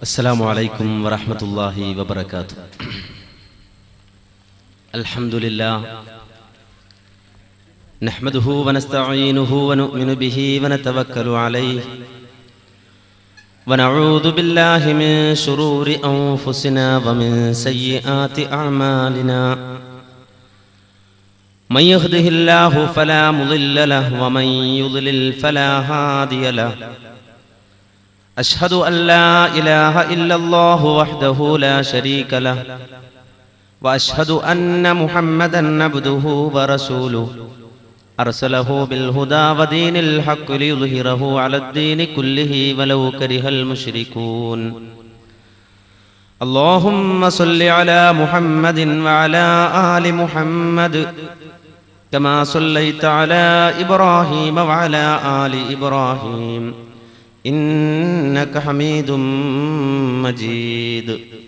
السلام عليكم ورحمة الله وبركاته الحمد لله نحمده ونستعينه ونؤمن به ونتوكل عليه ونعوذ بالله من شرور أنفسنا ومن سيئات أعمالنا من يهده الله فلا مضل له ومن يضلل فلا هادي له أشهد أن لا إله إلا الله وحده لا شريك له وأشهد أن محمدا عبده ورسوله أرسله بالهدى ودين الحق ليظهره على الدين كله ولو كره المشركون اللهم صل على محمد وعلى آل محمد كما صليت على إبراهيم وعلى آل إبراهيم إنك حميد مجيد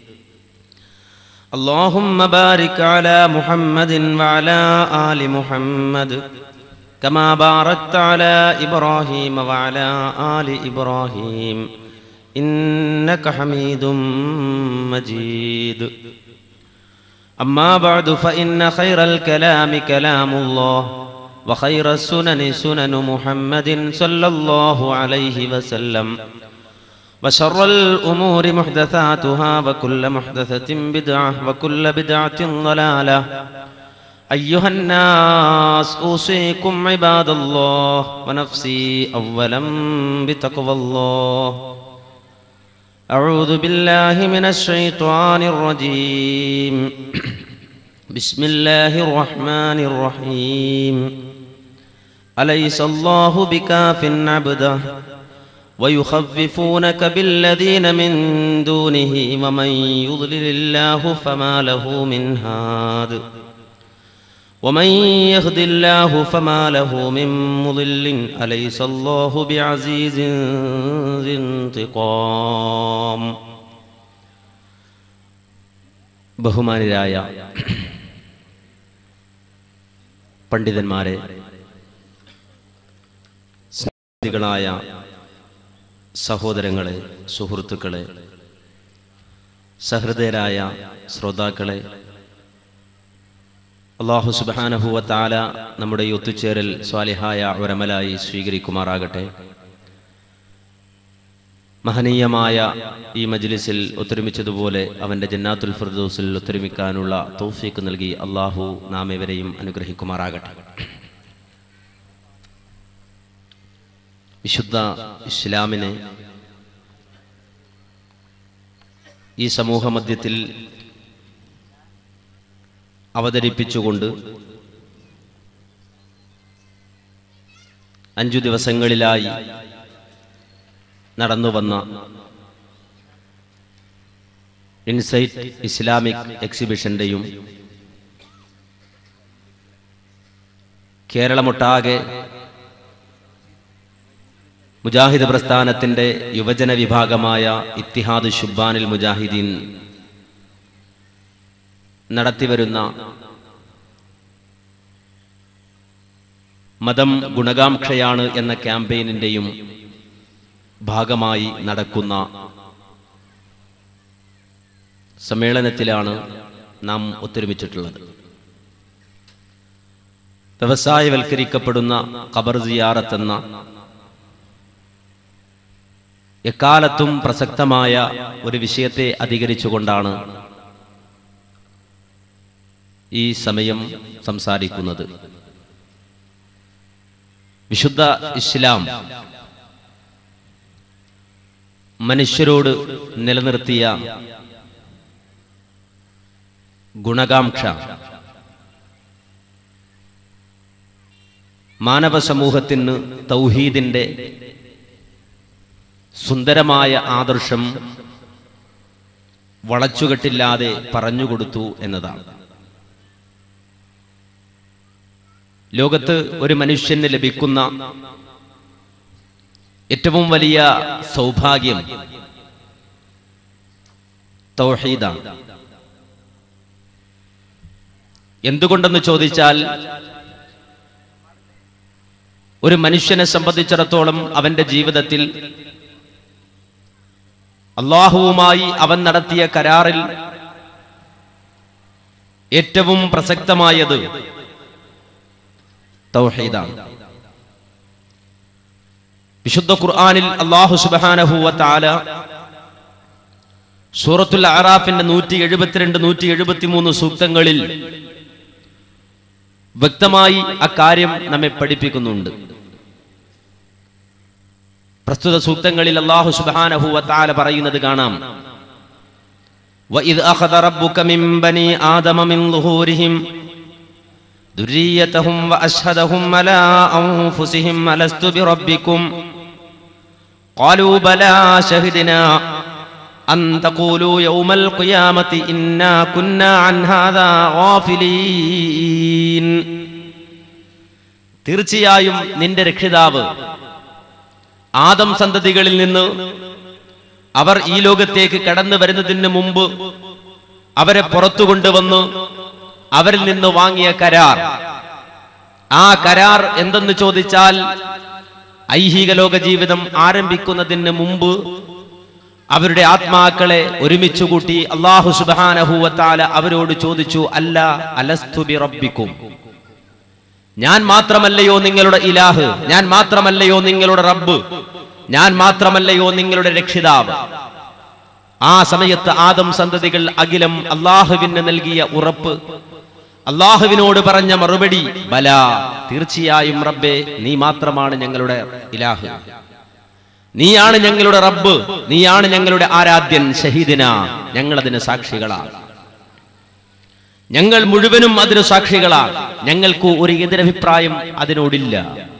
اللهم بارك على محمد وعلى آل محمد كما باركت على إبراهيم وعلى آل إبراهيم إنك حميد مجيد أما بعد فإن خير الكلام كلام الله وخير السنن سنن محمد صلى الله عليه وسلم وشر الأمور محدثاتها وكل محدثة بدعة وكل بدعة ضلالة أيها الناس أوصيكم عباد الله ونفسي أولا بتقوى الله أعوذ بالله من الشيطان الرجيم بسم الله الرحمن الرحيم أليس الله بكاف عبده ويخففونك بالذين من دونه ومن يضلل الله فما له من هاد ومن يهد الله فما له من مضل أليس الله بعزيز ذي انتقام ബഹുമാനരായ പണ്ഡിതന്മാരെ സ്നേഹികളായ സഹോദരങ്ങളെ സുഹൃത്തുക്കളെ സഹൃദയരായ ശ്രോതാക്കളെ അള്ളാഹു സുബാനഹുവ താല നമ്മുടെ ഈ ഒത്തുചേരൽ സ്വാലിഹായ ഉരമലായി സ്വീകരിക്കുമാറാകട്ടെ മഹനീയമായ ഈ മജ്ലിസിൽ ഒത്തൊരുമിച്ചതുപോലെ അവൻ്റെ ജന്നാത്തുൽ ഫിർദൂസിൽ ഒത്തൊരുമിക്കാനുള്ള തൗഫീക്ക് നൽകി അള്ളാഹു നാം ഇവരെയും അനുഗ്രഹിക്കുമാറാകട്ടെ വിശുദ്ധ ഇസ്ലാമിനെ ഈ സമൂഹ മധ്യത്തിൽ അവതരിപ്പിച്ചുകൊണ്ട് അഞ്ചു ദിവസങ്ങളിലായി നടന്നു വന്ന ഇൻസൈറ്റ് ഇസ്ലാമിക് എക്സിബിഷന്റെയും കേരളമൊട്ടാകെ മുജാഹിദ് പ്രസ്ഥാനത്തിന്റെ യുവജന വിഭാഗമായ ഇത്തിഹാദ് ഷുബാനിൽ മുജാഹിദീൻ നടത്തിവരുന്ന മതം ഗുണകാംക്ഷയാണ് എന്ന ക്യാമ്പയിനിന്റെയും ഭാഗമായി നടക്കുന്ന സമ്മേളനത്തിലാണ് നാം ഒത്തൊരുമിച്ചിട്ടുള്ളത് വ്യവസായവൽക്കരിക്കപ്പെടുന്ന ഖബർ സിയാറത്ത് എന്ന എക്കാലത്തും പ്രസക്തമായ ഒരു വിഷയത്തെ അധികരിച്ചുകൊണ്ടാണ് ഈ സമയം സംസാരിക്കുന്നത് വിശുദ്ധ ഇസ്ലാം മനുഷ്യരോട് നിലനിർത്തിയ ഗുണകാംക്ഷ മാനവ സമൂഹത്തിന് തൗഹീദിന്റെ സുന്ദരമായ ആദർശം വളച്ചുകെട്ടില്ലാതെ പറഞ്ഞുകൊടുത്തു എന്നതാണ് ലോകത്ത് ഒരു മനുഷ്യന് ലഭിക്കുന്ന ഏറ്റവും വലിയ സൗഭാഗ്യം തൗഹീദാണ് എന്തുകൊണ്ടെന്ന് ചോദിച്ചാൽ ഒരു മനുഷ്യനെ സംബന്ധിച്ചിടത്തോളം അവന്റെ ജീവിതത്തിൽ അള്ളാഹുവുമായി അവൻ നടത്തിയ കരാറിൽ ഏറ്റവും പ്രസക്തമായത് തൗഹീദാണ് വിശുദ്ധ ഖുർആനിൽ അള്ളാഹു സുബാനഹുവ താല സൂറത്തുൽ അറാഫിന്റെ നൂറ്റി എഴുപത്തിരണ്ട് നൂറ്റി എഴുപത്തി മൂന്ന് സൂക്തങ്ങളിൽ വ്യക്തമായി അക്കാര്യം നമ്മെ പഠിപ്പിക്കുന്നുണ്ട് പ്രസ്തുത സൂക്തങ്ങളിൽ അള്ളാഹു സുബാനഹു വത്താല പറയുന്നത് കാണാം وَإِذْ أَخَذَ رَبُّكَ مِنْ بَنِي آدَمَ مِنْ ظُهُورِهِمْ ذُرِّيَّتَهُمْ وَأَشْهَدَهُمْ عَلَى أَنْفُسِهِمْ أَلَسْتُ بِرَبِّكُمْ قَالُوا بَلَى شَهِدْنَا أَنْ تَقُولُوا يَوْمَ الْقِيَامَةِ إِنَّا كُنَّا عَنْ هَذَا غَافِلِينَ തീർച്ചയായും നിന്റെ രക്ഷിതാവ് ആദം സന്തതികളിൽ നിന്ന് അവർ ഈ ലോകത്തേക്ക് കടന്നു വരുന്നതിന് മുമ്പ് അവരെ പുറത്തു കൊണ്ടുവന്ന് അവരിൽ നിന്ന് വാങ്ങിയ കരാർ ആ കരാർ എന്തെന്ന് ചോദിച്ചാൽ ഐഹിക ലോക ജീവിതം ആരംഭിക്കുന്നതിന് മുമ്പ് അവരുടെ ആത്മാക്കളെ ഒരുമിച്ച് കൂട്ടി അള്ളാഹു സുബാനഹൂവത്താല അവരോട് ചോദിച്ചു അല്ല അലസ്തുബി റബ്ബിക്കും ഞാൻ മാത്രമല്ലയോ നിങ്ങളുടെ ഇലാഹ് ഞാൻ മാത്രമല്ലയോ നിങ്ങളുടെ റബ്ബ് ഞാൻ മാത്രമല്ലയോ നിങ്ങളുടെ രക്ഷിതാവ് ആ സമയത്ത് ആദം സന്തതികൾ അഖിലം അള്ളാഹുവിന് നൽകിയ ഉറപ്പ് അള്ളാഹുവിനോട് പറഞ്ഞ മറുപടി ബല തീർച്ചയായും റബ്ബേ നീ മാത്രമാണ് ഞങ്ങളുടെ ഇലാഹ് നീയാണ് ഞങ്ങളുടെ റബ്ബ് നീയാണ് ഞങ്ങളുടെ ആരാധ്യൻ ഷഹീദിന ഞങ്ങളതിന് സാക്ഷികളാണ് ഞങ്ങൾ മുഴുവനും അതിന് സാക്ഷികളാണ് ഞങ്ങൾക്ക് ഒരു എതിരഭിപ്രായം അതിനോടില്ല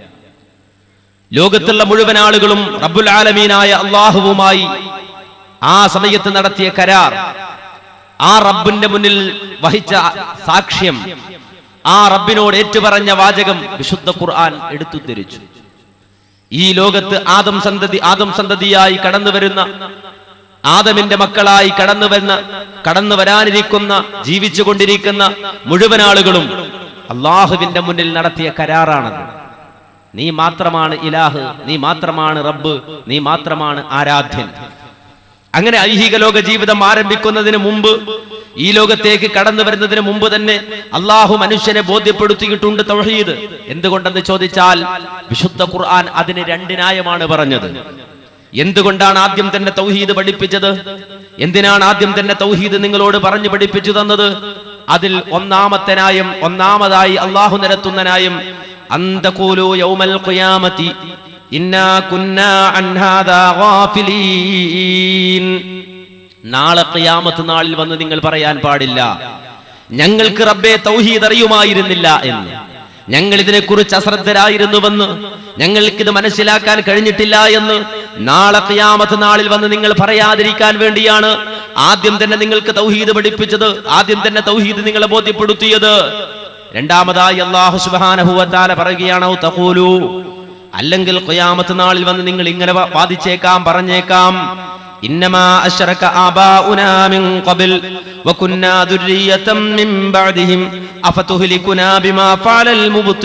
ലോകത്തുള്ള മുഴുവൻ ആളുകളും റബ്ബുൽ ആലമീനായ അള്ളാഹുവുമായി ആ സമയത്ത് നടത്തിയ കരാർ ആ റബ്ബിന്റെ മുന്നിൽ വഹിച്ച സാക്ഷ്യം ആ റബ്ബിനോട് ഏറ്റുപറഞ്ഞ വാചകം വിശുദ്ധ ഖുർആൻ എടുത്തു ധരിച്ചു ഈ ലോകത്ത് ആദം സന്തതി ആദം സന്തതിയായി കടന്നു വരുന്ന ആദമിന്റെ മക്കളായി കടന്നു വരുന്ന കടന്നു വരാനിരിക്കുന്ന ജീവിച്ചു കൊണ്ടിരിക്കുന്ന മുഴുവൻ ആളുകളും അള്ളാഹുവിന്റെ മുന്നിൽ നടത്തിയ കരാറാണത് നീ മാത്രമാണ് ഇലാഹ് നീ മാത്രമാണ് റബ്ബ് നീ മാത്രമാണ് ആരാധ്യൻ അങ്ങനെ ഐഹിക ലോക ജീവിതം ആരംഭിക്കുന്നതിന് മുമ്പ് ഈ ലോകത്തേക്ക് കടന്നു വരുന്നതിന് മുമ്പ് തന്നെ അള്ളാഹു മനുഷ്യനെ ബോധ്യപ്പെടുത്തിയിട്ടുണ്ട് തൗഹീദ് എന്തുകൊണ്ടെന്ന് ചോദിച്ചാൽ വിശുദ്ധ ഖുർആൻ അതിന് രണ്ട് ന്യായമാണ് പറഞ്ഞത് എന്തുകൊണ്ടാണ് ആദ്യം തന്നെ തൗഹീദ് പഠിപ്പിച്ചത് എന്തിനാണ് ആദ്യം തന്നെ തൗഹീദ് നിങ്ങളോട് പറഞ്ഞു പഠിപ്പിച്ചു തന്നത് അതിൽ ഒന്നാമത്തെ ന്യായം ഒന്നാമതായി അള്ളാഹു നിരത്തുന്ന ന്യായം അന്തകൂലു യൗമൽ ഖിയാമത്തി ഇന്നാ കുന്നാ അൻ ഹാദാ ഗാഫിലീൻ നാളെ ഖിയാമത്ത് നാളിൽ വന്ന് നിങ്ങൾ പറയാൻ പാടില്ല ഞങ്ങൾക്ക് റബ്ബെ തൗഹീദ് അറിയുമായിരുന്നില്ല എന്ന് ഞങ്ങൾ ഇതിനെക്കുറിച്ച് അശ്രദ്ധരായിരുന്നുവെന്ന് ഞങ്ങൾക്കിത് മനസ്സിലാക്കാൻ കഴിഞ്ഞിട്ടില്ല എന്ന് നാളെ ഖിയാമത്ത് നാളിൽ വന്ന് നിങ്ങൾ പറയാതിരിക്കാൻ വേണ്ടിയാണ് ആദ്യം തന്നെ നിങ്ങൾക്ക് തൗഹീദ് പഠിപ്പിച്ചത് ആദ്യം തന്നെ തൗഹീദ് നിങ്ങളെ ബോധ്യപ്പെടുത്തിയത് രണ്ടാമതായി അള്ളാഹു സുബാനഹുവത്താല പറയുകയാണോ തഹൂലു അല്ലെങ്കിൽ ഖിയാമത്ത് നാളിൽ വന്ന് നിങ്ങൾ ഇങ്ങനെ വാ- വാദിച്ചേക്കാം പറഞ്ഞേക്കാം ഇന്നമാ അശ്റക ആബാഉനാ മിൻ ഖബൽ വകുന്നാ ദുർരിയതം മിൻ ബഅദിഹിം അഫതുഹ്ലികുനാ ബിമാ ഫഅലൽ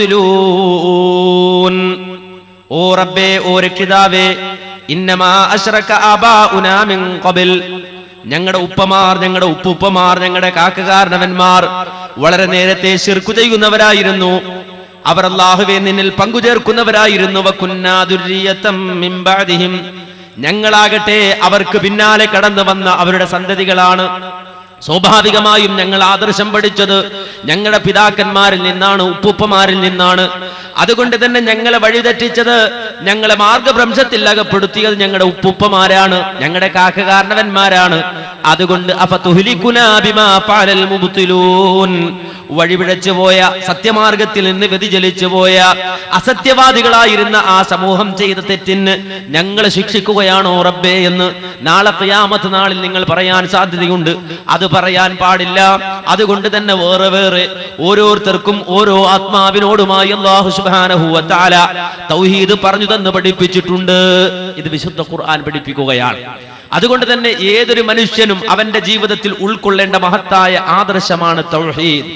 മുബ്തിലൂൻ ഓ റബ്ബേ ഓ രക്ഷിതാവേ ഇന്നമാ അശ്റക ആബാഉനാ മിൻ ഖബൽ ഞങ്ങളുടെ ഉപ്പമാർ ഞങ്ങളുടെ ഉപ്പുപ്പമാർ ഞങ്ങളുടെ കാക്കകാരണവന്മാർ വളരെ നേരത്തെ ശിർക്കു ചെയ്യുന്നവരായിരുന്നു അവർ അള്ളാഹുവെ നിന്നിൽ പങ്കുചേർക്കുന്നവരായിരുന്നു വകുന്നാ ദുർരിയതം മിൻ ബഅദിഹിം ഞങ്ങളാകട്ടെ അവർക്ക് പിന്നാലെ കടന്നു വന്ന അവരുടെ സന്തതികളാണ് സ്വാഭാവികമായും ഞങ്ങൾ ആദർശം പഠിച്ചത് ഞങ്ങളുടെ പിതാക്കന്മാരിൽ നിന്നാണ് ഉപ്പുപ്പമാരിൽ നിന്നാണ് അതുകൊണ്ട് തന്നെ ഞങ്ങളെ വഴിതെറ്റിച്ചത് ഞങ്ങളെ മാർഗഭ്രംശത്തിൽ അകപ്പെടുത്തിയത് ഞങ്ങളുടെ ഉപ്പുപ്പമാരാണ് ഞങ്ങളുടെ കാക്കകാരണവന്മാരാണ് അതുകൊണ്ട് അഫതുഹ്ലികുനാ ബിമാ ഫഅലൽ മുബ്തിലൂൻ വഴിപിഴച്ചു പോയ സത്യമാർഗത്തിൽ നിന്ന് വ്യതിചലിച്ചു പോയ അസത്യവാദികളായിരുന്ന ആ സമൂഹം ചെയ്ത തെറ്റിന് ഞങ്ങൾ ശിക്ഷിക്കുകയാണോ റബ്ബേ എന്ന് നാളെ ഖിയാമത്ത് നാളിൽ നിങ്ങൾ പറയാൻ സാധ്യതയുണ്ട് അത് പറയാൻ പാടില്ല അതുകൊണ്ട് തന്നെ വേറെ വേറെ ഓരോരുത്തർക്കും ഓരോ ആത്മാവിനോടുമായി അള്ളാഹു സുബ്ഹാനഹു വ തആല തൗഹീദ് പറഞ്ഞു തന്ന് പഠിപ്പിച്ചിട്ടുണ്ട് ഇത് വിശുദ്ധ ഖുർആൻ പഠിപ്പിക്കുകയാണ് അതുകൊണ്ട് തന്നെ ഏതൊരു മനുഷ്യനും അവന്റെ ജീവിതത്തിൽ ഉൾക്കൊള്ളേണ്ട മഹത്തായ ആദർശമാണ് തൗഹീദ്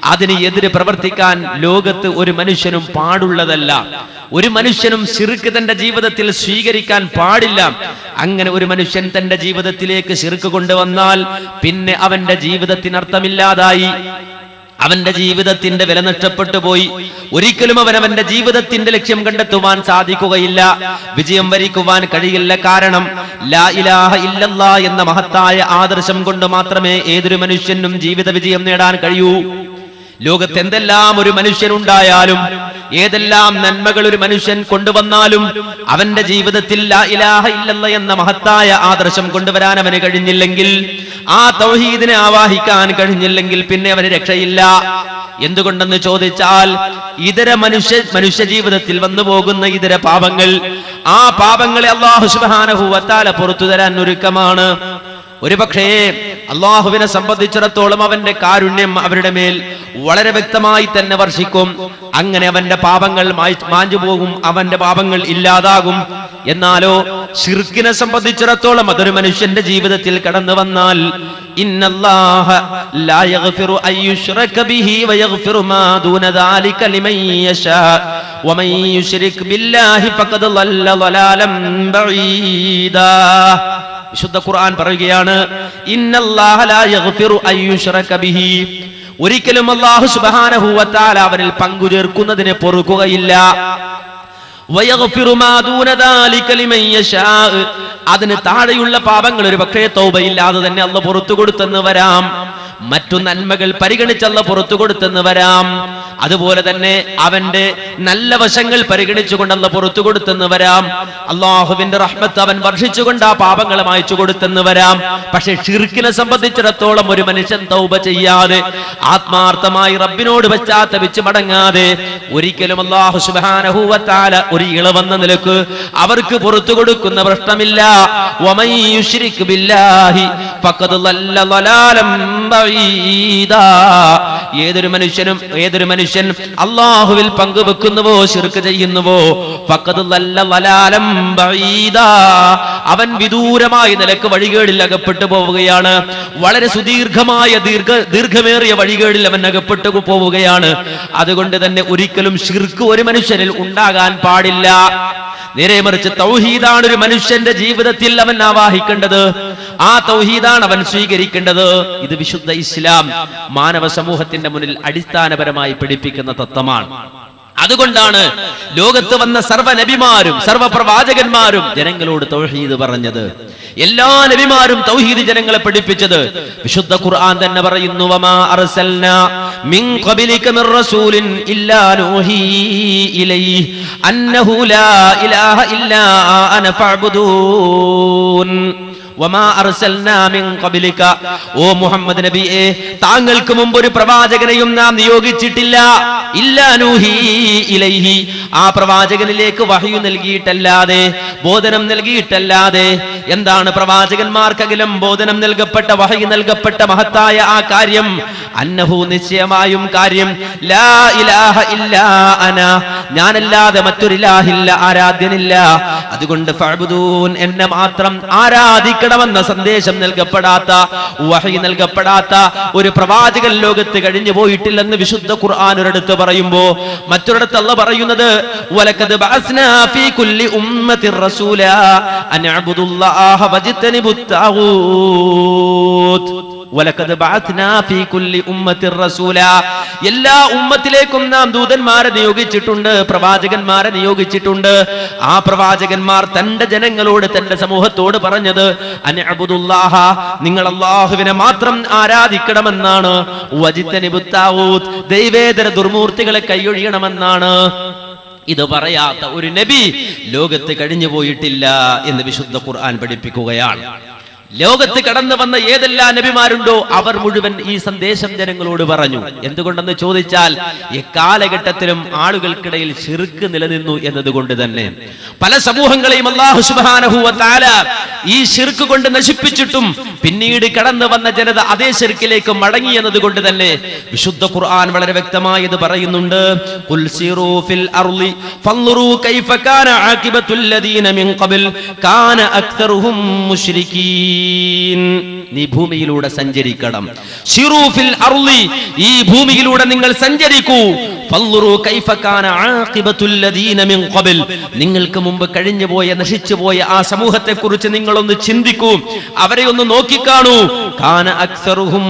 അതിന് എതിരെ പ്രവർത്തിക്കാൻ ലോകത്ത് ഒരു മനുഷ്യനും പാടുള്ളതല്ല ഒരു മനുഷ്യനും ശിർക്ക് തന്റെ ജീവിതത്തിൽ സ്വീകരിക്കാൻ പാടില്ല അങ്ങനെ ഒരു മനുഷ്യൻ തന്റെ ജീവിതത്തിലേക്ക് ശിർക്ക് കൊണ്ടുവന്നാൽ പിന്നെ അവന്റെ ജീവിതത്തിന് അർത്ഥമില്ലാതായി അവന്റെ ജീവിതത്തിന്റെ വില നഷ്ടപ്പെട്ടു പോയി ഒരിക്കലും അവൻ അവന്റെ ജീവിതത്തിന്റെ ലക്ഷ്യം കണ്ടെത്തുവാൻ സാധിക്കുകയില്ല വിജയം വരിക്കുവാൻ കഴിയില്ല കാരണം ലാ ഇലാഹ ഇല്ലല്ലാ എന്ന മഹത്തായ ആദർശം കൊണ്ട് മാത്രമേ ഏതൊരു മനുഷ്യനും ജീവിത വിജയം നേടാൻ കഴിയൂ ലോകത്ത് എന്തെല്ലാം ഒരു മനുഷ്യനുണ്ടായാലും ഏതെല്ലാം നന്മകൾ ഒരു മനുഷ്യൻ കൊണ്ടുവന്നാലും അവന്റെ ജീവിതത്തിൽ ലാ ഇലാഹ ഇല്ലല്ല എന്ന മഹത്തായ ആദർശം കൊണ്ടുവരാൻ അവന് കഴിഞ്ഞില്ലെങ്കിൽ ആ തൗഹീദിനെ ആവാഹിക്കാൻ കഴിഞ്ഞില്ലെങ്കിൽ പിന്നെ അവന് രക്ഷയില്ല എന്തുകൊണ്ടെന്ന് ചോദിച്ചാൽ ഇതര മനുഷ്യ മനുഷ്യ ജീവിതത്തിൽ വന്നു പോകുന്ന ഇതര പാപങ്ങൾ ആ പാപങ്ങളെ അള്ളാഹു സുബാനഹുവത്താല പുറത്തു തരാൻ ഒരുക്കമാണ് ഒരു പക്ഷേ അള്ളാഹുവിനെ സംബന്ധിച്ചിടത്തോളം അവന്റെ കാരുണ്യം അവരുടെ മേൽ വളരെ വ്യക്തമായി തന്നെ വർഷിക്കും അങ്ങനെ അവന്റെ പാപങ്ങൾ മായി- മാഞ്ഞു പോകും അവന്റെ പാപങ്ങൾ ഇല്ലാതാകും എന്നാലോ ഷിർക്കിനെ സംബന്ധിച്ചിടത്തോളം അതൊരു മനുഷ്യന്റെ ജീവിതത്തിൽ കടന്നു വന്നാൽ ഇന്നല്ലാഹ ലാ യഗ്ഫിറു അൻ യുശ്റക ബിഹി വയഗ്ഫിറു മാ ദൂന ദാലിക ലിമൻ യശാ വമൻ യുശ്രിക് ബില്ലാഹി ഫഖദ് ളല്ല ളലാലൻ ബഈദാ വിശുദ്ധ ഖുർആൻ പറയുകയാണ് ഇന്നല്ലാഹ ലാ യഗ്ഫിറു അൻ യുശ്റക ബിഹി ഒരിക്കലും അല്ലാഹു സുബ്ഹാനഹു വ തആല അവനിൽ പങ്കു ചേർക്കുന്നതിനെ പൊറുക്കുകയില്ല വയഗ്ഫിറു മാ ദൂന ദാലിക ലിമൻ യശാ അതിന് താഴെയുള്ള പാപങ്ങൾ ഒരു പക്ഷേ തൗബയില്ലാതെ തന്നെ അല്ല പുറത്തു കൊടുത്തെന്ന് വരാം മറ്റു നന്മകൾ പരിഗണിച്ചല്ല പുറത്തു കൊടുത്തെന്ന് വരാം അതുപോലെ തന്നെ അവന്റെ നല്ല വശങ്ങൾ പരിഗണിച്ചുകൊണ്ടല്ല പുറത്തു കൊടുത്തെന്ന് വരാം അള്ളാഹുവിന്റെ റഹ്മത്ത് അവൻ വർഷിച്ചുകൊണ്ട് ആ പാപങ്ങൾ മായച്ചു കൊടുത്തെന്ന് വരാം പക്ഷെ ഷിർക്കിനെ സംബന്ധിച്ചിടത്തോളം ഒരു മനുഷ്യൻ തൗബ ചെയ്യാതെ ആത്മാർത്ഥമായി റബ്ബിനോട് പശ്ചാത്തപിച്ച് മടങ്ങാതെ ഒരിക്കലും അള്ളാഹു സുബാനഹൂവത്താല ഒരു ഇളവെന്ന നിലക്ക് അവർക്ക് പുറത്തു കൊടുക്കുന്ന പ്രശ്നമില്ല വമൻ യുശ്രിക് ബില്ലാഹി ഫഖദ് ളല്ല ളലാലം ബഈദാ. ഏതൊരു മനുഷ്യനും ഏതൊരു മനുഷ്യൻ അള്ളാഹുവിൽ പങ്കുവെക്കുന്നുവോ ശിർക്ക് ചെയ്യുന്നുവോ ഫഖദ് ളല്ല ളലാലം ബഈദാ. അവൻ വിദൂരമായ നിലക്ക് വഴികേടിൽ അകപ്പെട്ടു പോവുകയാണ് വളരെ സുദീർഘമായ ദീർഘ ദീർഘമേറിയ വഴികേടിൽ അവൻ അകപ്പെട്ടു പോവുകയാണ് അതുകൊണ്ട് തന്നെ ഒരിക്കലും ഷിർക്ക് ഒരു മനുഷ്യനിൽ ഉണ്ടാകാൻ പാടില്ല നേരെ മറിച്ച് തൗഹീദാണ് ഒരു മനുഷ്യന്റെ ജീവിതത്തിൽ അവൻ ആവാഹിക്കേണ്ടത് ആ തൗഹീദാണ് അവൻ സ്വീകരിക്കേണ്ടത് ഇത് വിശുദ്ധ ഇസ്ലാം മാനവ സമൂഹത്തിന്റെ മുന്നിൽ അടിസ്ഥാനപരമായി പഠിപ്പിക്കുന്ന തത്വമാണ് അതുകൊണ്ടാണ് ലോകത്ത് വന്ന സർവ്വ നബിമാരും സർവ്വ പ്രവാചകന്മാരും ജനങ്ങളോട് തൗഹീദ് പറഞ്ഞത് എല്ലാ നബിമാരും തൗഹീദ് ജനങ്ങളെ പഠിപ്പിച്ചത് വിശുദ്ധ ഖുർആൻ തന്നെ പറയുന്നു വമാ അർസൽനാ മിൻ ഖബലിക മിർ റസൂലിൻ ഇല്ലാ നൂഹി ഇലൈഹി അന്നഹു ലാ ഇലാഹ ഇല്ലാ അന ഫഅബ്ദൂൻ വമാ അർസൽനാ മിൻ ഖബലിക ഓ മുഹമ്മദ് നബിയെ താങ്കൾക്ക് മുമ്പ് ഒരു പ്രവാചകനെയും നാം നിയോഗിച്ചിട്ടില്ല ഇല്ലാ നൂഹി ഇലൈഹി ആ പ്രവാചകനിലേക്ക് വഹയു നൽകിയിട്ടല്ലാതെ ബോധനം നൽകിയിട്ടല്ലാതെ എന്താണ് പ്രവാചകന്മാർക്കകിലും ബോധനം നൽകപ്പെട്ട വഹയി നൽകപ്പെട്ട മഹത്തായ ആ കാര്യം അന്നഹു നിശ്ചയമായും കാര്യം ലാ ഇലാഹ ഇല്ലാ അന ഞാനല്ലാതെ മറ്റൊരിലാഹില്ല ആരാധ്യനില്ല അതുകൊണ്ട് ഫഅബ്ദൂൻ എന്നെ മാത്രം ആരാധിക്കണമെന്ന സന്ദേശം നൽകപ്പെടാത്ത വഹയി നൽകപ്പെടാത്ത ഒരു പ്രവാചകൻ ലോകത്ത് കഴിഞ്ഞു പോയിട്ടില്ലെന്ന് വിശുദ്ധ ഖുർആൻ ഒരിടത്ത് പറയുമ്പോ മറ്റൊരിടത്ത് അല്ല പറയുന്നത് വലക്കത് ബഅസ്നാ ഫീ കുല്ലി ഉമ്മത്തിർ റസൂലാ അൻ അഅ്ബുദുല്ലാഹ വജ്തനിബുത് താഗൂത്ത് വലക്കത് ബഅത്നാ ഫീ കുല്ലി ഉമ്മത്തിർ റസൂലാ എല്ലാ ഉമ്മത്തിലേക്കും നാം ദൂതന്മാരെ നിയോഗിച്ചിട്ടുണ്ട് പ്രവാചകന്മാരെ നിയോഗിച്ചിട്ടുണ്ട് ആ പ്രവാചകന്മാർ തന്റെ ജനങ്ങളോട് തന്റെ സമൂഹത്തോട് പറഞ്ഞത് അനഅബ്ദുല്ലാഹ നിങ്ങൾ അള്ളാഹുവിനെ മാത്രം ആരാധിക്കണമെന്നാണ് വജിത്തനിബുത് താഗൂത്ത് ദൈവേതര ദുർമൂർത്തികളെ കൈയൊഴിയണമെന്നാണ് ഇത് പറയാത്ത ഒരു നബി ലോകത്ത് കഴിഞ്ഞു പോയിട്ടില്ല എന്ന് വിശുദ്ധ ഖുർആൻ പഠിപ്പിക്കുകയാണ് ലോകത്ത് കടന്നു വന്ന ഏതെല്ലാം നബിമാരുണ്ടോ അവർ മുഴുവൻ ഈ സന്ദേശം ജനങ്ങളോട് പറഞ്ഞു എന്തുകൊണ്ടെന്ന് ചോദിച്ചാൽ എക്കാലഘട്ടത്തിലും ആളുകൾക്കിടയിൽ ചെറുക്ക് നിലനിന്നു എന്നതുകൊണ്ട് തന്നെ പല സമൂഹങ്ങളെയും അള്ളാഹു സുബ്ഹാനഹു വ തആല ഈ ശിർക്ക് കൊണ്ട് നശിപ്പിച്ചിട്ടും പിന്നീട് കടന്നു വന്ന ജനത അതേ ശിർക്കിലേക്ക് മടങ്ങി എന്നതുകൊണ്ട് തന്നെ വിശുദ്ധ ഖുർആൻ വളരെ വ്യക്തമായി ഇത് പറയുന്നുണ്ട് ഖുൽ സീറൂ ഫിൽ അർളി ഫൻളുറൂ കൈഫ കാന ആഖിബത്തുൽ ലദീന മിൻ ഖബൽ കാന അക്തറുഹും മുശ്രിക്കീൻ നീ ഭൂമിയിലൂടെ സഞ്ചരിക്കണം ശിറൂഫിൽ അർളി ഈ ഭൂമിയിലൂടെ നിങ്ങൾ സഞ്ചരിക്കൂ ഫൻളുറു കൈഫ കാന ആഖിബത്തുൽ ലദീന മിൻ ഖബൽ നിങ്ങൾക്ക് മുമ്പ് കഴിഞ്ഞുപോയ നശിച്ചുപോയ ആ സമൂഹത്തെ കുറിച്ച് നിങ്ങളൊന്ന് ചിന്തിക്കൂ അവരെ ഒന്ന് നോക്കിക്കാണൂ കാന അക്സറുഹും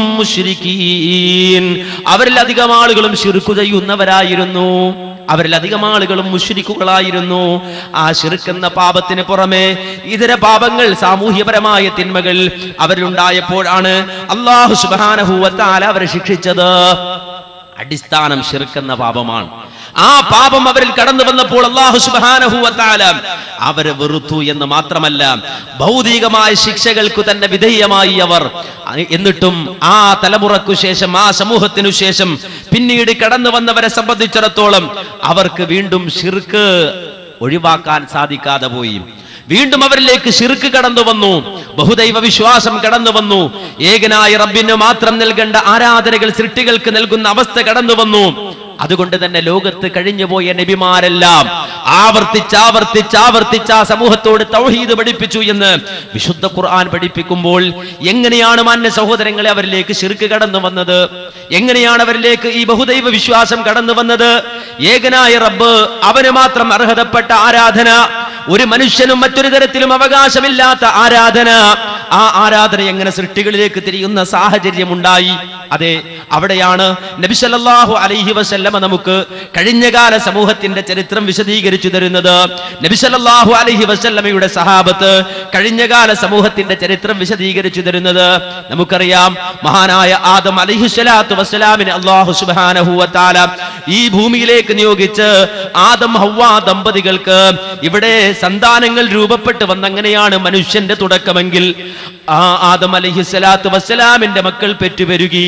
മുശ്രിക്കീൻ അവരിൽ അധികം ആളുകളും ശിർക്ക് ചെയ്യുന്നവരായിരുന്നു അവരിൽ അധികം ആളുകളും മുശ്രിക്കുകളായിരുന്നു ആ ശിർക്കെന്ന പാപത്തിന് പുറമെ ഇതര പാപങ്ങൾ സാമൂഹ്യപരമായ തിന്മകൾ അവരിലുണ്ടായപ്പോഴാണ് അള്ളാഹു സുബാനഹൂവത്താല അവരെ ശിക്ഷിച്ചത് അടിസ്ഥാനം ശിർക്കെന്ന പാപമാണ് ആ പാപം അവരിൽ കടന്നു വന്നപ്പോൾ അള്ളാഹു സുബാനഹുവത്താല അവരെ വെറുത്തു എന്ന് മാത്രമല്ല ഭൗതികമായ ശിക്ഷകൾക്ക് തന്നെ വിധേയമായി അവർ എന്നിട്ടും ആ തലമുറക്കു ശേഷം ആ സമൂഹത്തിനു ശേഷം പിന്നീട് കടന്നു വന്നവരെ സംബന്ധിച്ചിടത്തോളം അവർക്ക് വീണ്ടും ഷിർക്ക് ഒഴിവാക്കാൻ സാധിക്കാതെ പോയി വീണ്ടും അവരിലേക്ക് ശിർക്ക് കടന്നു വന്നു ബഹുദൈവ വിശ്വാസം കടന്നു വന്നു ഏകനായ റബ്ബിന് മാത്രം നൽകേണ്ട ആരാധനകൾ സൃഷ്ടികൾക്ക് നൽകുന്ന അവസ്ഥ കടന്നു വന്നു അതുകൊണ്ട് തന്നെ ലോകത്ത് കഴിഞ്ഞുപോയ നബിമാരെല്ലാം ആവർത്തിച്ച് ആവർത്തിച്ച് ആ സമൂഹത്തോട് തൗഹീദ് പഠിപ്പിച്ചു എന്ന് വിശുദ്ധ ഖുർആൻ പഠിപ്പിക്കുമ്പോൾ എങ്ങനെയാണ് മാന്യ സഹോദരങ്ങളെ അവരിലേക്ക് ശിർക്ക് കടന്നു വന്നത് എങ്ങനെയാണ് അവരിലേക്ക് ഈ ബഹുദൈവ വിശ്വാസം കടന്നു വന്നത് ഏകനായ റബ്ബ് അവന് മാത്രം അർഹതപ്പെട്ട ആരാധന ഒരു മനുഷ്യനും മറ്റൊരു തരത്തിലും അവകാശമില്ലാത്ത ആരാധന ആ ആരാധന എങ്ങനെ സൃഷ്ടികളിലേക്ക് തിരിയുന്ന സാഹചര്യം ഉണ്ടായി അതെ അവിടെയാണ് നബി സല്ലല്ലാഹു അലൈഹി വസല്ലമ നമുക്ക് കഴിഞ്ഞകാല സമൂഹത്തിന്റെ ചരിത്രം വിശദീകരിച്ചു തരുന്നത് നബി സല്ലല്ലാഹു അലൈഹി വസല്ലമയുടെ സഹാബത്ത് കഴിഞ്ഞകാല സമൂഹത്തിന്റെ ചരിത്രം വിശദീകരിച്ചു തരുന്നത് നമുക്കറിയാം മഹാനായ ആദം അലൈഹി സ്വലാത്തു വസ്സലാമിനെ അള്ളാഹു സുബ്ഹാനഹു വതആല ഈ ഭൂമിയിലേക്ക് നിയോഗിച്ച് ആദം ഹവ്വ ദമ്പതികൾക്ക് ഇവിടെ സന്താനങ്ങൾ രൂപപ്പെട്ട് വന്നങ്ങനെയാണ് മനുഷ്യന്റെ തുടക്കമെങ്കിൽ ആ ആദം അലൈഹി സ്വലാത്തു വസ്സലാമിന്റെ മക്കൾ പെറ്റുപെരുകി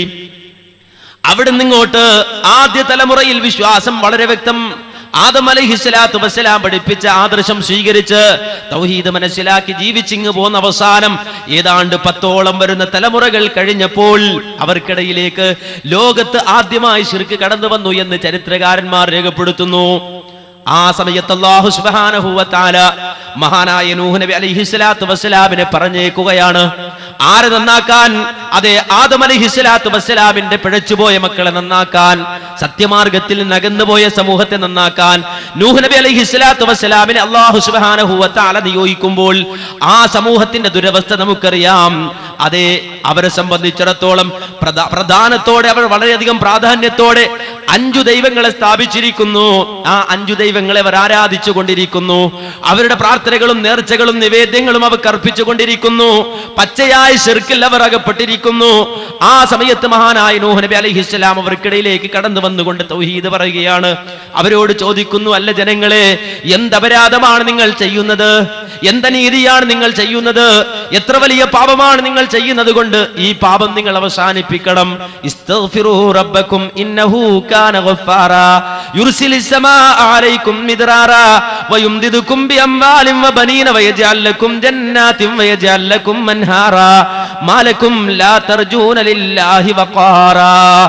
അവിടെ നിങ്ങോട്ട് ആദ്യ തലമുറയിൽ വിശ്വാസം വളരെ വ്യക്തം ആദം അലഹിസ്ലാത്തു വസ്സലാം പഠിപ്പിച്ച ആദർശം സ്വീകരിച്ച് തൗഹീദ് മനസ്സിലാക്കി ജീവിച്ചിങ് പോന്ന അവസാനം ഏതാണ്ട് പത്തോളം വരുന്ന തലമുറകൾ കഴിഞ്ഞപ്പോൾ അവർക്കിടയിലേക്ക് ലോകത്ത് ആദ്യമായി ശിർക്ക് കടന്നു വന്നു എന്ന് ചരിത്രകാരന്മാർ രേഖപ്പെടുത്തുന്നു ആ സമയത്ത് അല്ലാഹു സുബ്ഹാനഹു വ തആല മഹാനായ നൂഹ് നബി അലൈഹിസ്സലാത്തു വസ്സലാമിനെ പറഞ്ഞേക്കുകയാണ് ആരെ നന്നാക്കാൻ അതെ ആദം അലൈഹിസ്സലാത്തു വസ്സലാമിന്റെ പിഴച്ചുപോയ മക്കളെ നന്നാക്കാൻ സത്യമാർഗത്തിൽ നിന്ന് അകന്നുപോയ സമൂഹത്തെ നന്നാക്കാൻ നൂഹ് നബി അലൈഹിസ്സലാത്തു വസ്സലാമിനെ അല്ലാഹു സുബ്ഹാനഹു വ തആല നിയോഗിക്കുമ്പോൾ ആ സമൂഹത്തിന്റെ ദുരവസ്ഥ നമുക്കറിയാം അതെ അവരെ സംബന്ധിച്ചിടത്തോളം പ്രധാ- പ്രധാനത്തോടെ അവർ വളരെയധികം പ്രാധാന്യത്തോടെ അഞ്ചു ദൈവങ്ങളെ സ്ഥാപിച്ചിരിക്കുന്നു ആ അഞ്ചു ദൈവങ്ങളെ അവർ ആരാധിച്ചു കൊണ്ടിരിക്കുന്നു അവരുടെ പ്രാർത്ഥനകളും നേർച്ചകളും നിവേദ്യങ്ങളും അവർക്ക് അർപ്പിച്ചു കൊണ്ടിരിക്കുന്നു പച്ചയായ ശിർക്കിൽ അവർ അകപ്പെട്ടിരിക്കുന്നു ആ സമയത്ത് മഹാനായ നൂഹ് നബി അലൈഹിസ്സലാം അവർക്കിടയിലേക്ക് കടന്നു വന്നുകൊണ്ട് തൗഹീദ് പറയുകയാണ് അവരോട് ചോദിക്കുന്നു അല്ല ജനങ്ങളെ എന്തപരാധമാണ് നിങ്ങൾ ചെയ്യുന്നത് എന്തനീതിയാണ് നിങ്ങൾ ചെയ്യുന്നത് എത്ര വലിയ പാപമാണ് നിങ്ങൾ ചെയ്യുന്നത് കൊണ്ട് ഈ പാപം നിങ്ങൾ അവസാനിപ്പിക്കണം ഇസ്തഗ്ഫിറൂ റബ്ബക്കും ഇന്നഹു കാന ഗഫാറാ യുർസിലിസ് സമാഅ അലൈക്കും മിദ്റാറാ വയുംദിദുക്കും ബിഅംവാലിൻ വബനീന വയജഅൽ ലക്കും ജന്നാത്തിൻ വയജഅൽ ലക്കും അൻഹാറാ മാലക്കും ലാ തർജൂന ലില്ലാഹി വഖാറാ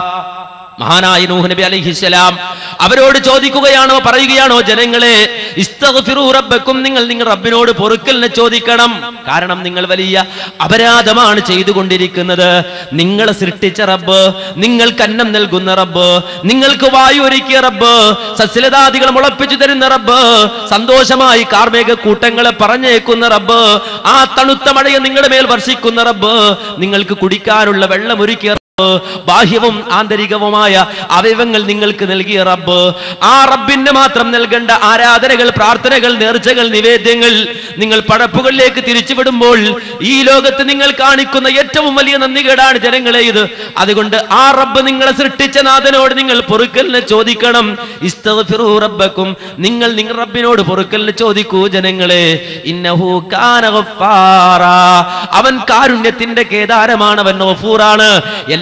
മഹാനായ നൂഹ് നബി അലൈഹിസ്സലാം അവരോട് ചോദിക്കുകയാണോ പറയുകയാണോ ജനങ്ങളെ ഇസ്തഗ്ഫിറൂ റബ്ബക്കും നിങ്ങൾ നിങ്ങൾ റബ്ബിനോട് പൊറുക്കലിനെ ചോദിക്കണം കാരണം നിങ്ങൾ വലിയ അപരാധമാണ് ചെയ്തുകൊണ്ടിരിക്കുന്നത് നിങ്ങളെ സൃഷ്ടിച്ച റബ്ബ് നിങ്ങൾക്ക് അന്നം നൽകുന്ന റബ്ബ് നിങ്ങൾക്ക് വായു ഒരുക്കിയ റബ്ബ് സസ്യലതാദികൾ മുളപ്പിച്ചു തരുന്ന റബ്ബ് സന്തോഷമായി കാർമേക കൂട്ടങ്ങളെ പറഞ്ഞേക്കുന്ന റബ്ബ് ആ തണുത്ത മഴയെ നിങ്ങളുടെ മേൽ വർഷിക്കുന്ന റബ്ബ് നിങ്ങൾക്ക് കുടിക്കാനുള്ള വെള്ളം ഒരുക്കിയ റബ്ബ്, ബാഹ്യവും ആന്തരികവുമായ അവയവങ്ങൾ നിങ്ങൾക്ക് നൽകിയ റബ്ബ് ആ റബ്ബിന്റെ മാത്രം നൽകേണ്ട ആരാധനകൾ പ്രാർത്ഥനകൾ നേർച്ചകൾ നിവേദ്യങ്ങൾ നിങ്ങൾ പടപ്പുകളിലേക്ക് തിരിച്ചുവിടുമ്പോൾ ഈ ലോകത്ത് നിങ്ങൾ കാണിക്കുന്ന ഏറ്റവും വലിയ നന്ദികേടാണ് ജനങ്ങളെ ഇത് അതുകൊണ്ട് ആ റബ്ബ് നിങ്ങളെ സൃഷ്ടിച്ച നാഥനോട് നിങ്ങൾ പൊറുക്കലിനെ ചോദിക്കണം ഇസ്തഗ്ഫിറൂ റബ്ബക്കും നിങ്ങൾ നിങ്ങൾ റബ്ബിനോട് പൊറുക്കലിനെ ചോദിക്കൂ ജനങ്ങളെ ഇന്നഹു കാന ഗഫാറാ. അവൻ കാരുണ്യത്തിന്റെ കേദാരമാണ് അവൻ ഗഫൂറാണ് എല്ലാ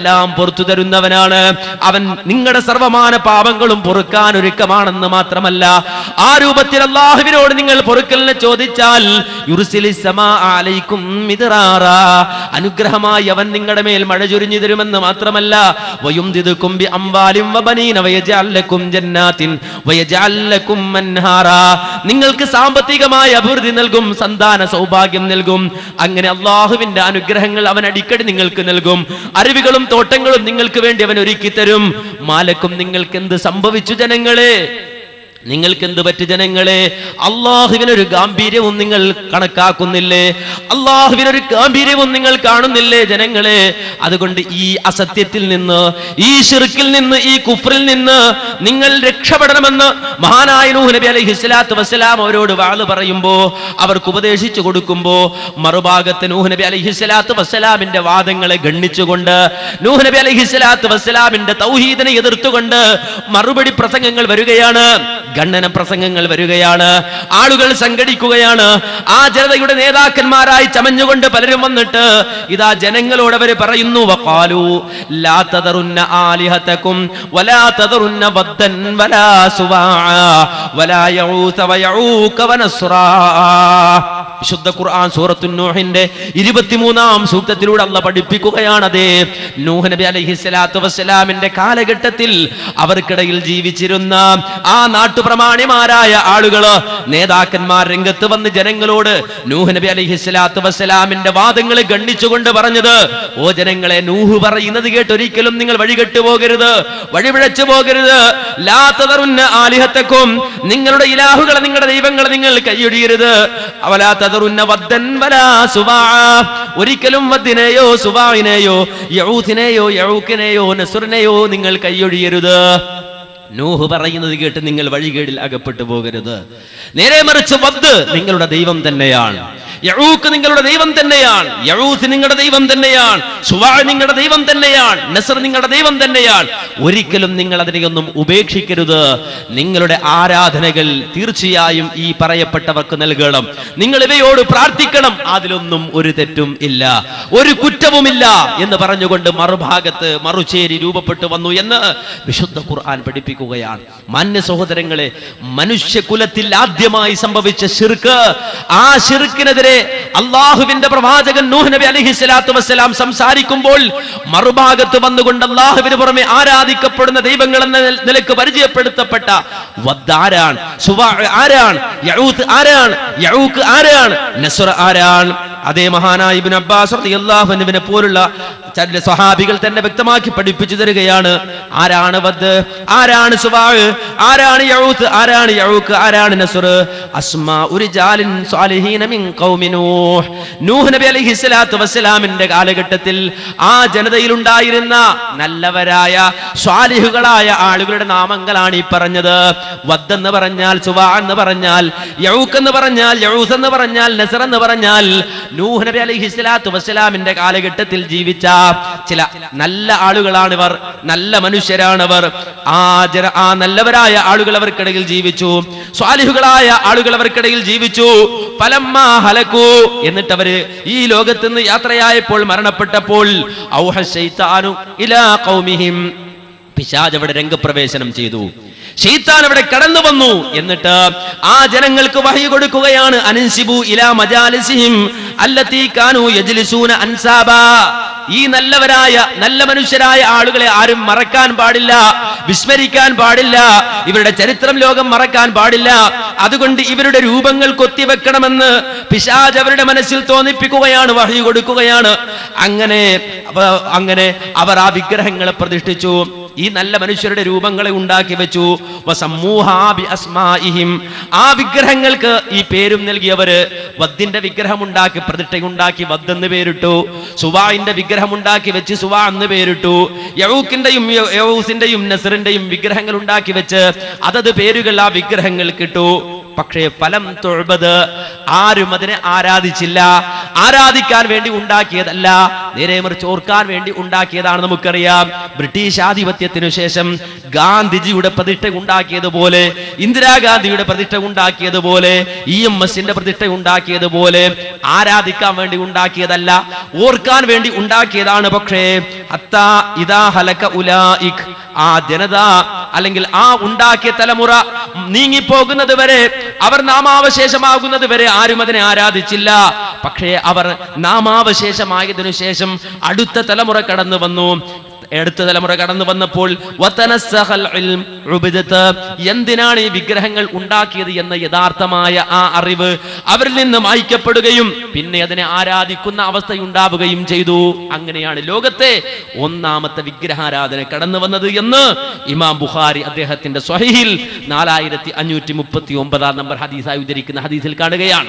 എല്ലാം പുറത്തു തരുന്നവനാണ് അവൻ നിങ്ങളുടെ സർവമാന പാപങ്ങളും പൊറുക്കാൻ ഒരുക്കമാണെന്ന് മാത്രമല്ല ആ രൂപത്തിൽ അള്ളാഹുവിനോട് നിങ്ങൾ പൊറുക്കലിനെ ചോദിച്ചാൽ യുർസിലിസ് സമാ അലൈക്കും മിദ്റാറാ. അനുഗ്രഹമായി അവൻ നിങ്ങളുടെ മേൽ മഴ ചൊരിഞ്ഞു തരുമെന്ന് മാത്രമല്ല വയുംദിദുക്കും ബി അംവാലിൻ വബനീന വയജഅൽ ലക്കും ജന്നാത്തിൻ വയജഅൽ ലക്കും അൻഹാറാ. നിങ്ങൾക്ക് സാമ്പത്തികമായ അഭിവൃദ്ധി നൽകും സന്താന സൗഭാഗ്യം നൽകും അങ്ങനെ അള്ളാഹുവിന്റെ അനുഗ്രഹങ്ങൾ അവൻ അടിക്കടി നിങ്ങൾക്ക് നൽകും അരുവികളും തോട്ടങ്ങളും നിങ്ങൾക്ക് വേണ്ടി അവൻ ഒരുക്കി തരും മാലക്കും നിങ്ങൾക്ക് എന്ത് സംഭവിച്ചു ജനങ്ങളെ നിങ്ങൾക്ക് എന്ത് പറ്റു ജനങ്ങളെ അള്ളാഹുവിനൊരു ഗാംഭീര്യവും നിങ്ങൾ കണക്കാക്കുന്നില്ലേ അള്ളാഹുവിനൊരു ഗാംഭീര്യവും നിങ്ങൾ കാണുന്നില്ലേ ജനങ്ങളെ അതുകൊണ്ട് ഈ അസത്യത്തിൽ നിന്ന് ഈ ഷിർക്കിൽ നിന്ന് ഈ കുഫറിൽ നിന്ന് നിങ്ങൾ രക്ഷപ്പെടണമെന്ന് മഹാനായ നൂഹ് നബി അലൈഹി സ്വലാത്തു വസ്സലാം അവരോട് വാള് പറയുമ്പോ അവർക്ക് ഉപദേശിച്ചു കൊടുക്കുമ്പോ മറുഭാഗത്ത് നൂഹ് നബി അലൈഹി സ്വലാത്തു വസ്സലാമിന്റെ വാദങ്ങളെ ഗണ്ണിച്ചുകൊണ്ട് നൂഹ് നബി അലൈഹി സ്വലാത്തു വസ്സലാമിന്റെ തൗഹീദിനെ എതിർത്തുകൊണ്ട് മറുപടി പ്രസംഗങ്ങൾ വരികയാണ് ഖണ്ഡന പ്രസംഗങ്ങൾ വരികയാണ് ആളുകൾ സംഘടിക്കുകയാണ് ആ ജനതയുടെ നേതാക്കന്മാരായി ചമഞ്ഞുകൊണ്ട് പലരും വന്നിട്ട് ഇതാ ജനങ്ങളോട് അവര് പറയുന്നു വഖാലു ലാ തദറുന്ന ആലിഹതകും വലാ തദറുന്ന വദ്ദൻ വലാ സുവാഅ വലാ യഊസ വയഊക വനസ്റാ വിശുദ്ധ ഖുർആൻ സൂറത്തു നൂഹിന്റെ ഇരുപത്തിമൂന്നാം സൂക്തത്തിലൂടെ അല്ല പഠിപ്പിക്കുകയാണ് അതേ നൂഹ് നബി അലൈഹി സ്വലാത്തു വസ്സലാമിന്റെ കാലഘട്ടത്തിൽ അവർക്കിടയിൽ ജീവിച്ചിരുന്ന ആ നാട്ടുപ്രമാണിമാരായ ആളുകള് നേതാക്കന്മാർ രംഗത്ത് വന്ന് ജനങ്ങളോട് നൂഹ് നബി അലൈഹി സ്വലാത്തു വസ്സലാമിന്റെ വാദങ്ങൾ ഗണ്ണിച്ചുകൊണ്ട് പറഞ്ഞത് ഓ ജനങ്ങളെ നൂഹ് പറയുന്നത് കേട്ട് ഒരിക്കലും നിങ്ങൾ വഴികെട്ടു പോകരുത് വഴിപിഴച്ചു പോകരുത് ലാ തദറുന്ന ആലിഹത്തക്കും നിങ്ങളുടെ ഇലാഹുകളെ നിങ്ങളുടെ ദൈവങ്ങളെ നിങ്ങൾ കൈയൊഴിയരുത് അവലാ തദറുന്ന വദ്ദൻ വലാ സുവാഅ ഒരിക്കലും വദ്ദിനെയോ സുവാഇനെയോ യഊത്തിനെയോ യഊക്കിനെയോ നസുറിനെയോ നിങ്ങൾ കൈയൊഴിയരുത് നൂഹ് പറയുന്നത് കേട്ട് നിങ്ങൾ വഴികേടിൽ അകപ്പെട്ടു പോകരുത് നേരെ മറിച്ച് വദ് നിങ്ങളുടെ ദൈവം തന്നെയാണ് യഊക്ക് നിങ്ങളുടെ ദൈവം തന്നെയാണ് യഊത്ത് നിങ്ങളുടെ ദൈവം തന്നെയാണ് സുവാ നിങ്ങളുടെ ദൈവം തന്നെയാണ് നസർ നിങ്ങളുടെ ദൈവം തന്നെയാണ് ഒരിക്കലും നിങ്ങൾ അതിനെയൊന്നും ഉപേക്ഷിക്കരുത് നിങ്ങളുടെ ആരാധനകൾ തീർച്ചയായും ഈ പറയപ്പെട്ടവർക്ക് നൽകണം നിങ്ങൾ ഇവയോട് പ്രാർത്ഥിക്കണം അതിലൊന്നും ഒരു തെറ്റും ഇല്ല ഒരു കുറ്റവുമില്ല എന്ന് പറഞ്ഞുകൊണ്ട് മറുഭാഗത്ത് മറുചേരി രൂപപ്പെട്ടു വന്നു എന്ന് വിശുദ്ധ ഖുർആൻ പഠിപ്പിക്കുകയാണ് മാന്യ സഹോദരങ്ങളെ മനുഷ്യകുലത്തിൽ ആദ്യമായി സംഭവിച്ച ഷിർക്ക് ആ ഷിർക്കിനെതിരെ അള്ളാഹുവിന്റെ പ്രവാചകൻ നൂഹ് നബി അലൈഹി സ്വലാത്തു വസ്സലാം സംസാരിക്കുമ്പോൾ മറുഭാഗത്ത് വന്നുകൊണ്ട് അള്ളാഹുവിന് പുറമെ ആരാധിക്കപ്പെടുന്ന ദൈവങ്ങൾ എന്ന നില- നിലക്ക് പരിചയപ്പെടുത്തപ്പെട്ട വദ് ആരാണ് സുവാ ആരാണ് യഊത്ത് ആരാണ് യഊക്ക് ആരാണ് നസ്ർ ആരാണ് അതേ മഹാനായ ഇബ്നു അബ്ബാസ് റളിയല്ലാഹു അൻഹുവിനെ പോലുള്ള ചില സ്വഹാബികൾ തന്നെ വ്യക്തമാക്കി പഠിപ്പിച്ചു തരികയാണ് ആരാണ് വദ് ആരാണ് സുവാഹ് ആരാണ് യഊത്ത് ആരാണ് യഊക്ക് ആരാണ് നസ്ർ അസ്മാ ഉരിജാലിൻ സ്വാലിഹീന മിൻ ഖൗമി നൂഹ് നൂഹ് നബി അലൈഹി സ്വലാത്തു വസ്സലാമിന്റെ കാലഘട്ടത്തിൽ ആ ജനതയിൽ ഉണ്ടായിരുന്ന നല്ലവരായ സ്വാലിഹുകളായ ആളുകളുടെ നാമങ്ങളാണ് ഈ പറഞ്ഞത് വദ് എന്ന് പറഞ്ഞാൽ സുവാ എന്ന് പറഞ്ഞാൽ യഊക്ക് എന്ന് പറഞ്ഞാൽ യഊസ് എന്ന് പറഞ്ഞാൽ നസർ എന്ന് പറഞ്ഞാൽ നൂഹ് നബി അലൈഹി സ്വലാത്തു വസ്സലാമിന്റെ കാലഘട്ടത്തിൽ ജീവിച്ച ചില നല്ല ആളുകളാണിവർ നല്ല മനുഷ്യരാണവർ ആ ജന ആ നല്ലവരായ ആളുകൾ അവർക്കിടയിൽ ജീവിച്ചു സ്വാലിഹുകളായ ആളുകൾ അവർക്കിടയിൽ ജീവിച്ചു ഫലമ്മ ഹലക്കു എന്നിട്ട് അവര് ഈ ലോകത്ത് നിന്ന് യാത്രയായപ്പോൾ മരണപ്പെട്ടപ്പോൾ ഔഹ ശൈത്താനു ഇലാ ഖൗമിഹിം പിശാജ് അവിടെ രംഗപ്രവേശനം ചെയ്തു ഷെയ്ത്താൻ അവിടെ കടന്നു വന്നു എന്നിട്ട് ആ ജനങ്ങൾക്ക് വഹി കൊടുക്കുകയാണ് അൻസിബു ഇലാ മജാലിസിഹിം അല്ലത്തി കാനു യജ്ലിസൂന അൻസാബാ ഈ നല്ലവരായ നല്ല മനുഷ്യരായ ആളുകളെ ആരും മറക്കാൻ പാടില്ല വിസ്മരിക്കാൻ പാടില്ല ഇവരുടെ ചരിത്രം ലോകം മറക്കാൻ പാടില്ല അതുകൊണ്ട് ഇവരുടെ രൂപങ്ങൾ കൊത്തിവെക്കണമെന്ന് പിശാജ് അവരുടെ മനസ്സിൽ തോന്നിപ്പിക്കുകയാണ് വഹി കൊടുക്കുകയാണ് അങ്ങനെ അവ- അങ്ങനെ അവർ ആ വിഗ്രഹങ്ങളെ പ്രതിഷ്ഠിച്ചു ഈ നല്ല മനുഷ്യരുടെ രൂപങ്ങളെ ഉണ്ടാക്കി വെച്ചു വസമ്മൂഹാ ബി അസ്മാഇഹിം. ആ വിഗ്രഹങ്ങൾക്ക് ഈ പേരും നൽകിയവര് വദ്ദിന്റെ വിഗ്രഹം ഉണ്ടാക്കി പ്രതിഷ്ഠയുണ്ടാക്കി വദ് എന്ന് പേരിട്ടു സുവാഇന്റെ വിഗ്രഹം ഉണ്ടാക്കി വെച്ച് സുവാ എന്ന് പേരിട്ടു യൗക്കിന്റെയും യൗസിന്റെയും നസറിന്റെയും വിഗ്രഹങ്ങൾ ഉണ്ടാക്കി വെച്ച് അതത് പേരുകൾ ആ വിഗ്രഹങ്ങൾക്ക് ഇട്ടു പക്ഷേ ഫലം തൊഴുപത് ആരും അതിനെ ആരാധിച്ചില്ല ആരാധിക്കാൻ വേണ്ടി ഉണ്ടാക്കിയതല്ല നേരെ മറിച്ച് ഓർക്കാൻ വേണ്ടി ഉണ്ടാക്കിയതാണ് നമുക്കറിയാം ബ്രിട്ടീഷ് ആധിപത്യത്തിനു ശേഷം ഗാന്ധിജിയുടെ പ്രതിഷ്ഠ ഉണ്ടാക്കിയതുപോലെ ഇന്ദിരാഗാന്ധിയുടെ പ്രതിഷ്ഠ ഉണ്ടാക്കിയതുപോലെ ഇ എം എസിന്റെ പ്രതിഷ്ഠ ഉണ്ടാക്കിയതുപോലെ ആരാധിക്കാൻ വേണ്ടി ഉണ്ടാക്കിയതല്ല ഓർക്കാൻ വേണ്ടി ഉണ്ടാക്കിയതാണ് പക്ഷേ ഹത്താ ഇദാ ഹലക ഉലായിക് ആ ജനത അല്ലെങ്കിൽ ആ ഉണ്ടാക്കിയ തലമുറ നീങ്ങിപ്പോകുന്നത് വരെ അവർ നാമാവശേഷമാകുന്നത് വരെ ആരും അതിനെ ആരാധിച്ചില്ല പക്ഷേ അവർ നാമാവശേഷമായതിനു ശേഷം അടുത്ത തലമുറ കടന്നു വന്നു അടുത്ത തലമുറ കടന്നു വന്നപ്പോൾ വതനസ്സഹൽ ഇൽം ഉബിദത്ത് എന്തിനാണ് ഈ വിഗ്രഹങ്ങൾ ഉണ്ടാക്കിയത് എന്ന യഥാർത്ഥമായ ആ അറിവ് അവരിൽ നിന്ന് മായ്ക്കപ്പെടുകയും പിന്നെ അതിനെ ആരാധിക്കുന്ന അവസ്ഥയുണ്ടാവുകയും ചെയ്തു അങ്ങനെയാണ് ലോകത്തെ ഒന്നാമത്തെ വിഗ്രഹാരാധന കടന്നു വന്നത് എന്ന് ഇമാം ബുഖാരി അദ്ദേഹത്തിന്റെ സ്വഹീഹിൽ നാലായിരത്തി അഞ്ഞൂറ്റി മുപ്പത്തി ഒമ്പതാം നമ്പർ ഹദീസായി ഉദ്ധരിക്കുന്ന ഹദീസിൽ കാണുകയാണ്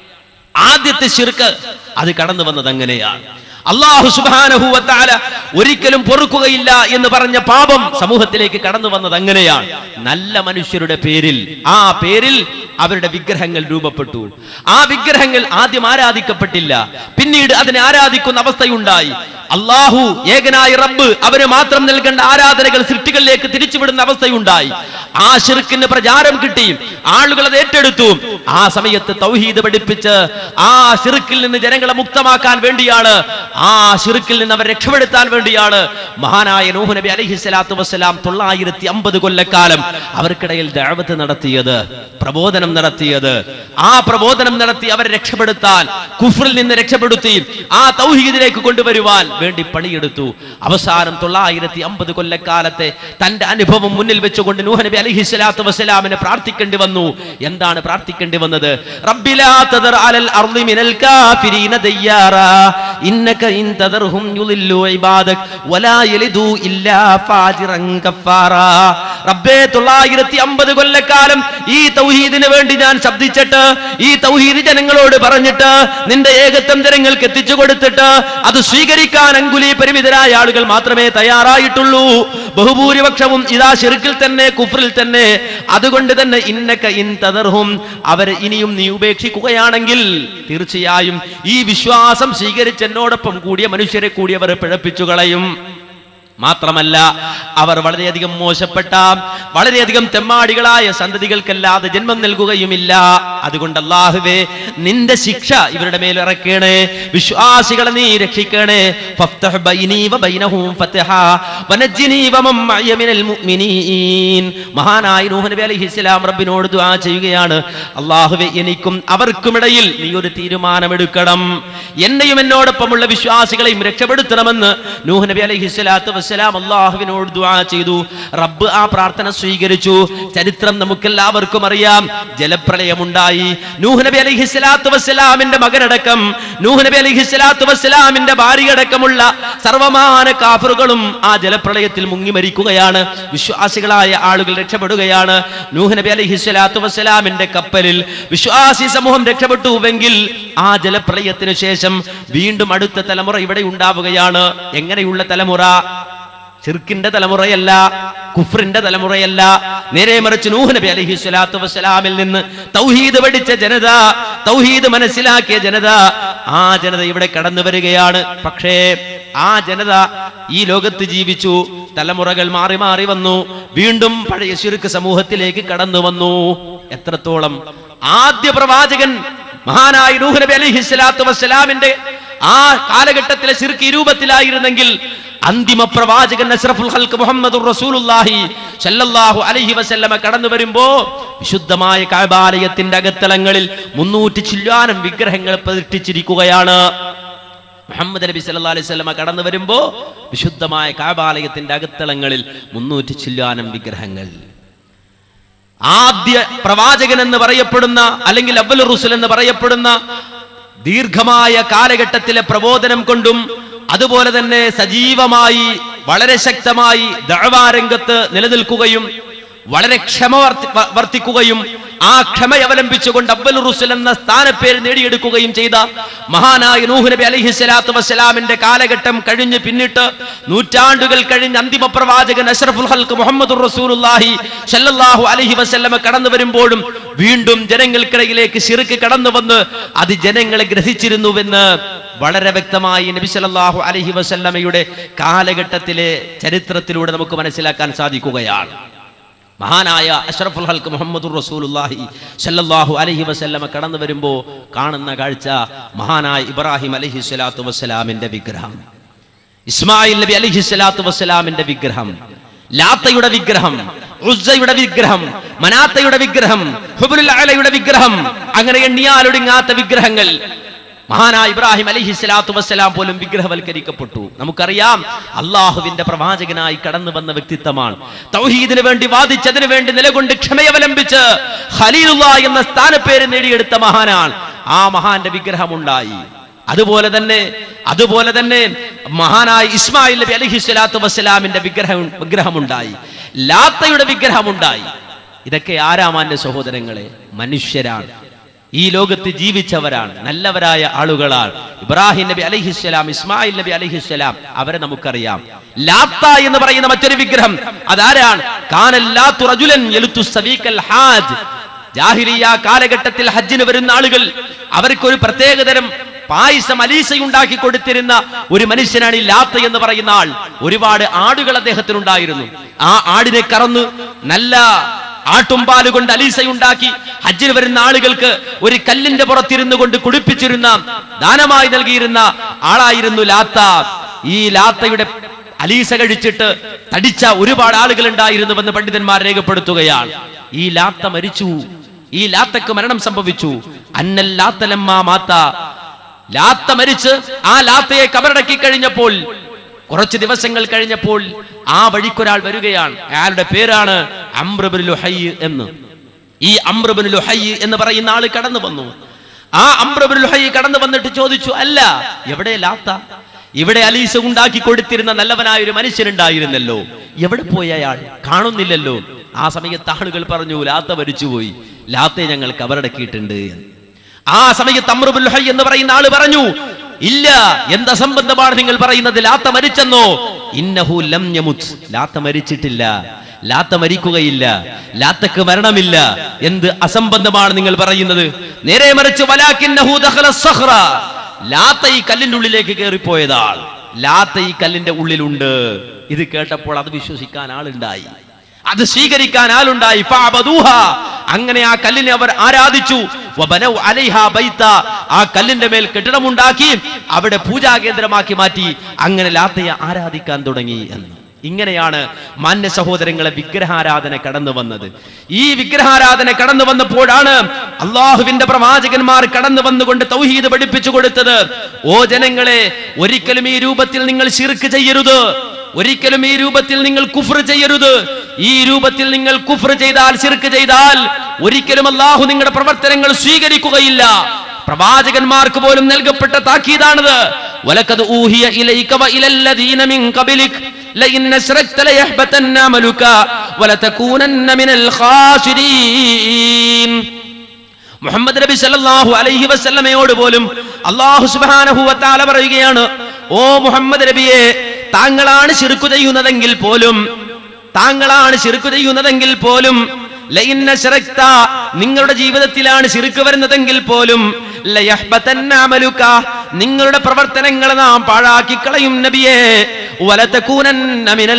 ആദ്യത്തെ ശിർക്ക് അത് കടന്നു വന്നത് അങ്ങനെയാണ് അള്ളാഹു സുബാനഹുവത്താല ഒരിക്കലും പൊറുക്കുകയില്ല എന്ന് പറഞ്ഞ പാപം സമൂഹത്തിലേക്ക് കടന്നു വന്നത് അങ്ങനെയാണ് നല്ല മനുഷ്യരുടെ പേരിൽ ആ പേരിൽ അവരുടെ വിഗ്രഹങ്ങൾ രൂപപ്പെട്ടു ആ വിഗ്രഹങ്ങൾ ആദ്യം ആരാധിക്കപ്പെട്ടില്ല പിന്നീട് അതിനെ ആരാധിക്കുന്ന അവസ്ഥയുണ്ടായി അള്ളാഹു ഏകനായ റബ്ബ് അവന് മാത്രം നൽകേണ്ട ആരാധനകൾ സൃഷ്ടികളിലേക്ക് തിരിച്ചുവിടുന്ന അവസ്ഥയുണ്ടായി ആ ഷിർക്കിന് പ്രചാരം കിട്ടി ആളുകൾ അത് ഏറ്റെടുത്തു ആ സമയത്ത് തൗഹീദ് പഠിപ്പിച്ച് ആ ഷിർക്കിൽ നിന്ന് ജനങ്ങളെ മുക്തമാക്കാൻ വേണ്ടിയാണ് ആ ഷിർക്കിൽ നിന്ന് അവരെ രക്ഷപ്പെടുത്താൻ വേണ്ടിയാണ് മഹാനായ നൂഹ് നബി അലൈഹി സ്വലാത്തു വസ്സലാം തൊള്ളായിരത്തി അമ്പത് കൊല്ലക്കാലം അവർക്കിടയിൽ ദഅവത്ത് നടത്തിയത് പ്രബോധനം നടത്തിയത് ആ പ്രബോധനം നടത്തി അവരെ രക്ഷപ്പെടുത്താൻ കുഫറിൽ നിന്ന് രക്ഷപ്പെടുത്തി ആ തൗഹീദിലേക്ക് കൊണ്ടുവരുവാൻ വേണ്ടി പണിയെടുത്തു അവസാനം തൊള്ളായിരത്തി അമ്പത് കൊല്ലക്കാലത്തെ തന്റെ അനുഭവം മുന്നിൽ വെച്ചുകൊണ്ട് നൂഹ് നബി അലൈഹി സ്വലാത്തു വസ്സലാമിനെ പ്രാർത്ഥിക്കേണ്ടി വന്നു എന്താണ് പ്രാർത്ഥിക്കേണ്ടി വന്നത് റബ്ബിലാ തദർ അലൽ അർളി മിനൽ കാഫിരീന ദയ്യാറാ ഇന്നക ഇൻ തദർഹും യുളില്ലു ഇബാദക് വലാ യലിദു ഇല്ലാ ഫാജിറൻ കഫാറാ റബ്ബേ തൊള്ളായിരത്തി അമ്പത് കൊല്ലക്കാലം ഈ തൗഹീദിന് വേണ്ടി ഞാൻ ശബ്ദിച്ചിട്ട് ഈ തൗഹീദ് ജനങ്ങളോട് പറഞ്ഞിട്ട് നിന്റെ ഏകത്വം ജനങ്ങൾക്ക് എത്തിച്ചു കൊടുത്തിട്ട് അത് സ്വീകരിക്കാൻ അങ്കുലി പരിമിതരായ ആളുകൾ മാത്രമേ തയ്യാറായിട്ടുള്ളൂ ബഹുഭൂരിപക്ഷവും ഇതാ ഷിർക്കിൽ തന്നെ കുഫറിൽ തന്നെ അതുകൊണ്ട് തന്നെ ഇന്നക്ക ഇൻ തദർഹും അവർ ഇനിയും നീ ഉപേക്ഷിക്കുകയാണെങ്കിൽ തീർച്ചയായും ഈ വിശ്വാസം സ്വീകരിച്ച് എന്നോടൊപ്പം കൂടിയ മനുഷ്യരെ കൂടി അവർ പിഴപ്പിച്ചു കളയും മാത്രമല്ല അവർ വളരെയധികം മോശപ്പെട്ട വളരെയധികം തെമ്മാടികളായ സന്തതികൾക്കല്ലാതെ ജന്മം നൽകുകയുമില്ല അതുകൊണ്ട് അള്ളാഹുവേ നിന്റെ ശിക്ഷ ഇവരുടെ മേൽ ഇറക്കണേ വിശ്വാസികളെ നീ രക്ഷിക്കണേ ഫഫ്തഹ് ബൈനീ വബൈനഹും ഫത്ഹാ വനജ്ജിനീ വമൻ മഅയ മിനൽ മുഅ്മിനീൻ മഹാനായ നൂഹ് നബി അലൈഹിസ്സലാം റബ്ബിനോട് ദുആ ചെയ്യുകയാണ് അള്ളാഹുവേ എനിക്കും അവർക്കുമിടയിൽ നീ ഒരു തീരുമാനമെടുക്കണം എന്നെയും എന്നോടൊപ്പമുള്ള വിശ്വാസികളെയും രക്ഷപ്പെടുത്തണമെന്ന് നൂഹ് നബി അലൈഹി സ്വലാത്തു വസ്സലാം അള്ളാഹുവിനോട് ദുആ ചെയ്തു റബ്ബ് ആ പ്രാർത്ഥന സ്വീകരിച്ചു ചരിത്രം നമുക്കെല്ലാവർക്കും അറിയാം ജലപ്രളയമുണ്ടായി നൂഹ് നബി അലൈഹി സ്വലാത്തു വസ്സലാമിന്റെ മകനടക്കം നൂഹ് നബി അലൈഹി സ്വലാത്തു വസ്സലാമിന്റെ ഭാര്യയടക്കമുള്ള സർവമാന കാഫറുകളും ആ ജലപ്രളയത്തിൽ മുങ്ങി മരിക്കുകയാണ് വിശ്വാസികളായ ആളുകൾ രക്ഷപ്പെടുകയാണ് നൂഹ് നബി അലൈഹി സ്വലാത്തു വസ്സലാമിന്റെ കപ്പലിൽ വിശ്വാസി സമൂഹം രക്ഷപ്പെട്ടുവെങ്കിൽ ആ ജലപ്രളയത്തിന് ശേഷം വീണ്ടും അടുത്ത തലമുറ ഇവിടെ ഉണ്ടാവുകയാണ് എങ്ങനെയുള്ള തലമുറ ചിർക്കിന്റെ തലമുറയല്ല കുഫറിന്റെ തലമുറയല്ല നേരെ മറിച്ച് നൂഹ് നബി അലൈഹി സ്വലാത്തു വസ്സലാമിൽ നിന്ന് തൗഹീദ് പഠിച്ച ജനത തൗഹീദ് മനസ്സിലാക്കിയ ജനത ആ ജനത ഇവിടെ കടന്നു വരികയാണ് പക്ഷേ ആ ജനത ഈ ലോകത്ത് ജീവിച്ചു തലമുറകൾ മാറി മാറി വന്നു വീണ്ടും പഴയ ശിർക്ക് സമൂഹത്തിലേക്ക് കടന്നു വന്നു എത്രത്തോളം ആദ്യ പ്രവാചകൻ മഹാനായ നൂഹ് നബി അലൈഹി സ്വലാത്തു വസ്സലാമിന്റെ ആ കാലഘട്ടത്തിലെ ശിർക്ക് ഈ രൂപത്തിലായിരുന്നെങ്കിൽ അന്തിമ പ്രവാചകൻ അഷ്റഫുൽ ഹൽക്ക് മുഹമ്മദ് റസൂലുള്ളാഹി സല്ലല്ലാഹു അലൈഹി വസല്ലമ കടന്നു വരുമ്പോ വിശുദ്ധമായ കഅബാലയത്തിന്റെ അകത്തളങ്ങളിൽ മുന്നൂറ്റി ചില്ലാനം വിഗ്രഹങ്ങൾ പ്രതിഷ്ഠിച്ചിരിക്കുകയാണ് മുഹമ്മദ് നബി സല്ലല്ലാഹു അലൈഹി വസല്ലമ കടന്നു വരുമ്പോ വിശുദ്ധമായ കഅബാലയത്തിന്റെ അകത്തളങ്ങളിൽ മുന്നൂറ്റി ചില്ലാനം വിഗ്രഹങ്ങൾ ആദ്യ പ്രവാചകൻ എന്ന് പറയപ്പെടുന്ന അല്ലെങ്കിൽ അവൽ റുസുൽ എന്ന് പറയപ്പെടുന്ന ദീർഘമായ കാലഘട്ടത്തിലെ പ്രബോധനം കൊണ്ടും അതുപോലെ തന്നെ സജീവമായി വളരെ ശക്തമായി ദഴവാരംഗത്ത് നിലനിൽക്കുകയും വളരെ ക്ഷമ വർത്തി- വ- വർത്തിക്കുകയും ആ ക്ഷമ അവലംബിച്ചുകൊണ്ട് അബ്ബൽ റുസുൽ എന്ന സ്ഥാനപ്പേര് നേടിയെടുക്കുകയും ചെയ്ത മഹാനായ നൂഹ് നബി അലൈഹി സ്വലാത്തു വസ്സലാമിന്റെ കാലഘട്ടം കഴിഞ്ഞ് പിന്നിട്ട് നൂറ്റാണ്ടുകൾ കഴിഞ്ഞ് അന്തിമ പ്രവാചകൻ അഷ്റഫുൽ ഹൽക്ക് മുഹമ്മദ് റസൂലുള്ളാഹി സല്ലല്ലാഹു അലൈഹി വസല്ലമ കടന്നു വരുമ്പോഴും വീണ്ടും ജനങ്ങൾക്കിടയിലേക്ക് ശിർക്ക് കടന്നു വന്ന് അത് ജനങ്ങളെ ഗ്രഹിച്ചിരുന്നുവെന്ന് വളരെ വ്യക്തമായി നബി സല്ലല്ലാഹു അലൈഹി വസല്ലമയുടെ കാലഘട്ടത്തിലെ ചരിത്രത്തിലൂടെ നമുക്ക് മനസ്സിലാക്കാൻ സാധിക്കുകയാണ് മഹാനായ അഷ്റഫുൽ ഹൽക്ക് മുഹമ്മദ് റസൂലുള്ളാഹി സല്ലല്ലാഹു അലൈഹി വസല്ലമ കടന്നു വരുമ്പോൾ കാണുന്ന കാഴ്ച മഹാനായ ഇബ്രാഹിം അലൈഹി സ്വലാത്തു വസ്സലാമിന്റെ വിഗ്രഹം ഇസ്മായിൽ നബി അലൈഹി സ്വലാത്തു വസ്സലാമിന്റെ വിഗ്രഹം ലാത്തയുടെ വിഗ്രഹം ഉസ്സയുടെ വിഗ്രഹം മനാത്തയുടെ വിഗ്രഹം ഹുബുൽ അലയുടെ വിഗ്രഹം അങ്ങനെ എണ്ണിയാലൊടുങ്ങാത്ത വിഗ്രഹങ്ങൾ മഹാനായ ഇബ്രാഹിം അലൈഹി സ്വലാത്തു വസ്സലാം പോലും വിഗ്രഹവൽക്കരിക്കപ്പെട്ടു നമുക്കറിയാം അള്ളാഹുവിന്റെ പ്രവാചകനായി കടന്നു വന്ന വ്യക്തിത്വമാണ് തൗഹീദിന് വേണ്ടി വാദിച്ചതിന് വേണ്ടി നിലകൊണ്ട് ക്ഷമയവലംബിച്ച് ഖലീലുള്ള എന്ന സ്ഥാനപ്പേര് നേടിയെടുത്ത മഹാനാണ് ആ മഹാന്റെ വിഗ്രഹമുണ്ടായി അതുപോലെ തന്നെ അതുപോലെ തന്നെ മഹാനായ ഇസ്മായിൽ നബി അലൈഹി സ്വലാത്തു വസ്സലാമിന്റെ വിഗ്രഹം വിഗ്രഹമുണ്ടായി ലാത്തയുടെ വിഗ്രഹമുണ്ടായി ഇതൊക്കെ ആരാമാന്റെ സഹോദരങ്ങളെ മനുഷ്യരാണ് ഈ ലോകത്ത് ജീവിച്ചവരാണ് നല്ലവരായ ആളുകളാണ് ഇബ്രാഹിം നബി അലഹിസ്സലാം ഇസ്മായിൽ നബി അലഹിസ്സലാം അവരെ നമുക്കറിയാം ലാത്ത എന്ന് പറയുന്ന മറ്റൊരു വിഗ്രഹം അതാരാണ് കാനല്ലാത്തു റജുലൻ യലുത്തു സവീക്കൽ ഹാജ് ജാഹിലിയ കാലഘട്ടത്തിൽ ഹജ്ജിന് വരുന്ന ആളുകൾ അവർക്ക് ഒരു പ്രത്യേകതരം പായസം അലീസയുണ്ടാക്കി കൊടുത്തിരുന്ന ഒരു മനുഷ്യനാണ് ഈ ലാത്ത എന്ന് പറയുന്ന ആൾ ഒരുപാട് ആടുകൾ അദ്ദേഹത്തിനുണ്ടായിരുന്നു ആ ആടിനെ കറന്ന് നല്ല ആട്ടുംപാല് കൊണ്ട് അലീസയുണ്ടാക്കി ഹജ്ജിന് വരുന്ന ആളുകൾക്ക് ഒരു കല്ലിന്റെ പുറത്തിരുന്നു കൊണ്ട് കുടിപ്പിച്ചിരുന്ന ദാനമായി നൽകിയിരുന്ന ആളായിരുന്നു ലാത്ത ഈ ലാത്തയുടെ അലീസ കഴിച്ചിട്ട് തടിച്ച ഒരുപാട് ആളുകൾ ഉണ്ടായിരുന്നുവെന്ന് പണ്ഡിതന്മാർ രേഖപ്പെടുത്തുകയാണ് ഈ ലാത്ത മരിച്ചു ഈ ലാത്തക്ക് മരണം സംഭവിച്ചു അന്നൽ ലാത്തലമ്മ മാത്ത ലാത്ത മരിച്ച് ആ ലാത്തയെ കബറടക്കി കഴിഞ്ഞപ്പോൾ കുറച്ച് ദിവസങ്ങൾ കഴിഞ്ഞപ്പോൾ ആ വഴിക്കൊരാൾ വരികയാണ് അയാളുടെ പേരാണ് അമ്രബിൻ ലുഹൈ എന്ന് ഈ അമ്രബിൻ ലുഹൈ എന്ന് പറയുന്ന ആള് കടന്നു വന്നു ആ അമ്രബിൻ ലുഹൈ കടന്നു വന്നിട്ട് ചോദിച്ചു അല്ല എവിടെ ലാത്ത ഇവിടെ അലീസ ഉണ്ടാക്കി കൊടുത്തിരുന്ന നല്ലവനായ ഒരു മനുഷ്യനുണ്ടായിരുന്നല്ലോ എവിടെ പോയി അയാൾ കാണുന്നില്ലല്ലോ ആ സമയത്ത് ആളുകൾ പറഞ്ഞു ലാത്ത മരിച്ചുപോയി ലാത്തയെ ഞങ്ങൾ കബറടക്കിയിട്ടുണ്ട് എന്ന് ആ സമയത്ത് അമ്രുബുൽ ഹൈ എന്ന് പറയുന്ന ആള് പറഞ്ഞു ഇല്ല എന്ത് അസംബന്ധമാണ് നിങ്ങൾ പറയുന്നത് ലാത്ത മരിച്ചെന്നോ ഇന്നഹു ലം യമുത് ലാത്ത മരിച്ചിട്ടില്ല ലാത്ത മരിക്കുകയില്ല ലാത്തക്ക് മരണമില്ല എന്ത് അസംബന്ധമാണ് നിങ്ങൾ പറയുന്നത് നേരെ മറിച്ച് വലാക്കിന്നഹു ദഖല സഖ്റ ലാത്ത ഈ കല്ലിന്റെ ഉള്ളിലേക്ക് കയറിപ്പോയതാൾ ലാത്ത ഈ കല്ലിന്റെ ഉള്ളിലുണ്ട് ഇത് കേട്ടപ്പോൾ അത് വിശ്വസിക്കാൻ ആളുണ്ടായി അത് സ്വീകരിക്കാൻ ആളുണ്ടായി ഫഅബദൂഹ. അങ്ങനെ ആ കല്ലിനെ അവർ ആരാധിച്ചു വബനൗ അലൈഹാ ബൈത്ത. ആ കല്ലിന്റെ മേൽ കെട്ടിടമുണ്ടാക്കി അവിടെ പൂജാകേന്ദ്രമാക്കി മാറ്റി അങ്ങനെ ലാത്തയെ ആരാധിക്കാൻ തുടങ്ങി എന്ന് ഇങ്ങനെയാണ് മാന്യ സഹോദരങ്ങളെ വിഗ്രഹാരാധന കടന്നു വന്നത് ഈ വിഗ്രഹാരാധന കടന്നു വന്നപ്പോഴാണ് അള്ളാഹുവിന്റെ പ്രവാചകന്മാർ കടന്നു വന്നുകൊണ്ട് തൗഹീദ് പഠിപ്പിച്ചു കൊടുത്തത് ഓ ജനങ്ങളെ ഒരിക്കലും ഈ രൂപത്തിൽ നിങ്ങൾ ശിർക്ക് ചെയ്യരുത് ഒരിക്കലും ഈ രൂപത്തിൽ നിങ്ങൾ കുഫ്ർ ചെയ്യരുത് ഈ രൂപത്തിൽ നിങ്ങൾ കുഫ്ർ ചെയ്താൽ ശിർക്ക് ചെയ്താൽ ഒരിക്കലും അള്ളാഹു നിങ്ങളുടെ പ്രവർത്തനങ്ങൾ സ്വീകരിക്കുകയില്ല പ്രവാചകന്മാർക്ക് പോലും നൽകപ്പെട്ട താക്കീതാണിത് വലക്കത് ഊഹിയ ഇലൈക വഇലല്ലദീന മിൻ ഖബലിക് ലഇൻ അശ്റക്ത ലയഹ്ബതന്ന അമലുക വലതകൂനന്ന മിനൽ ഖാസിരീൻ മുഹമ്മദ് നബി സല്ലല്ലാഹു അലൈഹി വസല്ലമയോട് പോലും അല്ലാഹു സുബ്ഹാനഹു വ തആല പറയുകയാണ് ഓ മുഹമ്മദ് നബിയെ താങ്കളാണ് ശിർക്ക് ചെയ്യുന്നതെങ്കിൽ പോലും താങ്കളാണ് ശിർക്ക് ചെയ്യുന്നതെങ്കിൽ പോലും ലഇൻ അശ്റക്ത നിങ്ങളുടെ ജീവിതത്തിലാണ് ശിർക്ക് വരുന്നതെങ്കിൽ പോലും ലയഹ്ബതന്ന അമലുക നിങ്ങളുടെ പ്രവർത്തനങ്ങൾ നാം പാഴാക്കി കളയും നബിയെ വലതകൂനന്ന മിനൽ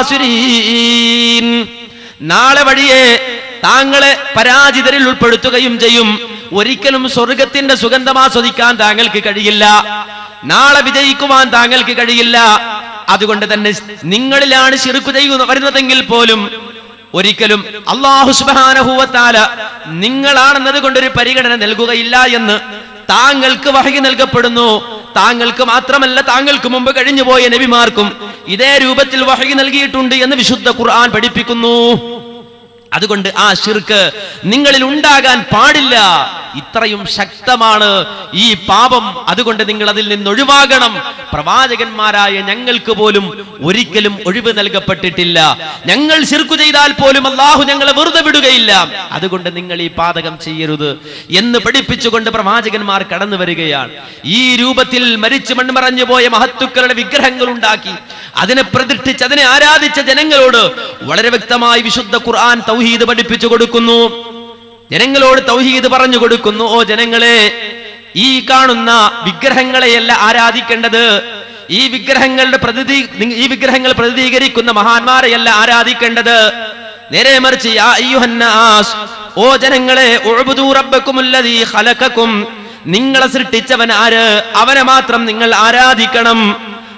ഖാസിരീൻ നാളെ വഴിയെ താങ്കളെ പരാജിതരിൽ ഉൾപ്പെടുത്തുകയും ചെയ്യും ഒരിക്കലും സ്വർഗത്തിന്റെ സുഗന്ധം ആസ്വദിക്കാൻ താങ്കൾക്ക് കഴിയില്ല നാളെ വിജയിക്കുവാൻ താങ്കൾക്ക് കഴിയില്ല അതുകൊണ്ട് തന്നെ നിങ്ങളിലാണ് ശിറുക്കു ചെയ്യുന്ന വരുന്നതെങ്കിൽ പോലും ഒരിക്കലും അള്ളാഹു സുബാനഹുവത്താല നിങ്ങളാണെന്നത് കൊണ്ടൊരു പരിഗണന നൽകുകയില്ല എന്ന് താങ്കൾക്ക് വഹി നൽകപ്പെടുന്നു താങ്കൾക്ക് മാത്രമല്ല താങ്കൾക്ക് മുമ്പ് കഴിഞ്ഞുപോയ നബിമാർക്കും ഇതേ രൂപത്തിൽ വഹി നൽകിയിട്ടുണ്ട് എന്ന് വിശുദ്ധ ഖുർആൻ പഠിപ്പിക്കുന്നു അതുകൊണ്ട് ആ ഷിർക്ക് നിങ്ങളിൽ ഉണ്ടാകാൻ പാടില്ല ഇത്രയും ശക്തമാണ് ഈ പാപം അതുകൊണ്ട് നിങ്ങൾ അതിൽ നിന്ന് ഒഴിവാകണം പ്രവാചകന്മാരായ ഞങ്ങൾക്ക് പോലും ഒരിക്കലും ഒഴിവ് നൽകപ്പെട്ടിട്ടില്ല ഞങ്ങൾ ശിർക്കു ചെയ്താൽ പോലും അള്ളാഹു ഞങ്ങളെ വെറുതെ വിടുകയില്ല അതുകൊണ്ട് നിങ്ങൾ ഈ പാതകം ചെയ്യരുത് എന്ന് പഠിപ്പിച്ചുകൊണ്ട് പ്രവാചകന്മാർ കടന്നു വരികയാണ് ഈ രൂപത്തിൽ മരിച്ചു മൺമറഞ്ഞു പോയ മഹത്തുക്കളുടെ വിഗ്രഹങ്ങൾ ഉണ്ടാക്കി അതിനെ പ്രതിഷ്ഠിച്ച് അതിനെ ആരാധിച്ച ജനങ്ങളോട് വളരെ വ്യക്തമായി വിശുദ്ധ ഖുർആൻ തൗഹീദ് പഠിപ്പിച്ചു കൊടുക്കുന്നു ജനങ്ങളോട് തൗഹീദ് പറഞ്ഞു കൊടുക്കുന്നു ഓ ജനങ്ങളെ ഈ കാണുന്ന വിഗ്രഹങ്ങളെയല്ല ആരാധിക്കേണ്ടത് ഈ വിഗ്രഹങ്ങളുടെ പ്രതി ഈ വിഗ്രഹങ്ങൾ പ്രതിനിധീകരിക്കുന്ന മഹാന്മാരെയല്ല ആരാധിക്കേണ്ടത് നേരെ മറിച്ച് യാ അയ്യുഹന്നാസ് ഓ ജനങ്ങളെ ഉഅ്ബുദൂ റബ്ബക്കുമുല്ലദീ ഖലഖക്കും നിങ്ങളെ സൃഷ്ടിച്ചവൻ ആര് അവനെ മാത്രം നിങ്ങൾ ആരാധിക്കണം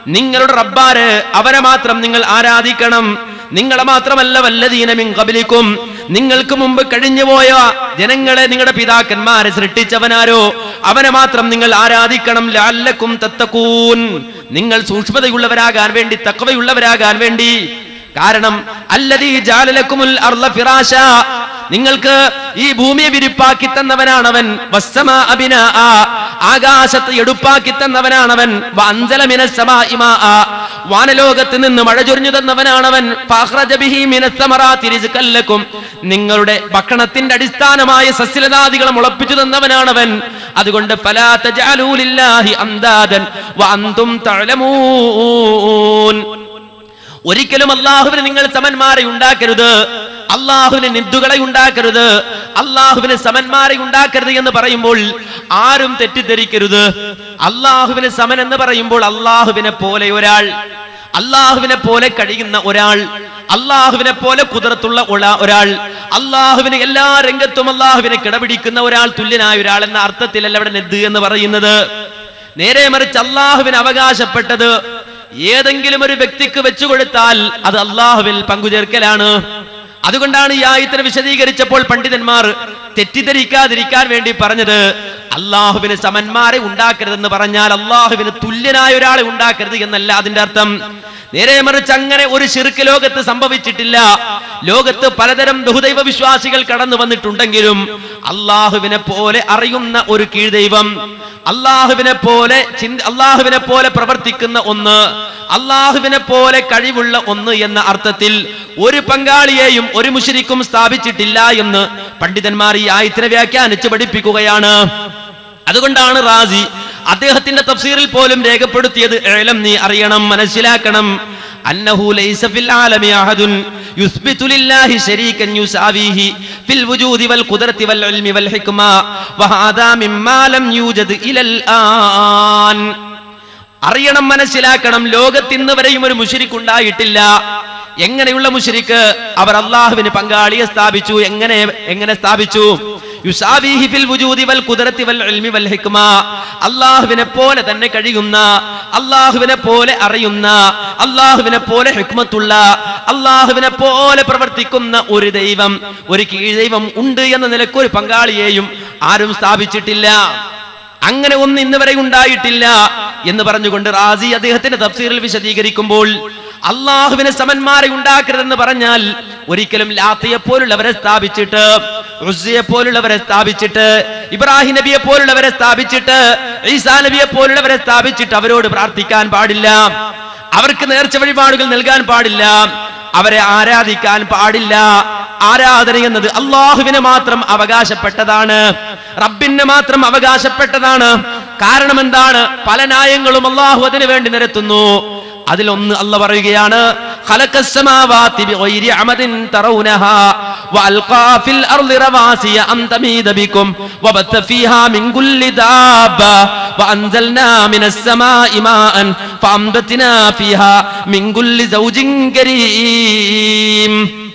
നിങ്ങളുടെ റബ്ബാര് അവരെ മാത്രം നിങ്ങൾ ആരാധിക്കണം നിങ്ങളെ മാത്രമല്ല വല്ലതീനമിൻ കബലിക്കും നിങ്ങൾക്ക് മുമ്പ് കഴിഞ്ഞുപോയ ജനങ്ങളെ നിങ്ങളുടെ പിതാക്കന്മാരെ സൃഷ്ടിച്ചവനാരോ അവനെ മാത്രം നിങ്ങൾ ആരാധിക്കണം ലാല്ലക്കും തത്തക്കൂൻ നിങ്ങൾ സൂക്ഷ്മതയുള്ളവരാകാൻ വേണ്ടി തക്കവയുള്ളവരാകാൻ വേണ്ടി കാരണം അല്ലതീ ജാലലക്കുമുൽ അർള ഫിറാശ നിങ്ങൾക്ക് ഈ ഭൂമിയെ വിരിപ്പാക്കി തന്നവനാണവൻ വസ്സമാ അബിനാ ആകാശത്ത് എടുപ്പാക്കി തന്നവനാണവൻ വഅൻസല മിനസ് സമാഇ മാഅ. വാനലോകത്ത് നിന്ന് മഴ ചൊരിഞ്ഞു തന്നവനാണവൻ ഫഅഖ്റജ ബിഹി മിനസ് സമറാത്തി റിസ്ഖൻ ലക്കും. നിങ്ങളുടെ ഭക്ഷണത്തിന്റെ അടിസ്ഥാനമായ സസ്യലതാദികൾ മുളപ്പിച്ചു തന്നവനാണവൻ അതുകൊണ്ട് ഫലാ തജഅലൂ ലില്ലാഹി അംദാദൻ വഅൻതും തഅലമൂൻ ഒരിക്കലും അള്ളാഹുവിന് നിങ്ങൾ സമന്മാരെ ഉണ്ടാക്കരുത് അള്ളാഹുവിന് നിദ്ദുകളെ ഉണ്ടാക്കരുത് അള്ളാഹുവിന് സമന്മാരെ ഉണ്ടാക്കരുത് എന്ന് പറയുമ്പോൾ ആരും തെറ്റിദ്ധരിക്കരുത് അള്ളാഹുവിന് സമൻ എന്ന് പറയുമ്പോൾ അള്ളാഹുവിനെ പോലെ ഒരാൾ അള്ളാഹുവിനെ പോലെ കഴിയുന്ന ഒരാൾ അള്ളാഹുവിനെ പോലെ കുതിരത്തുള്ള ഒള- ഒരാൾ അള്ളാഹുവിന് എല്ലാ രംഗത്തും അള്ളാഹുവിനെ കിടപിടിക്കുന്ന ഒരാൾ തുല്യനായ ഒരാൾ എന്ന അർത്ഥത്തിലല്ല അവിടെ നെദ് എന്ന് പറയുന്നത് നേരെ മറിച്ച് അള്ളാഹുവിന് അവകാശപ്പെട്ടത് ഏതെങ്കിലും ഒരു വ്യക്തിക്ക് വെച്ചു കൊടുത്താൽ അത് അള്ളാഹുവിൽ പങ്കുചേർക്കലാണ് അതുകൊണ്ടാണ് ഈ ആയത്തിനെ വിശദീകരിച്ചപ്പോൾ പണ്ഡിതന്മാർ തെറ്റിദ്ധരിക്കാതിരിക്കാൻ വേണ്ടി പറഞ്ഞത് അള്ളാഹുവിന് സമന്മാരെ ഉണ്ടാക്കരുതെന്ന് പറഞ്ഞാൽ അള്ളാഹുവിന് തുല്യനായ ഒരാളെ ഉണ്ടാക്കരുത് എന്നല്ല അതിന്റെ അർത്ഥം നേരെ മറിച്ച് അങ്ങനെ ഒരു ശിർക്ക് ലോകത്ത് സംഭവിച്ചിട്ടില്ല ലോകത്ത് പലതരം ബഹുദൈവ വിശ്വാസികൾ കടന്നു വന്നിട്ടുണ്ടെങ്കിലും അള്ളാഹുവിനെ പോലെ അറിയുന്ന ഒരു കീഴ്ദൈവം അള്ളാഹുവിനെ പോലെ ചിന്ത അള്ളാഹുവിനെ പോലെ പ്രവർത്തിക്കുന്ന ഒന്ന് അള്ളാഹുവിനെ പോലെ കഴിവുള്ള ഒന്ന് എന്ന അർത്ഥത്തിൽ ഒരു പങ്കാളിയെയും ഒരു മുശരിക്കും സ്ഥാപിച്ചിട്ടില്ല എന്ന് പണ്ഡിതന്മാർ ഈ ആയത്തിനെ വ്യാഖ്യാനിച്ച് പഠിപ്പിക്കുകയാണ് അതുകൊണ്ടാണ് റാസി അദ്ദേഹത്തിന്റെ തഫ്സീറിൽ പോലും രേഖപ്പെടുത്തിയത് ഏലം നീ അറിയണം മനസ്സിലാക്കണം അന്നഹു ലൈസ ഫിൽ ആലമി അഹദുൻ യുസ്ബിതു ലില്ലാഹി ശരീകൻ യുസാവിഹി ഫിൽ വുജൂദി വൽ ഖുദ്റതി വൽ ഇൽമി വൽ ഹിക്മ വഹാദാ മിമ്മാ ലം യൂജദ് ഇലൽ ആൻ അറിയണം മനസ്സിലാക്കണം ലോകത്ത് ഇന്ന് വരെയും ഒരു മുഷിരിക്ക് ഉണ്ടായിട്ടില്ല എങ്ങനെയുള്ള മുഷിരിക്ക് അവർ അള്ളാഹുവിന് പങ്കാളിയെ സ്ഥാപിച്ചു എങ്ങനെ എങ്ങനെ സ്ഥാപിച്ചു യുസാബിഹി ഫിൽ വുജൂദി വൽ ഖുദ്റതി വൽ ഇൽമി വൽ ഹിക്മ അള്ളാഹുവിനെ പോലെ തന്നെ കഴിയുന്ന അള്ളാഹുവിനെ പോലെ അറിയുന്ന അള്ളാഹുവിനെ പോലെ ഹിക്മത്തുള്ള അള്ളാഹുവിനെ പോലെ പ്രവർത്തിക്കുന്ന ഒരു ദൈവം ഒരു കീഴ്ദൈവം ഉണ്ട് എന്ന നിലക്ക് ഒരു പങ്കാളിയെയും ആരും സ്ഥാപിച്ചിട്ടില്ല അങ്ങനെ ഒന്ന് ഇന്ന് വരെ ഉണ്ടായിട്ടില്ല എന്ന് പറഞ്ഞുകൊണ്ട് റാസി അദ്ദേഹത്തിന്റെ തഫ്സീറിൽ വിശദീകരിക്കുമ്പോൾ അള്ളാഹുവിന് സമന്മാരെ ഉണ്ടാക്കരുതെന്ന് പറഞ്ഞാൽ ഒരിക്കലും ലാത്തയെ പോലുള്ളവരെ സ്ഥാപിച്ചിട്ട് ഉസ്സയെ പോലുള്ളവരെ സ്ഥാപിച്ചിട്ട് ഇബ്രാഹിം നബിയെ പോലുള്ളവരെ സ്ഥാപിച്ചിട്ട് ഈസാ നബിയെ പോലുള്ളവരെ സ്ഥാപിച്ചിട്ട് അവരോട് പ്രാർത്ഥിക്കാൻ പാടില്ല അവർക്ക് നേർച്ച വഴിപാടുകൾ നൽകാൻ പാടില്ല അവരെ ആരാധിക്കാൻ പാടില്ല ആരാധന എന്നത് അള്ളാഹുവിന് മാത്രം അവകാശപ്പെട്ടതാണ് റബ്ബിന് മാത്രം അവകാശപ്പെട്ടതാണ് കാരണം എന്താണ് പല ന്യായങ്ങളും അള്ളാഹു അതിനു വേണ്ടി നിരത്തുന്നു അതിലൊന്ന് അല്ല പറയുകയാണ് ഖലഖസ്സമാവാതി ബിഗൈരി അമദിൻ തറൗനഹാ വഅൽഖാ ഫിൽ അർളി റവാസിയ അൻ തമീദ ബികും വബത്ത ഫീഹാ മിൻ കുല്ലി ദാബ വഅൻസൽനാ മിനസ് സമാഇ മാഅൻ ഫഅംബത്നാ ഫീഹാ മിൻ കുല്ലി സൗജിൻ കരീം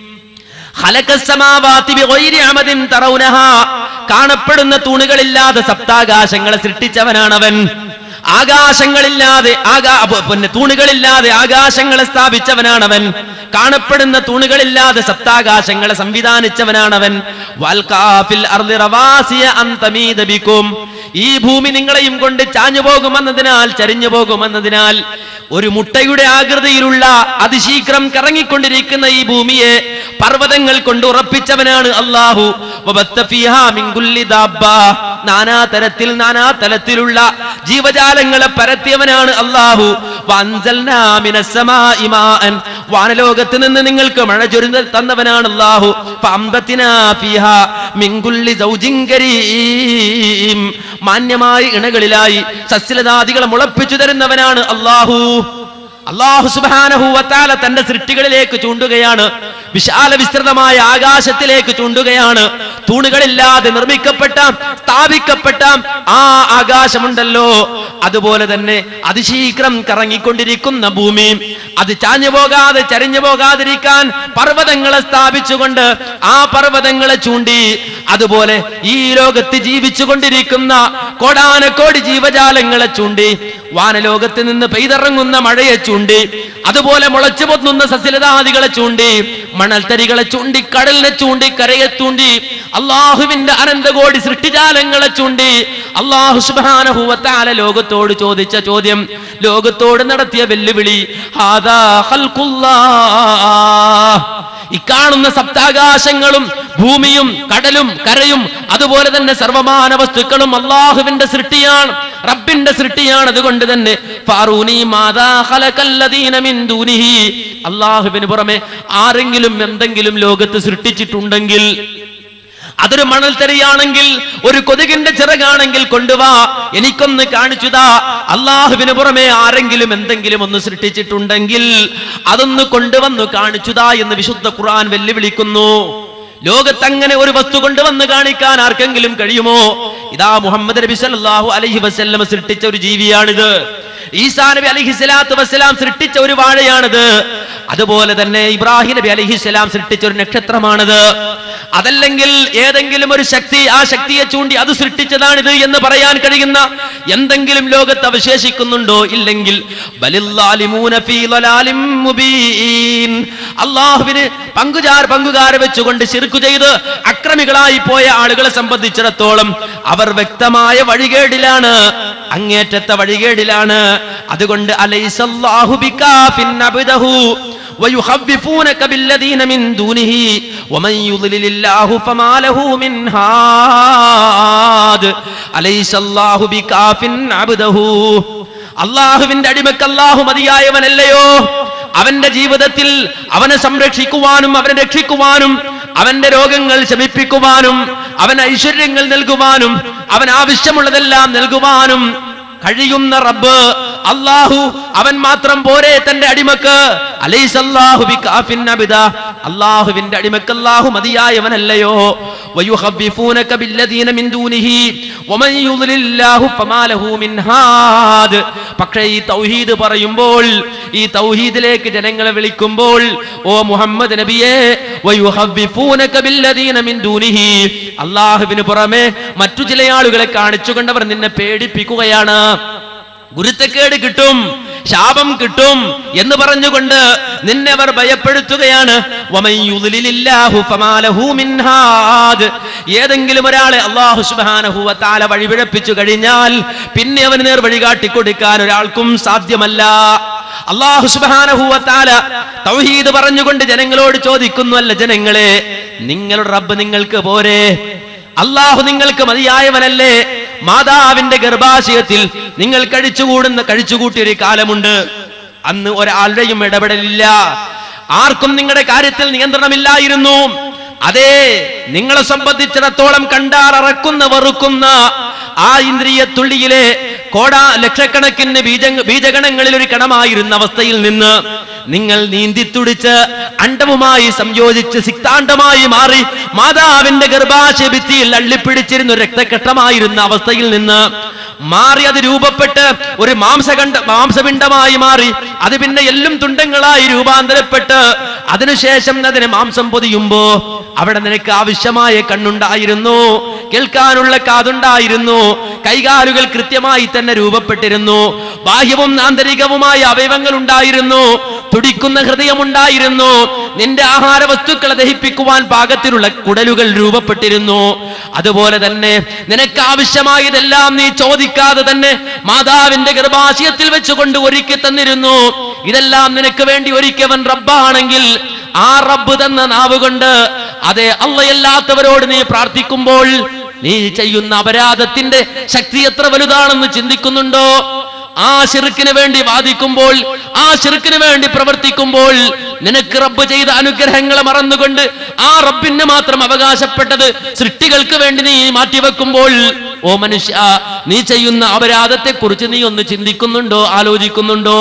ഖലഖസ്സമാവാതി ബിഗൈരി അമദിൻ തറൗനഹാ കാണപ്പെടുന്ന തൂണുകളില്ലാതെ സപ്താകാശങ്ങളെ സൃഷ്ടിച്ചവനാണവൻ ആകാശങ്ങളില്ലാതെ ആകാ അപ്പൊ പിന്നെ തൂണുകളില്ലാതെ ആകാശങ്ങളെ സ്ഥാപിച്ചവനാണവൻ കാണപ്പെടുന്ന തൂണുകളില്ലാതെ സപ്താകാശങ്ങളെ സംവിധാനിച്ചവനാണവൻ വൽകാഫിൽ അർളി റവാസിയ അൻ തമീദ ബിക്കും ഈ ഭൂമി നിങ്ങളെയും കൊണ്ട് ചാഞ്ഞു പോകുമെന്നതിനാൽ ചരിഞ്ഞു പോകുമെന്നതിനാൽ ഒരു മുട്ടയുടെ ആകൃതിയിലുള്ള അതിശീഘ്രം കറങ്ങിക്കൊണ്ടിരിക്കുന്ന ഈ ഭൂമിയെ പർവ്വതങ്ങൾ കൊണ്ട് ഉറപ്പിച്ചവനാണ് അള്ളാഹു വബത്ത ഫീഹാ മിൻ കുല്ലി ദാബ്ബ. നാനാ തരത്തിൽ നാനാ തലത്തിലുള്ള ജീവജാലങ്ങളെ പരത്തിയവനാണ് അള്ളാഹു വഅൻസൽനാ മിനസ് സമാഇ മാഅൻ. വാനലോകത്ത് നിന്ന് നിങ്ങൾക്ക് മഴ ചൊരിഞ്ഞ് തന്നവനാണ് അള്ളാഹു ഫഅംബത്നാ ഫീഹാ മിൻ കുല്ലി സൗജിൻ കരീം. മാന്യമായ ഇണകളിലായി സസ്യലതാദികളെ മുളപ്പിച്ചു തരുന്നവനാണ് അള്ളാഹു അള്ളാഹു സുബാനഹൂവത്താല തന്റെ സൃഷ്ടികളിലേക്ക് ചൂണ്ടുകയാണ് വിശാല വിസ്തൃതമായ ആകാശത്തിലേക്ക് ചൂണ്ടുകയാണ് തൂണുകളില്ലാതെ നിർമ്മിക്കപ്പെട്ട സ്ഥാപിക്കപ്പെട്ട ആ ആകാശമുണ്ടല്ലോ അതുപോലെ തന്നെ അതിശീഘ്രം കറങ്ങിക്കൊണ്ടിരിക്കുന്ന ഭൂമി അത് ചാഞ്ഞു പോകാതെ ചരിഞ്ഞു പോകാതിരിക്കാൻ പർവ്വതങ്ങളെ സ്ഥാപിച്ചുകൊണ്ട് ആ പർവ്വതങ്ങളെ ചൂണ്ടി അതുപോലെ ഈ ലോകത്ത് ജീവിച്ചു കൊണ്ടിരിക്കുന്ന കോടാനക്കോടി ജീവജാലങ്ങളെ ചൂണ്ടി വാനലോകത്ത് നിന്ന് പെയ്തിറങ്ങുന്ന മഴയെ ചൂണ്ടി അതുപോലെ മുളച്ചു പൊന്നുന്ന സസ്യലതാദികളെ ചൂണ്ടി മണൽത്തരികളെ ചൂണ്ടി കടലിനെ ചൂണ്ടി കരയെ ചൂണ്ടി അള്ളാഹുവിന്റെ അനന്തകോടി സൃഷ്ടിജാലങ്ങളെ ചൂണ്ടി അള്ളാഹു സുബാനഹുവത്താല ലോകത്തോട് ചോദിച്ച ചോദ്യം ലോകത്തോട് നടത്തിയ വെല്ലുവിളി ഹാദാ ഖൽഖുല്ലാഹ്. ഇക്കാണുന്ന സപ്താകാശങ്ങളും ഭൂമിയും കടലും കരയും അതുപോലെ തന്നെ സർവമാന വസ്തുക്കളും അള്ളാഹുവിന്റെ സൃഷ്ടിയാണ് റബ്ബിന്റെ സൃഷ്ടിയാണ് അതുകൊണ്ട് തന്നെ ഫാറൂനി മാതാ ഖലഖല്ലദീന മിൻ ദൂനിഹി അള്ളാഹുവിന് പുറമെ ആരെങ്കിലും എന്തെങ്കിലും ലോകത്ത് സൃഷ്ടിച്ചിട്ടുണ്ടെങ്കിൽ അതൊരു മണൽത്തരിയാണെങ്കിൽ ഒരു കൊതുകിന്റെ ചിറകാണെങ്കിൽ കൊണ്ടുവാ എനിക്കൊന്ന് കാണിച്ചുതാ അള്ളാഹുവിന് പുറമെ ആരെങ്കിലും എന്തെങ്കിലും ഒന്ന് സൃഷ്ടിച്ചിട്ടുണ്ടെങ്കിൽ അതൊന്ന് കൊണ്ടുവന്നു കാണിച്ചുതാ എന്ന് വിശുദ്ധ ഖുർആൻ വെല്ലുവിളിക്കുന്നു ലോകത്ത് അങ്ങനെ ഒരു വസ്തു കൊണ്ടുവന്ന് കാണിക്കാൻ ആർക്കെങ്കിലും കഴിയുമോ ഇതാ മുഹമ്മദ് നബി സല്ലല്ലാഹു അലൈഹി വസല്ലം സൃഷ്ടിച്ച ഒരു ജീവിയാണിത് ഈസാ നബി അലൈഹി സ്വലാത്തു വസ്സലാം സൃഷ്ടിച്ച ഒരു വാഴയാണിത് അതുപോലെ തന്നെ ഇബ്രാഹിം നബി അലൈഹി സ്വലാം സൃഷ്ടിച്ച ഒരു നക്ഷത്രമാണിത് അതല്ലെങ്കിൽ ഏതെങ്കിലും ഒരു ശക്തി ആ ശക്തിയെ ചൂണ്ടി അത് സൃഷ്ടിച്ചതാണിത് എന്ന് പറയാൻ കഴിയുന്ന എന്തെങ്കിലും ലോകത്ത് അവശേഷിക്കുന്നുണ്ടോ ഇല്ലെങ്കിൽ ബലില്ലാലിമൂന ഫീ ളലാലിം മുബീൻ. അള്ളാഹുവിന് പങ്കുചാർ പങ്കുകാരെ വെച്ചുകൊണ്ട് ശിർക്ക് ചെയ്ത് അക്രമികളായി പോയ ആളുകളെ സംബന്ധിച്ചിടത്തോളം അവർ വ്യക്തമായ വഴികേടിലാണ് അങ്ങേറ്റത്തെ വഴികേടിലാണ് അതുകൊണ്ട് അലൈസല്ലാഹു ബികാഫിൻ അബ്ദഹു ويخوفونك بالذين من دونه ومن يضلل الله فما له من هاد أليس الله بكاف عبده അള്ളാഹുവിന്റെ അടിമക്ക് അള്ളാഹു മതിയായവനല്ലയോ അവന്റെ ജീവിതത്തിൽ അവനെ സംരക്ഷിക്കുവാനും അവനെ രക്ഷിക്കുവാനും അവന്റെ രോഗങ്ങൾ ശമിപ്പിക്കുവാനും അവൻ ഐശ്വര്യങ്ങൾ നൽകുവാനും അവൻ ആവശ്യമുള്ളതെല്ലാം നൽകുവാനും കഴിയുന്ന റബ്ബ് അള്ളാഹു അവൻ മാത്രം പോരെ തന്റെ അടിമക്ക് അലൈസല്ലാഹു ബികാഫിൻ അബിദ അള്ളാഹുവിന്റെ അടിമക്ക് അള്ളാഹു മതിയായവനല്ലയോ വയുഖവ്വിഫൂനക ബില്ലദീന മിൻ ദൂനിഹി വമൻ യുദ്ലില്ലാഹു ഫമാ ലഹു മിൻ ഹാദ് പക്ഷേ ഈ തൗഹീദ് പറയുമ്പോൾ ഈ തൗഹീദിലേക്ക് ജനങ്ങളെ വിളിക്കുമ്പോൾ ഓ മുഹമ്മദ് നബിയെ വയുഖവ്വിഫൂനക ബില്ലദീന മിൻ ദൂനിഹി അള്ളാഹുവിന് പുറമെ മറ്റു ചില ആളുകളെ കാണിച്ചുകൊണ്ടവർ നിന്നെ പേടിപ്പിക്കുകയാണ് ഗുരുത്തക്കേട് കിട്ടും ശാപം കിട്ടും എന്ന് പറഞ്ഞുകൊണ്ട് നിന്നെ അവർ ഭയപ്പെടുത്തുകയാണ് വമൻ യുദ്ലിലില്ലാഹു ഫമാ ലഹു മിൻ ഹാദ്. ഏതെങ്കിലും ഒരാളെ അള്ളാഹു സുബ്ഹാനഹു വ തആല വഴിപിഴപ്പിച്ചു കഴിഞ്ഞാൽ പിന്നെ അവന് നേർ വഴി കാട്ടിക്കൊടുക്കാൻ ഒരാൾക്കും സാധ്യമല്ല അള്ളാഹു സുബ്ഹാനഹു വ തആല തൗഹീദ് പറഞ്ഞുകൊണ്ട് ജനങ്ങളോട് ചോദിക്കുന്നു അല്ല ജനങ്ങളെ നിങ്ങളുടെ റബ്ബ് നിങ്ങൾക്ക് പോരെ അള്ളാഹു നിങ്ങൾക്ക് മതിയായവനല്ലേ മാതാവിന്റെ ഗർഭാശയത്തിൽ നിങ്ങൾ കഴിച്ചുകൂടുന്ന കഴിച്ചുകൂട്ടിയ ഒരു കാലമുണ്ട് അന്ന് ഒരാളുടെയും ഇടപെടലില്ല ആർക്കും നിങ്ങളുടെ കാര്യത്തിൽ നിയന്ത്രണമില്ലായിരുന്നു അതെ നിങ്ങളെ സംബന്ധിച്ചിടത്തോളം കണ്ടാറക്കുന്ന വെറുക്കുന്ന ആ ഇന്ദ്രിയ തുള്ളിയിലെ കോടാ ലക്ഷക്കണക്കിന് ബീജ ബീജഗണങ്ങളിൽ ഒരു കണമായിരുന്ന അവസ്ഥയിൽ നിന്ന് നിങ്ങൾ നീന്തിത്തുടിച്ച് അണ്ടവുമായി സംയോജിച്ച് സിക്താണ്ഡമായി മാറി മാതാവിന്റെ ഗർഭാശയ ഭിത്തിയിൽ അള്ളിപ്പിടിച്ചിരുന്ന ഒരു രക്തക്കെട്ടമായിരുന്ന അവസ്ഥയിൽ നിന്ന് മാറി അത് രൂപപ്പെട്ട് ഒരു മാംസകണ്ഡ മാംസപിണ്ഡമായി മാറി അത് പിന്നെ എല്ലും തുണ്ടങ്ങളായി രൂപാന്തരപ്പെട്ട് അതിനുശേഷം അതിനെ മാംസം പൊതിയുമ്പോ അവിടെ നിനക്ക് ആവശ്യമായ കണ്ണുണ്ടായിരുന്നു കേൾക്കാനുള്ള കാതുണ്ടായിരുന്നു കൈകാലുകൾ കൃത്യമായി തന്നെ രൂപപ്പെട്ടിരുന്നു ബാഹ്യവും ആന്തരികവുമായ അവയവങ്ങൾ ഉണ്ടായിരുന്നു തുടിക്കുന്ന ഹൃദയമുണ്ടായിരുന്നു നിന്റെ ആഹാര വസ്തുക്കളെ ദഹിപ്പിക്കുവാൻ പാകത്തിലുള്ള കുടലുകൾ രൂപപ്പെട്ടിരുന്നു അതുപോലെ തന്നെ നിനക്ക് ആവശ്യമായതെല്ലാം നീ ചോദിക്കാതെ തന്നെ മാതാവിന്റെ ഗർഭാശയത്തിൽ വെച്ചുകൊണ്ട് ഒരുക്കി തന്നിരുന്നു ഇതെല്ലാം നിനക്ക് വേണ്ടി ഒരുക്കിയവൻ റബ്ബാണെങ്കിൽ ആ റബ്ബ് തന്ന നാവ് കൊണ്ട് അതെ അള്ളയല്ലാത്തവരോട് നീ പ്രാർത്ഥിക്കുമ്പോൾ നീ ചെയ്യുന്ന അപരാധത്തിന്റെ ശക്തി എത്ര വലുതാണെന്ന് ചിന്തിക്കുന്നുണ്ടോ ആ ശിർക്കിന് വേണ്ടി വാദിക്കുമ്പോൾ ആ ശിർക്കിന് വേണ്ടി പ്രവർത്തിക്കുമ്പോൾ നിനക്ക് റബ്ബ് ചെയ്ത അനുഗ്രഹങ്ങളെ മറന്നുകൊണ്ട് ആ റബ്ബിന് മാത്രം അവകാശപ്പെട്ടത് സൃഷ്ടികൾക്ക് വേണ്ടി നീ മാറ്റിവെക്കുമ്പോൾ ഓ മനുഷ്യ നീ ചെയ്യുന്ന അപരാധത്തെ കുറിച്ച് നീ ഒന്ന് ചിന്തിക്കുന്നുണ്ടോ ആലോചിക്കുന്നുണ്ടോ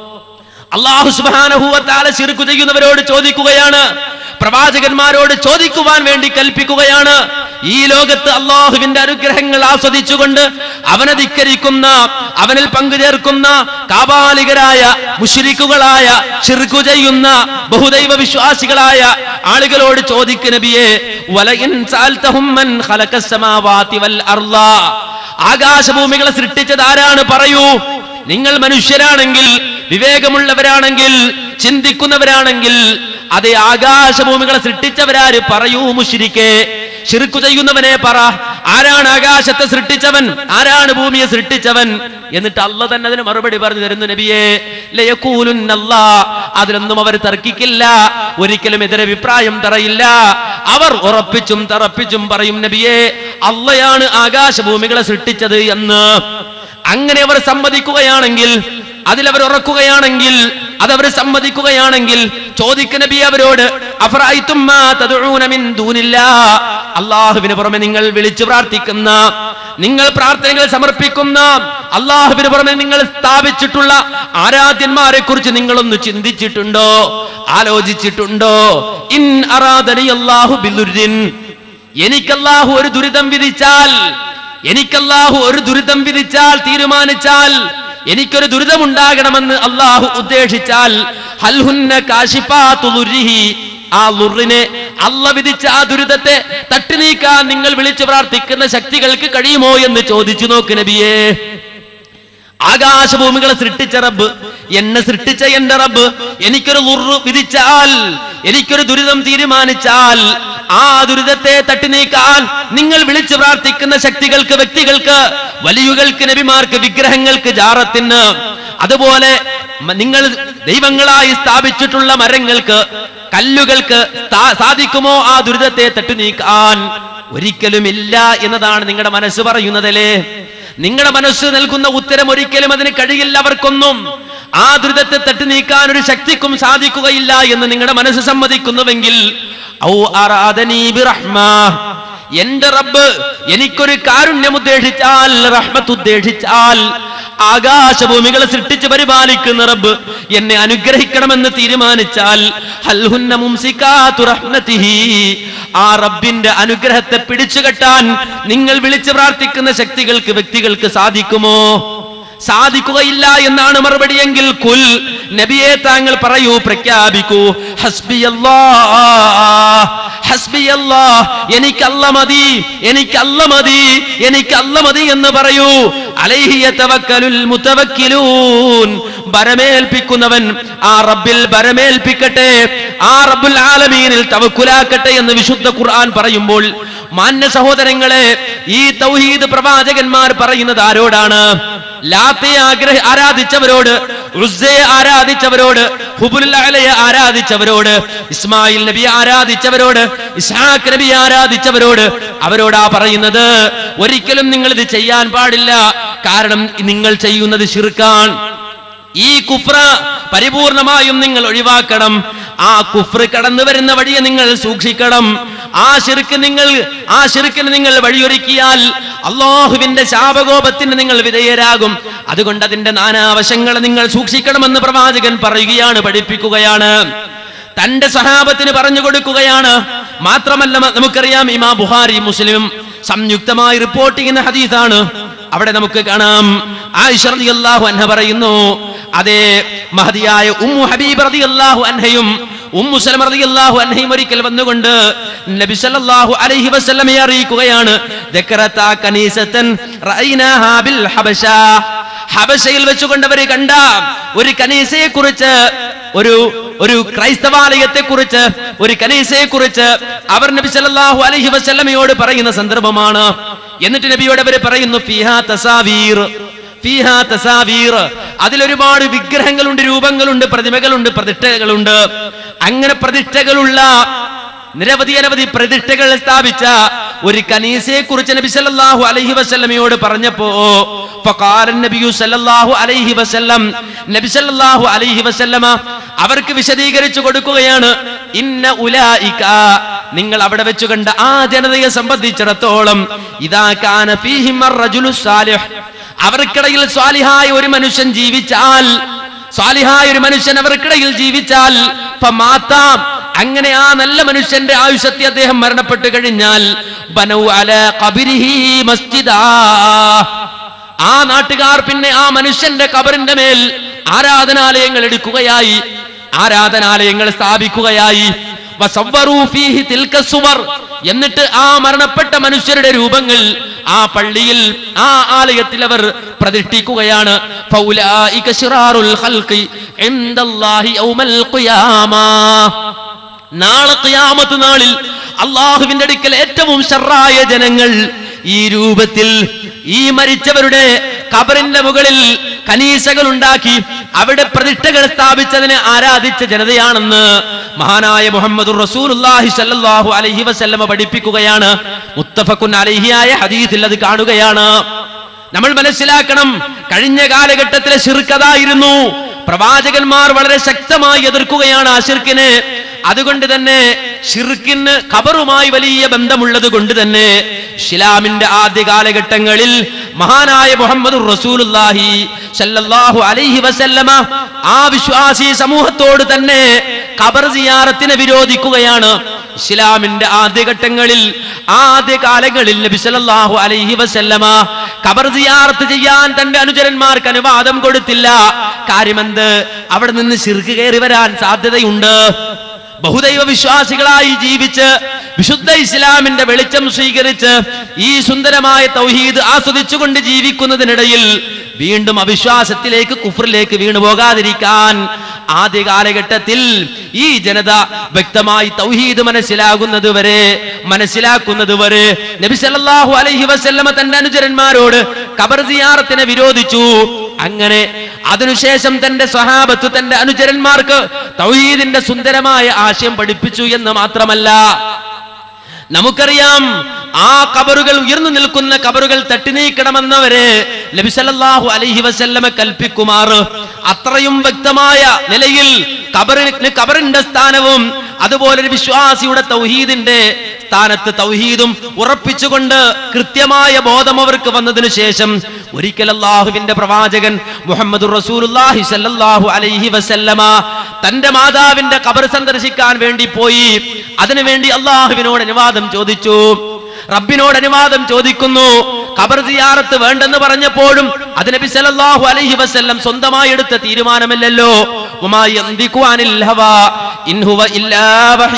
അള്ളാഹു സുബാനഹൂവത്താല ശിർക്ക് ചെയ്യുന്നവരോട് ചോദിക്കുകയാണ് പ്രവാചകന്മാരോട് ചോദിക്കുവാൻ വേണ്ടി കൽപ്പിക്കുകയാണ് ഈ ലോകത്ത് അള്ളാഹുവിന്റെ അനുഗ്രഹങ്ങൾ ആസ്വദിച്ചുകൊണ്ട് അവനെ ധിക്കരിക്കുന്ന അവനിൽ പങ്കുചേർക്കുന്ന കാപാലികരായ മുഷിരിക്കുകളായ ഷിർക്കു ചെയ്യുന്ന ബഹുദൈവ വിശ്വാസികളായ ആളുകളോട് ചോദിക്ക് നബിയെ വലയിൻ സാൽതഹും മൻ ഖലഖസ് സമാവാതി വൽ അർള ആകാശഭൂമികളെ സൃഷ്ടിച്ചത് ആരാണ് പറയൂ നിങ്ങൾ മനുഷ്യരാണെങ്കിൽ വിവേകമുള്ളവരാണെങ്കിൽ ചിന്തിക്കുന്നവരാണെങ്കിൽ അതേ ആകാശഭൂമികളെ സൃഷ്ടിച്ചവരാര് പറയൂ മുഷിരിക്കേ ശിർക്കു ചെയ്യുന്നവനെ പറ ആരാണ് ആകാശത്തെ സൃഷ്ടിച്ചവൻ ആരാണ് ഭൂമിയെ സൃഷ്ടിച്ചവൻ എന്നിട്ട് അല്ല തന്നെ അതിന് മറുപടി പറഞ്ഞു തരുന്നു നബിയെ ലയക്കൂലുന്നല്ലാ അതിലൊന്നും അവർ തർക്കിക്കില്ല ഒരിക്കലും എതിരഭിപ്രായം തറയില്ല അവർ ഉറപ്പിച്ചും തറപ്പിച്ചും പറയും നബിയെ അള്ളയാണ് ആകാശഭൂമികളെ സൃഷ്ടിച്ചത് എന്ന് അങ്ങനെ അവർ സമ്മതിക്കുകയാണെങ്കിൽ അതിലവർ ഉറക്കുകയാണെങ്കിൽ അതവർ സമ്മതിക്കുകയാണെങ്കിൽ ചോദിക്ക നബി അവരോട് അഫറഅയ്തും മാ തദ്ഊന മിൻ ദൂനില്ലാ അള്ളാഹുവിന് പുറമെ നിങ്ങൾ വിളിച്ചു പ്രാർത്ഥിക്കുന്ന നിങ്ങൾ പ്രാർത്ഥനകൾ സമർപ്പിക്കുന്ന അള്ളാഹുവിന് പുറമെ നിങ്ങൾ സ്ഥാപിച്ചിട്ടുള്ള ആരാധ്യന്മാരെ കുറിച്ച് നിങ്ങളൊന്ന് ചിന്തിച്ചിട്ടുണ്ടോ ആലോചിച്ചിട്ടുണ്ടോ ഇൻ അറാദനി അല്ലാഹു ബിദുരിൻ എനിക്കല്ലാഹു ഒരു ദുരിതം വിധിച്ചാൽ എനിക്കല്ലാഹു ഒരു ദുരിതം വിധിച്ചാൽ തീരുമാനിച്ചാൽ എനിക്കൊരു ദുരിതമുണ്ടാകണമെന്ന് അള്ളാഹു ഉദ്ദേശിച്ചാൽ ഹൽഹുന്ന കാശിഫാത്തു ലുർരിഹി. ആ ലുറിനെ അല്ല വിധിച്ച ആ ദുരിതത്തെ തട്ടി നീക്കാൻ നിങ്ങൾ വിളിച്ചു പ്രാർത്ഥിക്കുന്ന ശക്തികൾക്ക് കഴിയുമോ എന്ന് ചോദിച്ചു നോക്ക് നബിയേ ആകാശഭൂമികളെ സൃഷ്ടിച്ച റബ്ബ് എന്നെ സൃഷ്ടിച്ച എന്റെ റബ്ബ് എനിക്കൊരു ലുറു വിധിച്ചാൽ എനിക്കൊരു ദുരിതം തീരുമാനിച്ചാൽ ആ ദുരിതത്തെ തട്ടി നീക്കാൻ നിങ്ങൾ വിളിച്ചു പ്രാർത്ഥിക്കുന്ന ശക്തികൾക്ക് വ്യക്തികൾക്ക് വലിയുകൾക്ക് നബിമാർക്ക് വിഗ്രഹങ്ങൾക്ക് ജാറത്തിന് അതുപോലെ മ- നിങ്ങൾ ദൈവങ്ങളായി സ്ഥാപിച്ചിട്ടുള്ള മരങ്ങൾക്ക് കല്ലുകൾക്ക് സ്ഥാ- സാധിക്കുമോ ആ ദുരിതത്തെ തട്ടി നീക്കാൻ ഒരിക്കലുമില്ല എന്നതാണ് നിങ്ങളുടെ മനസ്സ് പറയുന്നതല്ലേ നിങ്ങളുടെ മനസ്സ് നൽകുന്ന ഉത്തരം ഒരിക്കലും അതിന് കഴിയില്ല അവർക്കൊന്നും ആ ദുരിതത്തെ തട്ടി നീക്കാൻ ഒരു ശക്തിക്കും സാധിക്കുകയില്ല എന്ന് നിങ്ങളുടെ മനസ്സ് സമ്മതിക്കുന്നുവെങ്കിൽ ഔ അറാദനീ ബിറഹ്മ. എന്റെ റബ്ബ് എനിക്കൊരു കാരുണ്യം ഉദ്ദേശിച്ചാൽ റഹ്മത്ത് ഉദ്ദേശിച്ചാൽ ആകാശഭൂമികളെ സൃഷ്ടിച്ച് പരിപാലിക്കുന്ന റബ്ബ് എന്നെ അനുഗ്രഹിക്കണമെന്ന് തീരുമാനിച്ചാൽ ഹൽഹുന്ന മുംസികാതു റഹ്മതിഹി. ആ റബ്ബിന്റെ അനുഗ്രഹത്തെ പിടിച്ചു കെട്ടാൻ നിങ്ങൾ വിളിച്ചു പ്രാർത്ഥിക്കുന്ന ശക്തികൾക്ക് വ്യക്തികൾക്ക് സാധിക്കുമോ സാധിക്കുകയില്ല എന്നാണ് മറുപടിയെങ്കിൽ കുൽ നബിയെ താങ്കൾ പറയൂ പ്രഖ്യാപിക്കൂ ഹസ്ബിയല്ലാ ഹസ്ബിയല്ലാ എനിക്കല്ല മതി എനിക്കല്ല മതി എനിക്കല്ല മതി എന്ന് പറയൂ അലൈഹി യതവക്കലുൽ മുതവക്കിലൂൻ ബരമേൽപ്പിക്കുന്നവൻ ആ റബ്ബിൽ ബരമേൽപ്പിക്കട്ടെ ആ റബ്ബുൽ ആലമീനിൽ തവക്കുലാക്കട്ടെ എന്ന് വിശുദ്ധ ഖുർആൻ പറയുമ്പോൾ മാന്യ സഹോദരങ്ങളെ ഈ തൗഹീദ് പ്രവാചകന്മാർ പറയുന്നത് ആരോടാണ് ലാത്തയെ ആഗ്രഹ ആരാധിച്ചവരോട് ഉസ്സയെ ആരാധിച്ചവരോട് ഹുബുലയെ ആരാധിച്ചവരോട് ഇസ്മായിൽ നബി ആരാധിച്ചവരോട് ഇസ്ഹാഖ് നബി ആരാധിച്ചവരോട് അവരോടാ പറയുന്നത് ഒരിക്കലും നിങ്ങൾ ഇത് ചെയ്യാൻ പാടില്ല കാരണം നിങ്ങൾ ചെയ്യുന്നത് ശിർക്കാൻ ഈ കുഫ്ര പരിപൂർണമായും നിങ്ങൾ ഒഴിവാക്കണം ആ കുഫ്ര കടന്നു വരുന്ന വഴിയെ നിങ്ങൾ സൂക്ഷിക്കണം ആ ശിർക്ക് നിങ്ങൾ ആ ശിർക്കിന് നിങ്ങൾ വഴിയൊരുക്കിയാൽ അള്ളാഹുവിന്റെ ശാപകോപത്തിന് നിങ്ങൾ വിധേയരാകും അതുകൊണ്ട് അതിന്റെ നാനാവശങ്ങൾ നിങ്ങൾ സൂക്ഷിക്കണമെന്ന് പ്രവാചകൻ പറയുകയാണ് പഠിപ്പിക്കുകയാണ് തന്റെ സഹാബത്തിന് പറഞ്ഞു കൊടുക്കുകയാണ് മാത്രമല്ല മ- നമുക്കറിയാം ഇമാ ബുഹാരി മുസ്ലിം സംയുക്തമായി റിപ്പോർട്ട് ചെയ്യുന്ന ഹദീസാണ് അവിടെ നമുക്ക് കാണാം ആയിഷ റളിയല്ലാഹു അൻഹ പറയുന്നു അതേ മഹദിയായ ഉമ്മു ഹബീബ് റളിയല്ലാഹു അൻഹയും ഉമ്മു സലമ റളിയല്ലാഹു അൻഹയും ഒരിക്കൽ വന്നുകൊണ്ട് നബി സല്ലല്ലാഹു അലൈഹി വസല്ലമയെ അറിയിക്കുകയാണ് ദക്കറത കനീസത്തൻ റഅയ്നാഹാ ബിൽ ഹബശ ഹബശയിൽ വെച്ചുകൊണ്ട് അവർ കണ്ട ഒരു കനീസയെ കുറിച്ച് ഒരു ഒരു ക്രൈസ്തവാലയത്തെ കുറിച്ച് ഒരു കനീസയെ കുറിച്ച് അവർ നബി സല്ലല്ലാഹു അലൈഹി വസല്ലമയോട് പറയുന്ന സന്ദർഭമാണ് എന്നിട്ട് നബിയോട് അവർ പറയുന്നു ഫിഹാ തസാവീർ ഫീഹാ തസാവീർ അതിലൊരുപാട് വിഗ്രഹങ്ങളുണ്ട് രൂപങ്ങളുണ്ട് പ്രതിമകളുണ്ട് പ്രതിഷ്ഠകളുണ്ട് അങ്ങനെ പ്രതിഷ്ഠകളുള്ള നിരവധി അനവധി പ്രതിഷ്ഠകൾ സ്ഥാപിച്ച ഒരു കനീസയെ കുറിച്ച് നബി സല്ലല്ലാഹു അലൈഹി വസല്ലമയോട് പറഞ്ഞപ്പോ ഫഖാല നബിയു സല്ലല്ലാഹു അലൈഹി വസല്ലം നബി സല്ലല്ലാഹു അലൈഹി വസല്ലമ അവർക്ക് വിശദീകരിച്ചു കൊടുക്കുകയാണ് ഇന്ന ഉലായിക നിങ്ങൾ അവിടെ വെച്ച് കണ്ട ആ ജനതയെ സംബന്ധിച്ചിടത്തോളം ഇതാ കാന ഫീഹിം റജുലു സാലിഹ് അവർക്കിടയിൽ സ്വാലിഹായ ഒരു മനുഷ്യൻ ജീവിച്ചാൽ സ്വാലിഹായ ഒരു മനുഷ്യൻ അവർക്കിടയിൽ ജീവിച്ചാൽ ഫമാത്താം അങ്ങനെ ആ നല്ല മനുഷ്യന്റെ ആയുഷത്തെ അദ്ദേഹം മരണപ്പെട്ടു കഴിഞ്ഞാൽ ബനൗ അല ഖബരിഹി മസ്ജിദാ ആ നാട്ടുകാർ പിന്നെ ആ മനുഷ്യന്റെ കബറിന്റെ മേൽ ആരാധനാലയങ്ങൾ എടുക്കുകയായി ആരാധനാലയങ്ങൾ സ്ഥാപിക്കുകയായി വസവ്വറൂ ഫീഹി തിൽക സുവർ എന്നിട്ട് ആ മരണപ്പെട്ട മനുഷ്യരുടെ രൂപങ്ങൾ ആ പള്ളിയിൽ ആ ആലയത്തിൽ അവർ പ്രതിഷ്ഠിക്കുകയാണ് ഫൗലായിക ശിറാറുൽ ഖൽഖി ഇൻദല്ലാഹി യൗമൽ ഖിയാമാ നാളെ ഖിയാമത്ത് നാളിൽ അള്ളാഹുവിന്റെ അടുക്കൽ ഏറ്റവും ഷർറായ ജനങ്ങൾ ഈ രൂപത്തിൽ ഈ മരിച്ചവരുടെ കബറിന്റെ മുകളിൽ കനീസകൾ ഉണ്ടാക്കി അവിടെ പ്രതിഷ്ഠകൾ സ്ഥാപിച്ചതിനെ ആരാധിച്ച ജനതയാണെന്ന് മഹാനായ മുഹമ്മദ് റസൂലുള്ളാഹി സല്ലല്ലാഹു അലൈഹി വസല്ലമ പഠിപ്പിക്കുകയാണ് മുത്തഫഖുൻ അലൈഹിയായ ഹദീസിൽ അത് കാണുകയാണ് നമ്മൾ മനസ്സിലാക്കണം കഴിഞ്ഞ കാലഘട്ടത്തിലെ ശിർക്കതായിരുന്നു പ്രവാചകന്മാർ വളരെ ശക്തമായി എതിർക്കുകയാണ് ആ ശിർക്കിനെ അതുകൊണ്ട് തന്നെ ഷിർക്കിന് ഖബറുമായി വലിയ ബന്ധമുള്ളത് കൊണ്ട് തന്നെ ഇസ്ലാമിന്റെ ആദ്യ കാലഘട്ടങ്ങളിൽ മഹാനായ മുഹമ്മദ് റസൂലുള്ളാഹി സല്ലല്ലാഹു അലൈഹി വസല്ലമ ആ വിശ്വാസി സമൂഹത്തോട് തന്നെ ഖബർ സിയാറത്തിനെ വിരോധിക്കുകയാണ് ഇസ്ലാമിന്റെ ആദ്യഘട്ടങ്ങളിൽ ആദ്യ കാലങ്ങളിൽ നബി സല്ലല്ലാഹു അലൈഹി വസല്ലമ ഖബർ സിയാറത്ത് ചെയ്യാൻ തന്റെ അനുചരന്മാർക്ക് അനുവാദം കൊടുത്തില്ല കാര്യമെന്ത് അവിടെ നിന്ന് ശിർക്ക് കയറി വരാൻ സാധ്യതയുണ്ട് ബഹുദൈവ വിശ്വാസികളായി ജീവിച്ച് വിശുദ്ധ ഇസ്ലാമിന്റെ വെളിച്ചം സ്വീകരിച്ച് ഈ സുന്ദരമായ തൗഹീദ് ആസ്വദിച്ചുകൊണ്ട് ജീവിക്കുന്നതിനിടയിൽ വീണ്ടും അവിശ്വാസത്തിലേക്ക് കുഫറിലേക്ക് വീണു പോകാതിരിക്കാൻ ആദ്യ കാലഘട്ടത്തിൽ ഈ ജനത വ്യക്തമായി തൗഹീദ് മനസ്സിലാകുന്നത് വരെ മനസ്സിലാക്കുന്നത് വരെ നബി സല്ലല്ലാഹു അലൈഹി വസല്ലമ തന്റെ അനുചരന്മാരോട് ഖബർ സിയാറത്തിനെ വിരോധിച്ചു അങ്ങനെ അതിനുശേഷം തന്റെ സ്വഹാബത്ത് തന്റെ അനുചരന്മാർക്ക് തൗഹീദിന്റെ സുന്ദരമായ ആശയം പഠിപ്പിച്ചു എന്ന് മാത്രമല്ല നമുക്കറിയാം ആ കബറുകൾ ഉയർന്നു നിൽക്കുന്ന കബറുകൾ തട്ടിനീക്കണമെന്നവരെ നബി സല്ലല്ലാഹു അലൈഹി വസല്ലമ കൽപ്പിക്കുമാറ് അത്രയും വ്യക്തമായ നിലയിൽ കബറിന് കബറിന്റെ സ്ഥാനവും അതുപോലെ ഒരു വിശ്വാസിയുടെ തൗഹീദിന്റെ സ്ഥാനത്ത് തൗഹീദും ഉറപ്പിച്ചുകൊണ്ട് കൃത്യമായ ബോധം അവർക്ക് വന്നതിനു ശേഷം ഒരിക്കൽ അള്ളാഹുവിന്റെ പ്രവാചകൻ മുഹമ്മദ് റസൂലുള്ളാഹി സല്ലല്ലാഹു അലൈഹി വസല്ലമ തന്റെ മാതാവിന്റെ കബർ സന്ദർശിക്കാൻ വേണ്ടി പോയി അതിനുവേണ്ടി അള്ളാഹുവിനോട് അനുവാദം ചോദിച്ചു റബ്ബിനോട് അനുവാദം ചോദിക്കുന്നു ഖബർ സിയാറത്ത് വേണ്ടെന്ന് പറഞ്ഞപ്പോഴും അത് നബി സല്ലല്ലാഹു അലൈഹി വസല്ലം സ്വന്തമായി എടുത്ത തീരുമാനമല്ലല്ലോ വമാ യന്തിഖു അനിൽ ഹവാ ഇൻ ഹുവ ഇല്ലാ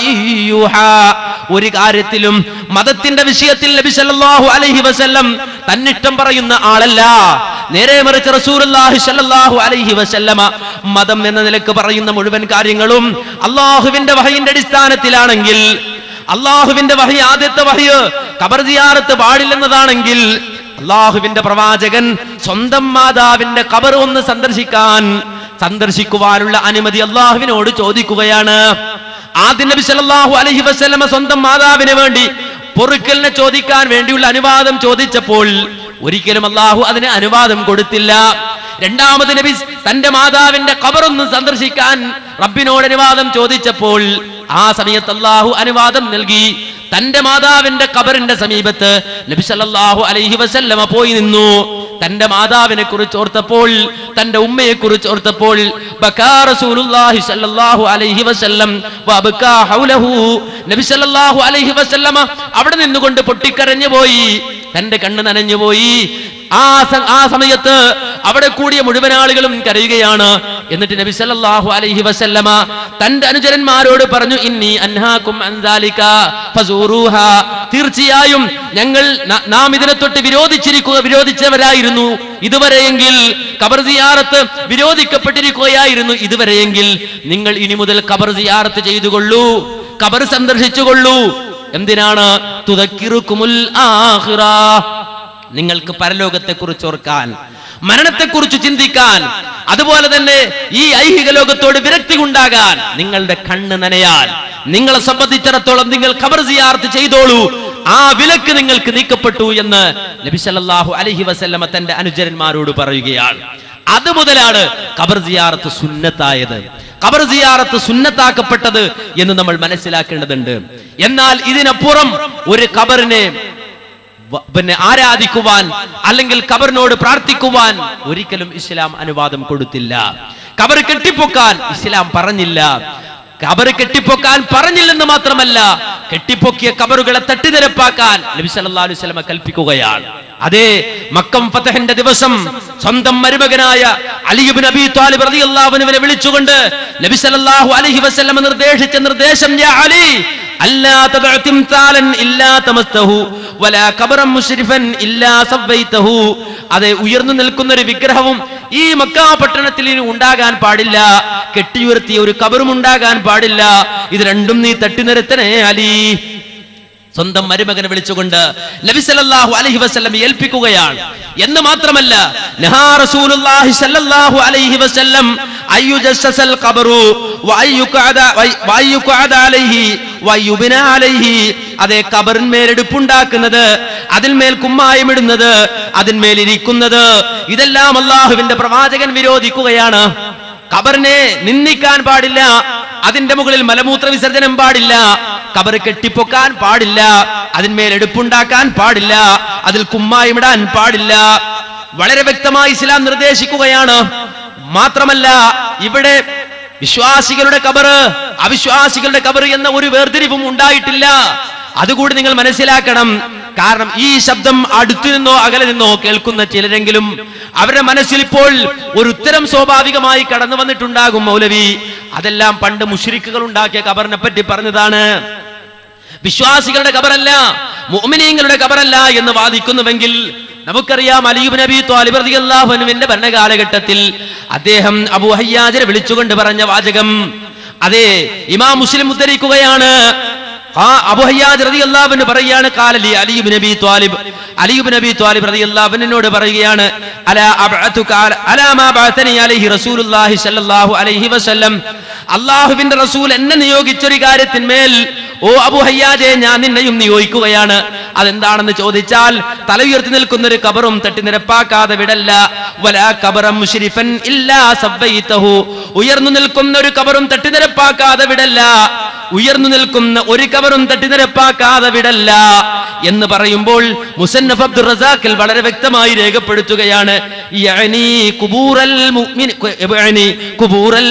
വഹീയുഹാ ഒരു കാര്യത്തിലും മതത്തിന്റെ വിഷയത്തിൽ നബി സല്ലല്ലാഹു അലൈഹി വസല്ലം തന്നിഷ്ടം പറയുന്ന ആളല്ല നേരെ മറിച്ച് റസൂലുള്ളാഹി സ്വല്ലല്ലാഹു അലൈഹി വസല്ലമ മതം എന്ന നിലക്ക് പറയുന്ന മുഴുവൻ കാര്യങ്ങളും അള്ളാഹുവിന്റെ വഹയിന്റെ അടിസ്ഥാനത്തിലാണെങ്കിൽ അള്ളാഹുവിന്റെ വഹി ആദ്യത്തെ വഹയ് ഖബർ സിയാറത്ത് പാടില്ലെന്നതാണെങ്കിൽ അള്ളാഹുവിന്റെ പ്രവാചകൻ സ്വന്തം മാതാവിന്റെ ഖബർ ഒന്ന് സന്ദർശിക്കാൻ സന്ദർശിക്കുവാനുള്ള അനുമതി അള്ളാഹുവിനോട് ചോദിക്കുകയാണ് ആദ്യ നബി സല്ലല്ലാഹു അലൈഹി വസല്ലമ സ്വന്തം മാതാവിന് വേണ്ടി പൊറുക്കലിനെ ചോദിക്കാൻ വേണ്ടിയുള്ള അനുവാദം ചോദിച്ചപ്പോൾ ഒരിക്കലും അള്ളാഹു അതിന് അനുവാദം കൊടുത്തില്ല രണ്ടാമത് നബി തന്റെ മാതാവിന്റെ ഖബറൊന്ന് സന്ദർശിക്കാൻ റബ്ബിനോട് അനുവാദം ചോദിച്ചപ്പോൾ ആ സമയത്ത് അള്ളാഹു അനുവാദം നൽകി തന്റെ മാതാവിന്റെ ഖബറിന്റെ സമീപത്ത് നബി സല്ലല്ലാഹു അലൈഹി വസല്ലമ പോയി നിന്നു തന്റെ മാതാവിനെ കുറിച്ച് ഓർത്തപ്പോൾ തന്റെ ഉമ്മയെ കുറിച്ച് ഓർത്തപ്പോൾ ബക്കാ റസൂലുള്ളാഹി സല്ലല്ലാഹു അലൈഹി വസല്ലം വബക്കാ ഹൗലഹു നബി സല്ലല്ലാഹു അലൈഹി വസല്ലമ അവിടെ നിന്നുകൊണ്ട് പൊട്ടിക്കരഞ്ഞു പോയി തന്റെ കണ്ണ് നനഞ്ഞു പോയി ആ സ- ആ സമയത്ത് അവിടെ കൂടിയ മുഴുവൻ ആളുകളും കരയുകയാണ് എന്നിട്ട് നബി സല്ലല്ലാഹു അലൈഹി വസല്ലമ തന്റെ അനുചരന്മാരോട് പറഞ്ഞു ഇന്നി അൻഹാക്കും അൻ ദാലിക ഫസൂറൂഹ തീർച്ചയായും ഞങ്ങൾ ന- നാം ഇതിനെ തൊട്ട് വിരോധിച്ചിരിക്കുക വിരോധിച്ചവരായിരുന്നു ഇതുവരെയെങ്കിൽ ഖബർ സിയാറത്ത് വിരോധിക്കപ്പെട്ടിരിക്കുകയായിരുന്നു ഇതുവരെയെങ്കിൽ നിങ്ങൾ ഇനി മുതൽ ഖബർ സിയാറത്ത് ചെയ്തുകൊള്ളൂ ഖബർ സന്ദർശിച്ചുകൊള്ളൂ എന്തിനാണ് തുതക്കിറുക്കുമുൽ ആഖിറ നിങ്ങൾക്ക് പരലോകത്തെ കുറിച്ച് ഓർക്കാൻ മരണത്തെക്കുറിച്ച് ചിന്തിക്കാൻ അതുപോലെ തന്നെ ഈ ഐഹിക ലോകത്തോട് വിരക്തി ഉണ്ടാകാൻ നിങ്ങളുടെ കണ്ണ് നനയാൻ നിങ്ങളെ സംബന്ധിച്ചിടത്തോളം നിങ്ങൾ ഖബർ സിയാർത്ത് ചെയ്തോളൂ ആ വിലക്ക് നിങ്ങൾക്ക് നീക്കപ്പെട്ടു എന്ന് നബി സല്ലല്ലാഹു അലൈഹി വസല്ലമ തന്റെ അനുചരന്മാരോട് പറയുകയാണ് അത് മുതലാണ് ഖബർ സിയാറത്ത് സുന്നത്തായത് ഖബർ സിയാറത്ത് സുന്നത്താക്കപ്പെട്ടത് എന്ന് നമ്മൾ മനസ്സിലാക്കേണ്ടതുണ്ട് എന്നാൽ ഇതിനപ്പുറം ഒരു ഖബറിനെ വ- പിന്നെ ആരാധിക്കുവാൻ അല്ലെങ്കിൽ ഖബറിനോട് പ്രാർത്ഥിക്കുവാൻ ഒരിക്കലും ഇസ്ലാം അനുവാദം കൊടുത്തില്ല ഖബർ കെട്ടിപ്പൊക്കാൻ ഇസ്ലാം പറഞ്ഞില്ല കബറ് കെട്ടിപ്പൊക്കാൻ പറഞ്ഞില്ലെന്ന് മാത്രമല്ല കെട്ടിപ്പൊക്കിയ കബറുകളെ തട്ടിനിരപ്പാക്കാൻ നബി സല്ലല്ലാഹു അലൈഹി വസല്ലമ കൽപ്പിക്കുകയാണ് അതെ മക്കം ഫതഹിന്റെ ദിവസം സ്വന്തം മരുമകനായ അലിബിൻ അബി താലിബ് റളിയല്ലാഹു അൻഹുവിനെ വിളിച്ചുകൊണ്ട് നബി സല്ലല്ലാഹു അലൈഹി വസല്ലമ നിർദ്ദേശിച്ച നിർദ്ദേശം യാ അലി അല്ലാ തബഅ തിംതാലൻ ഇല്ലാ തമസ്തഹു വലാ ഖബറൻ മുശ്രിഫൻ ഇല്ലാ സവ്വൈതഹു അതെ ഉയർന്നു നിൽക്കുന്ന ഒരു വിഗ്രഹവും ഈ മക്കാ പട്ടണത്തിൽ ഇനി ഉണ്ടാകാൻ പാടില്ല കെട്ടിയുയർത്തിയ ഒരു കബറും ഉണ്ടാകാൻ പാടില്ല ഇത് രണ്ടും നീ തട്ടിനിരത്തണേ അലി സ്വന്തം മരുമകനെ വിളിച്ചുകൊണ്ട് നബി സല്ലല്ലാഹു അലൈഹി വസല്ലം ഏൽപ്പിക്കുകയാണ് എന്ന് മാത്രമല്ല നഹാ റസൂലുള്ളാഹി സല്ലല്ലാഹു അലൈഹി വസല്ലം അയ്യുജസ്സൽ ഖബറു വഅയ്യുഖഅദ വഅയ്യുഖഅദ അലൈഹി വയുബിന അലൈഹി അതേ കബറിന്മേൽ എടുപ്പുണ്ടാക്കുന്നത് അതിന്മേൽ കുമ്മായം ഇടുന്നത് അതിന്മേൽ ഇരിക്കുന്നത് ഇതെല്ലാം അള്ളാഹുവിന്റെ പ്രവാചകൻ വിരോധിക്കുകയാണ് കബറിനെ നിന്ദിക്കാൻ പാടില്ല അതിന്റെ മുകളിൽ മലമൂത്ര വിസർജനം പാടില്ല കബർ കെട്ടിപ്പൊക്കാൻ പാടില്ല അതിന്മേൽ എടുപ്പുണ്ടാക്കാൻ പാടില്ല അതിൽ കുമ്മായിമിടാൻ പാടില്ല വളരെ വ്യക്തമായി ഇസ്ലാം നിർദ്ദേശിക്കുകയാണ് മാത്രമല്ല ഇവിടെ വിശ്വാസികളുടെ കബറ് അവിശ്വാസികളുടെ കബറ് എന്ന ഒരു വേർതിരിവും ഉണ്ടായിട്ടില്ല അതുകൂടി നിങ്ങൾ മനസ്സിലാക്കണം കാരണം ഈ ശബ്ദം അടുത്തു നിന്നോ അകലെ നിന്നോ കേൾക്കുന്ന ചിലരെങ്കിലും അവരുടെ മനസ്സിൽ ഇപ്പോൾ ഒരു ഉത്തരം സ്വാഭാവികമായി കടന്നു വന്നിട്ടുണ്ടാകും മൗലവി അതെല്ലാം പണ്ട് മുഷ്രിക്കുകൾ ഉണ്ടാക്കിയ കബറിനെ പറ്റി പറഞ്ഞതാണ് വിശ്വാസികളുടെ കബറല്ല മുഅ്മിനീങ്ങളുടെ കബറല്ല എന്ന് വാദിക്കുന്നുവെങ്കിൽ നമുക്കറിയാം അലീബ് നബി ത്വാലിബ് റളിയല്ലാഹു അൻഹുവിന്റെ ഭരണകാലഘട്ടത്തിൽ അദ്ദേഹം അബൂ ഹയ്യാജിനെ വിളിച്ചുകൊണ്ട് പറഞ്ഞ വാചകം അതെ ഇമാം മുസ്ലിം ഉദ്ധരിക്കുകയാണ് ആ അബൂ ഹയ്യാജ് റളിയല്ലാഹു അൻഹു പറയാണ് കാലലി അലീബ് നബി ത്വാലിബ് അലീബ് നബി ത്വാലിബ് റളിയല്ലാഹു അൻഹുവിനോട് പറയുകയാണ് അലാ അബ്അതുക അലാ മാ ബഅതനി അലൈഹി റസൂലുള്ളാഹി സ്വല്ലല്ലാഹു അലൈഹി വസല്ലം അള്ളാഹുവിന്റെ റസൂൽ എന്നെ നിയോഗിച്ചൊരു കാര്യത്തിന്മേൽ ഓ അബു ഹയ്യാജെ ഞാൻ നിന്നെയും നിയോഗിക്കുകയാണ് അതെന്താണെന്ന് ചോദിച്ചാൽ തല ഉയർത്തി നിൽക്കുന്ന ഒരു കബറും തട്ടി നിരപ്പാക്കാതെ വിടല്ല വലാ കബറം മുശ്രിഫൻ ഇല്ലാ സവ്വൈതഹു ഉയർന്നു നിൽക്കുന്ന ഒരു കബറും തട്ടി നിരപ്പാക്കാതെ വിടല്ല ഉയർന്നു നിൽക്കുന്ന ഒരു കബറും തട്ടി നിരപ്പാക്കാതെ വിടല്ല എന്ന് പറയുമ്പോൾ മുസന്നഫ് അബ്ദുർ റസാഖിൽ വളരെ വ്യക്തമായി രേഖപ്പെടുത്തുകയാണ് യഅനി കുബൂറൽ മുഅ്മിൻ യഅനി കുബൂറൽ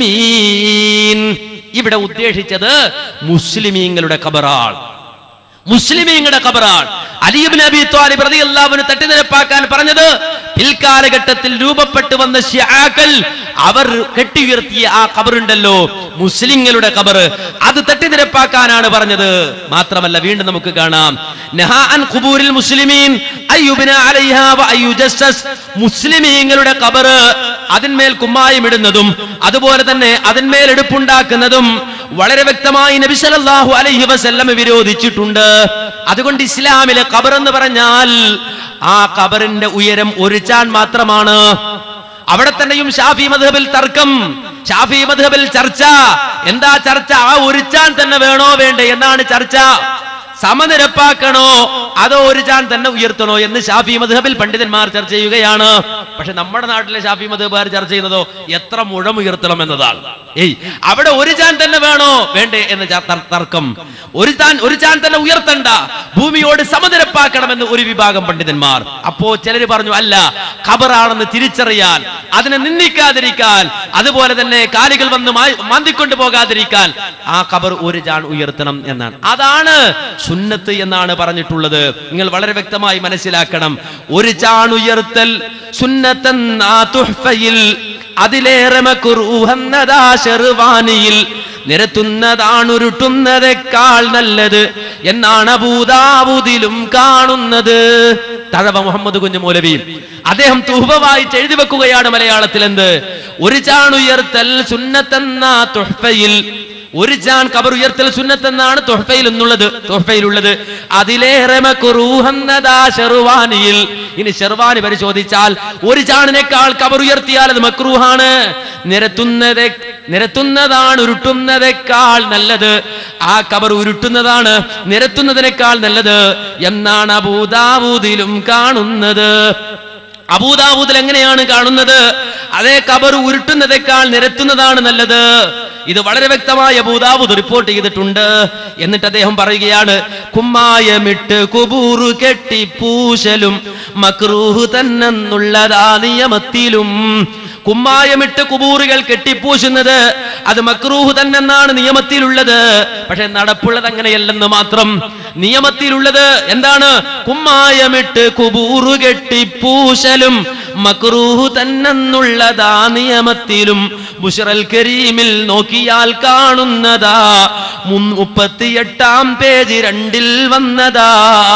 മുസ്ലിമീൻ ഇവിടെ ഉദ്ദേശിച്ചത് മുസ്ലിമീങ്ങളുടെ ഖബറാണ് മുസ്ലിമീങ്ങളുടെ ഖബറാണ് അലിബിൻ അബി ത്വാലിബ് റളിയല്ലാഹുവിനെ തട്ടിനിരപ്പാക്കാൻ പറഞ്ഞത് പിൽക്കാലഘട്ടത്തിൽ രൂപപ്പെട്ടു വന്ന ഷിയാക്കൾ അവർ കെട്ടിയുയർത്തിയ ആ ഖബറുണ്ടല്ലോ മുസ്ലിങ്ങളുടെ ഖബർ അത് തട്ടിനിരപ്പാക്കാനാണ് പറഞ്ഞത് മാത്രമല്ല വീണ്ടും നമുക്ക് കാണാം നഹാ അൻ ഖുബൂരിൽ മുസ്ലിമീൻ അയ്യുബിന അലൈഹാ വ അയ്യുജസ്സസ് മുസ്ലിമീങ്ങളുടെ ഖബർ അതിന്മേൽ കുമ്മായം ഇടുന്നതും അതുപോലെ തന്നെ അതിന്മേൽ എടുപ്പുണ്ടാക്കുന്നതും വളരെ വ്യക്തമായി നബി സല്ലല്ലാഹു അലൈഹി വസല്ലം വിരോധിച്ചിട്ടുണ്ട് അതുകൊണ്ട് ഇസ്ലാമിലെ ഖബർ എന്ന് പറഞ്ഞാൽ ആ ഖബറിന്റെ ഉയരം ഒരു ചാൻ മാത്രമാണ് അവിടെ തന്നെയും ഷാഫി മധബിൽ തർക്കം ഷാഫി മധബിൽ ചർച്ച എന്താ ചർച്ച ആ ഒരു ചാൻ തന്നെ വേണോ വേണ്ടേ എന്നാണ് ചർച്ച സമനിരപ്പാക്കണോ അതോ ഒരു ചാൻ തന്നെ ഉയർത്തണോ എന്ന് ഷാഫി മധബിൽ പണ്ഡിതന്മാർ ചർച്ച ചെയ്യുകയാണ് പക്ഷെ നമ്മുടെ നാട്ടിലെ ഷാഫി മധബുകാർ ചർച്ച ചെയ്യുന്നതോ എത്ര മുഴം ഉയർത്തണം എന്നതാണ് ഏയ് അവിടെ ഒരു ചാൻ തന്നെ വേണോ വേണ്ടേ എന്ന് ച- തർ- തർക്കം ഒരു ചാൻ ഒരു ചാൻ തന്നെ ഉയർത്തണ്ട ഭൂമിയോട് സമനിരപ്പാക്കണമെന്ന് ഒരു വിഭാഗം പണ്ഡിതന്മാർ അപ്പോ ചിലര് പറഞ്ഞു അല്ല ഖബറാണെന്ന് തിരിച്ചറിയാൻ അതിനെ നിന്ദിക്കാതിരിക്കാൻ അതുപോലെ തന്നെ കാലികൾ വന്ന് മായി- മാന്തിക്കൊണ്ടു പോകാതിരിക്കാൻ ആ ഖബർ ഒരു ചാൺ ഉയർത്തണം എന്നാണ് അതാണ് സുന്നത്ത് എന്നാണ് പറഞ്ഞിട്ടുള്ളത് നിങ്ങൾ വളരെ വ്യക്തമായി മനസ്സിലാക്കണം ഒരു ചാൺ ഉയർത്തൽ സുന്നത്തെന്നാ തുഹ്ഫയിൽ അതിലേറെ മക്രൂഹെന്നതാ ഷെർവാനിയിൽ നിരത്തുന്നതാണുരുട്ടുന്നതേക്കാൾ നല്ലത് എന്നാണ് അബൂദാബുദിലും കാണുന്നത് തഴവ മുഹമ്മദ് കുഞ്ഞു മൗലവി അദ്ദേഹം തുഹ്ബ വായിച്ച് എഴുതി വെക്കുകയാണ് മലയാളത്തിൽ എന്ത് ഒരു ചാണുയർത്തൽ സുന്നത്തെന്ന തുഹ്ഫയിൽ ഒരു ചാൻ കബർ ഉയർത്തൽ സുന്നത്തെന്നാണ് തൊഹഫയിൽ എന്നുള്ളത് തൊഹഫയിലുള്ളത് അതിലേറെ മക്രൂഹെന്നതാ ഷെർവാനിയിൽ ഇനി ഷെർവാനി പരിശോധിച്ചാൽ ഒരു ചാണിനേക്കാൾ കബർ ഉയർത്തിയാൽ അത് മക്രൂഹാണ് നിരത്തുന്നതെ നിരത്തുന്നതാണ് ഉരുട്ടുന്നതേക്കാൾ നല്ലത് ആ കബർ ഉരുട്ടുന്നതാണ് നിരത്തുന്നതിനേക്കാൾ നല്ലത് എന്നാണ് അബൂദാവൂദിലും കാണുന്നത് അബൂദാവൂദിൽ എങ്ങനെയാണ് കാണുന്നത് അതേ കബർ ഉരുട്ടുന്നതേക്കാൾ നിരത്തുന്നതാണ് നല്ലത് ഇത് വളരെ വ്യക്തമായി അബൂദാവൂദ് റിപ്പോർട്ട് ചെയ്തിട്ടുണ്ട് എന്നിട്ട് അദ്ദേഹം പറയുകയാണ് കുമ്മായമിട്ട് കുബൂറു കെട്ടി പൂശലും മക്രൂഹ് തന്നെന്നുള്ളതാ നിയമത്തിലും കുമ്മായമിട്ട് കുബൂറുകൾ കെട്ടിപ്പൂശുന്നത് അത് മക്രൂഹ് തന്നെന്നാണ് നിയമത്തിലുള്ളത് പക്ഷെ നടപ്പുള്ളത് അങ്ങനെയല്ലെന്ന് മാത്രം നിയമത്തിലുള്ളത് എന്താണ് കുമ്മായമിട്ട് കുബൂറു കെട്ടി പൂശലും മക്രൂഹ് തന്നെന്നുള്ളതാ നിയമത്തിലും ബുഷറൽ കരീമിൽ നോക്കിയാൽ കാണുന്നതാ മുൻ- മുപ്പത്തിയെട്ടാം പേജ് രണ്ടിൽ വന്നതാ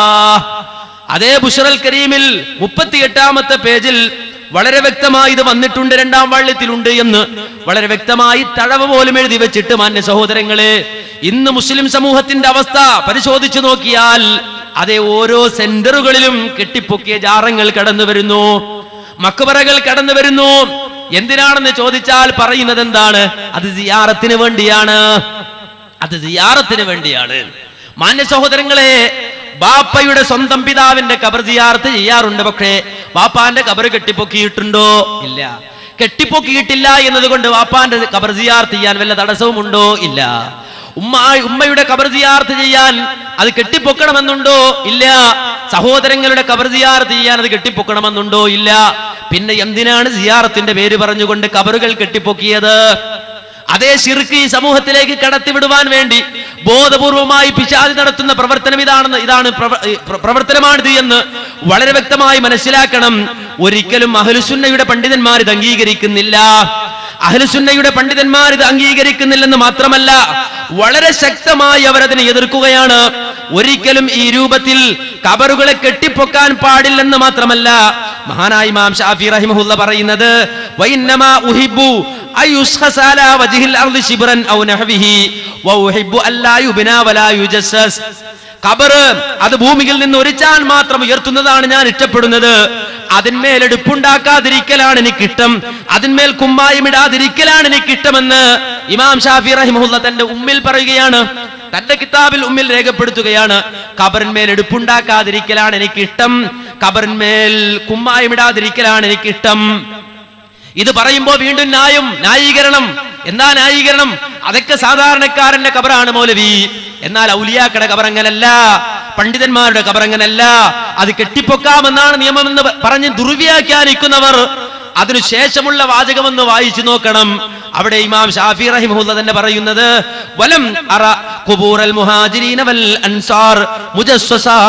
അതേ ബുഷറൽ കരീമിൽ മുപ്പത്തിയെട്ടാമത്തെ പേജിൽ വളരെ വ്യക്തമായി ഇത് വന്നിട്ടുണ്ട് രണ്ടാം വള്ളത്തിലുണ്ട് എന്ന് വളരെ വ്യക്തമായി തഴവ് പോലും എഴുതി വെച്ചിട്ട് മാന്യ സഹോദരങ്ങളെ ഇന്ന് മുസ്ലിം സമൂഹത്തിന്റെ അവസ്ഥ പരിശോധിച്ചു നോക്കിയാൽ അതേ ഓരോ സെന്ററുകളിലും കെട്ടിപ്പൊക്കിയ ജാറങ്ങൾ കടന്നു വരുന്നു മക്കുപറകൾ കടന്നു വരുന്നു എന്തിനാണെന്ന് ചോദിച്ചാൽ പറയുന്നത് എന്താണ് അത് സിയാറത്തിന് വേണ്ടിയാണ് അത് സിയാറത്തിന് വേണ്ടിയാണ് മാന്യ സഹോദരങ്ങളെ ബാപ്പയുടെ സ്വന്തം പിതാവിന്റെ കബർ സിയാറത്ത് ചെയ്യാറുണ്ട് പക്ഷേ ബാപ്പാന്റെ കബർ കെട്ടിപ്പൊക്കിയിട്ടുണ്ടോ ഇല്ല കെട്ടിപ്പൊക്കിയിട്ടില്ല എന്നതുകൊണ്ട് വാപ്പാന്റെ കബർ സിയാർത്ത് ചെയ്യാൻ വല്ല തടസ്സവുമുണ്ടോ ഇല്ല ഉമ്മ ഉമ്മയുടെ കബർ സിയാർത്ത് ചെയ്യാൻ അത് കെട്ടിപ്പൊക്കണമെന്നുണ്ടോ ഇല്ല സഹോദരങ്ങളുടെ കബർ സിയാർത്ത് ചെയ്യാൻ അത് കെട്ടിപ്പൊക്കണമെന്നുണ്ടോ ഇല്ല പിന്നെ എന്തിനാണ് സിയാറത്തിന്റെ പേര് പറഞ്ഞുകൊണ്ട് കബറുകൾ കെട്ടിപ്പൊക്കിയത് അതേ ശിർക്ക് ഈ സമൂഹത്തിലേക്ക് കടത്തിവിടുവാൻ വേണ്ടി ബോധപൂർവമായി പിശാചി നടത്തുന്ന പ്രവർത്തനം ഇതാണെന്ന് ഇതാണ് പ്രവ- ഈ പ്ര- പ്രവർത്തനമാണിത് എന്ന് വളരെ വ്യക്തമായി മനസ്സിലാക്കണം ഒരിക്കലും അഹലുസുന്നയുടെ പണ്ഡിതന്മാർ ഇത് അംഗീകരിക്കുന്നില്ല അഹലുസുന്നയുടെ പണ്ഡിതന്മാർ ഇത് അംഗീകരിക്കുന്നില്ലെന്ന് മാത്രമല്ല വളരെ ശക്തമായി അവരതിനെ എതിർക്കുകയാണ് ഒരിക്കലും ഈ രൂപത്തിൽ കബറുകളെ കെട്ടിപ്പൊക്കാൻ പാടില്ലെന്ന് മാത്രമല്ല മഹാനായ ഇമാം ഷാഫി റഹിമഹുല്ല പറയുന്നത് വൈന്നമാ ഉഹിബ്ബു അയുസ്ഖസ അലാ വജ്ഹിൽ അർളി ശിബ്റൻ ഔ നഹ്വിഹി വഉഹിബ്ബു അല്ലാ യുബ്നാ വലാ യുജസ്സസ് ഖബർ അത് ഭൂമിയിൽ നിന്ന് ഒരിച്ചാൽ മാത്രം ഉയർത്തുന്നതാണ് ഞാൻ ഇഷ്ടപ്പെടുന്നത് അതിന്മേൽ എടുപ്പുണ്ടാക്കാതിരിക്കലാണ് എനിക്കിഷ്ടം അതിന്മേൽ കുമ്മായം ഇടാതിരിക്കലാണ് എനിക്കിഷ്ടമെന്ന് ഇമാം ഷാഫി റഹിമുല്ല തന്റെ ഉമ്മിൽ പറയുകയാണ് തന്റെ കിതാബിൽ ഉമ്മിൽ രേഖപ്പെടുത്തുകയാണ് ഖബറിന്മേൽ എടുപ്പുണ്ടാക്കാതിരിക്കലാണ് എനിക്കിഷ്ടം ഖബറിന്മേൽ കുമ്മായം ഇടാതിരിക്കലാണ് എനിക്കിഷ്ടം ഇത് പറയുമ്പോ വീണ്ടും ന്യായം ന്യായീകരണം എന്താ ന്യായീകരണം അതൊക്കെ സാധാരണക്കാരന്റെ കബറാണ് മൗലവി എന്നാൽ ഔലിയാക്കടെ കബറങ്ങനല്ല പണ്ഡിതന്മാരുടെ കബറങ്ങനല്ല അത് കെട്ടിപ്പൊക്കാമെന്നാണ് നിയമമെന്ന് പറഞ്ഞ് ദുർവ്യാഖ്യാനിക്കുന്നവർ അതിനുശേഷമുള്ള വാചകമെന്ന് വായിച്ചു നോക്കണം അവിടെ ഇമാം ഷാഫി റഹിമുല്ല തന്നെ പറയുന്നത് വലം അറ ഖുബൂറൽ മുഹാജിരീന വൽ അൻസാർ മുജസ്വസാ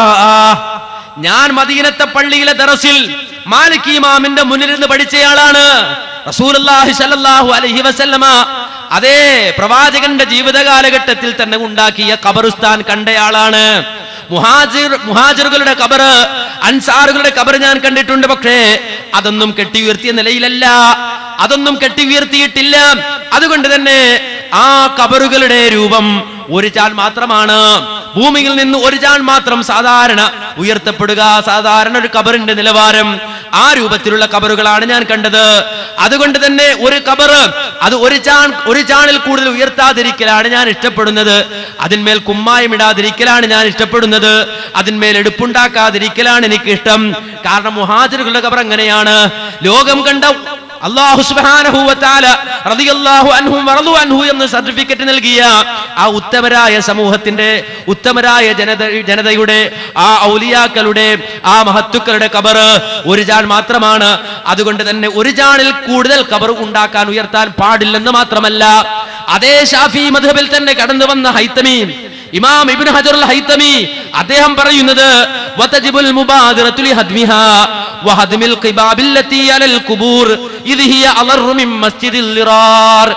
ഞാൻ മദീനത്തെ പള്ളിയിലെ ദറസിൽ മാലിക് ഇമാമിന്റെ മുന്നിൽ നിന്ന് പഠിച്ചയാളാണ് റസൂലുള്ളാഹി സ്വല്ലല്ലാഹു അലൈഹി വസല്ലമ അതേ പ്രവാചകന്റെ ജീവിത കാലഘട്ടത്തിൽ തന്നെ ഉണ്ടാക്കിയ ഖബറുസ്ഥാൻ കണ്ടയാളാണ് മുഹാജിർ മുഹാജിറുകളുടെ കബർ അൻസാറുകളുടെ കബർ ഞാൻ കണ്ടിട്ടുണ്ട് പക്ഷേ അതൊന്നും കെട്ടി ഉയർത്തിയ നിലയിലല്ല അതൊന്നും കെട്ടി ഉയർത്തിയിട്ടില്ല അതുകൊണ്ട് തന്നെ ആ കബറുകളുടെ രൂപം ഒരു ചാൻ മാത്രമാണ് ഭൂമിയിൽ നിന്ന് ഒരു ചാൻ മാത്രം സാധാരണ ഉയർത്തപ്പെടുക സാധാരണ ഒരു കബറിന്റെ നിലവാരം ആ രൂപത്തിലുള്ള കബറുകളാണ് ഞാൻ കണ്ടത് അതുകൊണ്ട് തന്നെ ഒരു കബർ അത് ഒരു ചാൺ ഒരു ചാണിൽ കൂടുതൽ ഉയർത്താതിരിക്കലാണ് ഞാൻ ഇഷ്ടപ്പെടുന്നത് അതിന്മേൽ കുമ്മായം ഇടാതിരിക്കലാണ് ഞാൻ ഇഷ്ടപ്പെടുന്നത് അതിന്മേൽ എടുപ്പുണ്ടാക്കാതിരിക്കലാണ് എനിക്ക് ഇഷ്ടം കാരണം മുഹാജിറുകളുടെ കബർ അങ്ങനെയാണ് ലോകം കണ്ട അള്ളാഹു സുബ്ഹാനഹു വ തആല റളിയല്ലാഹു അൻഹും വറളു അൻഹു എന്ന് സർട്ടിഫിക്കറ്റ് നൽകിയ ആ ഉത്തമരായ സമൂഹത്തിന്റെ ഉത്തമരായ ജനത ജനതയുടെ ആ ഔലിയാക്കളുടെ ആ മഹത്തുക്കളുടെ കബർ ഒരു ജാൺ മാത്രമാണ് അതുകൊണ്ട് തന്നെ ഒരു ജാണിൽ കൂടുതൽ കബർ ഉണ്ടാക്കാൻ ഉയർത്താൻ പാടില്ലെന്ന് മാത്രമല്ല അതേ ഷാഫി മധബിൽ തന്നെ കടന്നു വന്ന ഹൈത്തമി ഇമാം ഇബ്നു ഹജറുൽ ഹൈത്തമി അദ്ദേഹം പറയുന്നത് വതജിബുൽ മുബാദിറതു ലിഹദ്മിഹാ വഹദ്മിൽ ഖിബാബില്ലതി അലൽ ഖുബൂർ ഇദ് ഹിയ അളറു മിൻ മസ്ജിദിൽ ലിറാർ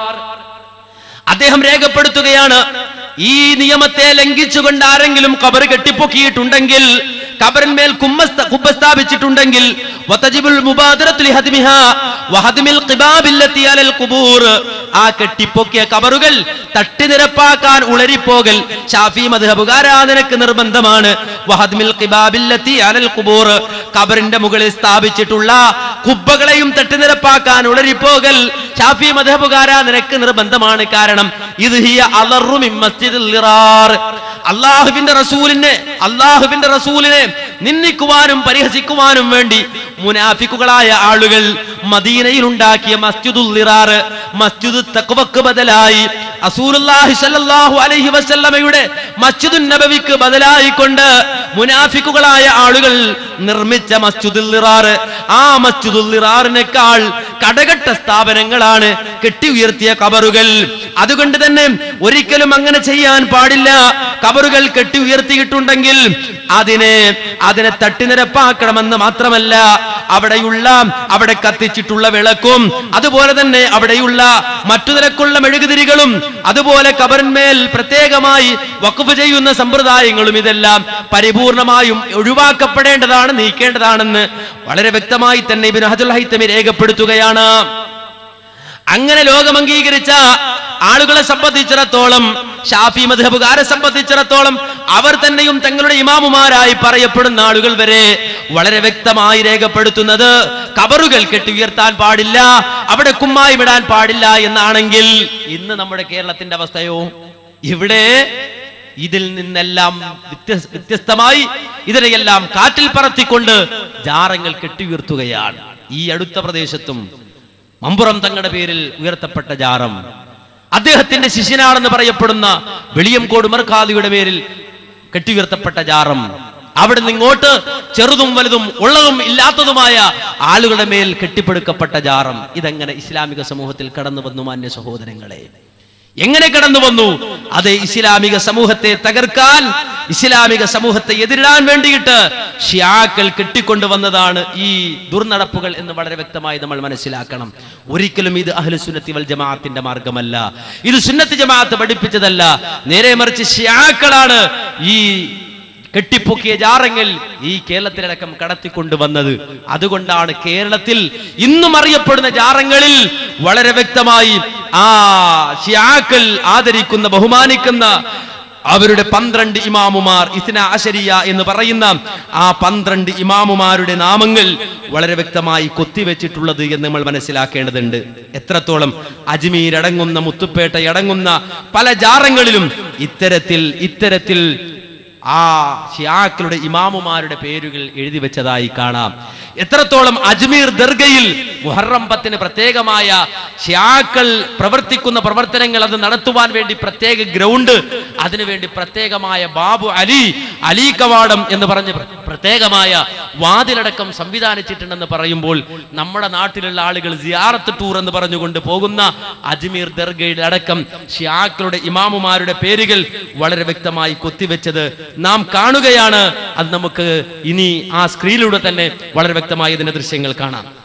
അദ്ദേഹം രേഖപ്പെടുത്തുകയാണ് ഈ നിയമത്തെ ലംഘിച്ചുകൊണ്ട് ആരെങ്കിലും കബർ കെട്ടിപ്പൊക്കിയിട്ടുണ്ടെങ്കിൽ കബറിന്മേൽ കുമ്മ- കുബ്ബ സ്ഥാപിച്ചിട്ടുണ്ടെങ്കിൽ വതജിബുൽ മുബാദിറതു ലിഹദ്മിഹാ വഹദ്മിൽ ഖിബാബില്ലതി അലൽ ഖുബൂർ ആ കെട്ടിപ്പൊക്കിയ കബറുകൾ തട്ടിനിരപ്പാക്കാൻ ഉളരിപ്പോകൽ ഷാഫി മദ്ഹബുകാരാധനക്ക് നിർബന്ധമാണ് വഹദ്മിൽ ഖിബാബില്ലതി അലൽ ഖുബൂർ കബറിന്റെ മുകളിൽ സ്ഥാപിച്ചിട്ടുള്ള കുബ്ബകളെയും തട്ടിനിരപ്പാക്കാൻ ഉളരിപ്പോകൽ ഷാഫി മദ്ഹബുകാരാധനക്ക് നിർബന്ധമാണ് കാരണം ഇത് ഹിയ അലറു മിൻ മസ്ജിദിൽ ലിറാർ അള്ളാഹുവിന്റെ റസൂലിനെ അള്ളാഹുവിന്റെ റസൂലിനെ നിന്ദിക്കുവാനും പരിഹസിക്കുവാനും വേണ്ടി മുനാഫിക്കുകളായ ആളുകൾ മദീനയിൽ ഉണ്ടാക്കിയ മസ്ജിദുൽ ലിറാർ മസ്ജിദ് തക്വക്ക് ബദലായി അസൂലുള്ളാഹി സ്വല്ലല്ലാഹു അലൈഹി വസല്ലമയുടെ മസ്ജിദുൻ നബവിക്ക് ബദലായി കൊണ്ട് മുനാഫിക്കുകളായ ആളുകൾ നിർമ്മിച്ച മസ്ജിദുൽ ലിറാർ ആ മസ്ജിദുൽ ലിറാറിനേക്കാൾ കടകട്ട സ്ഥാപനങ്ങളാണ് കെട്ടി ഉയർത്തിയ കബറുകൾ അതുകൊണ്ട് തന്നെ ഒരിക്കലും അങ്ങനെ ചെയ്യാൻ പാടില്ല കബറുകൾ കെട്ടി ഉയർത്തിയിട്ടുണ്ടെങ്കിൽ അതിനെ അതിനെ തട്ടിനിരപ്പാക്കണമെന്ന് മാത്രമല്ല അവിടെയുള്ള അവിടെ കത്തിച്ചിട്ടുള്ള വിളക്കും അതുപോലെ തന്നെ അവിടെയുള്ള മറ്റു നിരക്കുള്ള മെഴുകുതിരികളും അതുപോലെ കബറിന്മേൽ പ്രത്യേകമായി വഖഫ് ചെയ്യുന്ന സമ്പ്രദായങ്ങളും ഇതെല്ലാം പരിപൂർണമായും ഒഴിവാക്കപ്പെടേണ്ടതാണ് നീക്കേണ്ടതാണെന്ന് വളരെ വ്യക്തമായി തന്നെ ഇബിൻ ഹജുൽ ഹൈത്തമി രേഖപ്പെടുത്തുകയാണ് അങ്ങനെ ലോകം അംഗീകരിച്ച ആളുകളെ സംബന്ധിച്ചിടത്തോളം ഷാഫി മധുഹബുകാരെ സംബന്ധിച്ചിടത്തോളം അവർ തന്നെയും തങ്ങളുടെ ഇമാമുമാരായി പറയപ്പെടുന്ന ആളുകൾ വരെ വളരെ വ്യക്തമായി രേഖപ്പെടുത്തുന്നത് കബറുകൾ കെട്ടി ഉയർത്താൻ പാടില്ല അവിടെ കുമ്മായി വിടാൻ പാടില്ല എന്നാണെങ്കിൽ ഇന്ന് നമ്മുടെ കേരളത്തിന്റെ അവസ്ഥയോ ഇവിടെ ഇതിൽ നിന്നെല്ലാം വ്യത്യസ്- വ്യത്യസ്തമായി ഇതിനെയെല്ലാം കാറ്റിൽ പറത്തിക്കൊണ്ട് ജാറങ്ങൾ കെട്ടിയുയർത്തുകയാണ് ഈ അടുത്ത പ്രദേശത്തും മമ്പുറം തങ്ങളുടെ പേരിൽ ഉയർത്തപ്പെട്ട ജാറം അദ്ദേഹത്തിന്റെ ശിഷ്യനാണെന്ന് പറയപ്പെടുന്ന വെളിയംകോട് മർഖാദിയുടെ പേരിൽ കെട്ടിയുയർത്തപ്പെട്ട ജാറം അവിടെ നിന്ന് ഇങ്ങോട്ട് ചെറുതും വലുതും ഉള്ളതും ഇല്ലാത്തതുമായ ആളുകളുടെ മേൽ കെട്ടിപ്പടുക്കപ്പെട്ട ജാറം ഇതെങ്ങനെ ഇസ്ലാമിക സമൂഹത്തിൽ കടന്നു വന്നു മാന്യ സഹോദരങ്ങളെ എങ്ങനെ കടന്നു വന്നു അത് ഇസ്ലാമിക സമൂഹത്തെ തകർക്കാൻ ഇസ്ലാമിക സമൂഹത്തെ എതിരിടാൻ വേണ്ടിയിട്ട് ഷിയാക്കൾ കെട്ടിക്കൊണ്ടുവന്നതാണ് ഈ ദുർനടപ്പുകൾ എന്ന് വളരെ വ്യക്തമായി നമ്മൾ മനസ്സിലാക്കണം ഒരിക്കലും ഇത് അഹ്ലു സുന്നത്തി വൽ ജമാഅത്തിന്റെ മാർഗമല്ല ഇത് സുന്നത്ത് ജമാഅത്ത് പഠിപ്പിച്ചതല്ല നേരെ മറിച്ച് ഷിയാക്കളാണ് ഈ കെട്ടിപ്പൊക്കിയ ജാറങ്ങൾ ഈ കേരളത്തിലടക്കം കടത്തിക്കൊണ്ടുവന്നത് അതുകൊണ്ടാണ് കേരളത്തിൽ ഇന്നും അറിയപ്പെടുന്ന ജാറങ്ങളിൽ വളരെ വ്യക്തമായി ആ ഷിയാക്കൾ ആദരിക്കുന്ന ബഹുമാനിക്കുന്ന അവരുടെ പന്ത്രണ്ട് ഇമാമുമാർ ഇസ്ന അശരിയ എന്ന് പറയുന്ന ആ പന്ത്രണ്ട് ഇമാമുമാരുടെ നാമങ്ങൾ വളരെ വ്യക്തമായി കൊത്തിവെച്ചിട്ടുള്ളത് എന്ന് നമ്മൾ മനസ്സിലാക്കേണ്ടതുണ്ട് എത്രത്തോളം അജ്മീർ അടങ്ങുന്ന മുത്തുപ്പേട്ട അടങ്ങുന്ന പല ജാറങ്ങളിലും ഇത്തരത്തിൽ ഇത്തരത്തിൽ ആ ഷിയാക്കളുടെ ഇമാമുമാരുടെ പേരുകൾ എഴുതി വെച്ചതായി കാണാം എത്രത്തോളം അജ്മീർ ദർഗയിൽ മുഹറം പത്തിന് പ്രത്യേകമായ ഷിയാക്കൾ പ്രവർത്തിക്കുന്ന പ്രവർത്തനങ്ങൾ അത് നടത്തുവാൻ വേണ്ടി പ്രത്യേക ഗ്രൗണ്ട് അതിനുവേണ്ടി പ്രത്യേകമായ ബാബു അലി അലി കവാടം എന്ന് പറഞ്ഞ് പ്ര- പ്രത്യേകമായ വാതിലടക്കം സംവിധാനിച്ചിട്ടുണ്ടെന്ന് പറയുമ്പോൾ നമ്മുടെ നാട്ടിലുള്ള ആളുകൾ സിയാറത്ത് ടൂർ എന്ന് പറഞ്ഞുകൊണ്ട് പോകുന്ന അജ്മീർ ദർഗയുടെ അടക്കം ഷിയാക്കളുടെ ഇമാമുമാരുടെ പേരുകൾ വളരെ വ്യക്തമായി കൊത്തിവെച്ചത് നാം കാണുകയാണ് അത് നമുക്ക് ഇനി ആ സ്ക്രീനിലൂടെ തന്നെ വളരെ വ്യക്തമായി ഇതിന്റെ ദൃശ്യങ്ങൾ കാണാം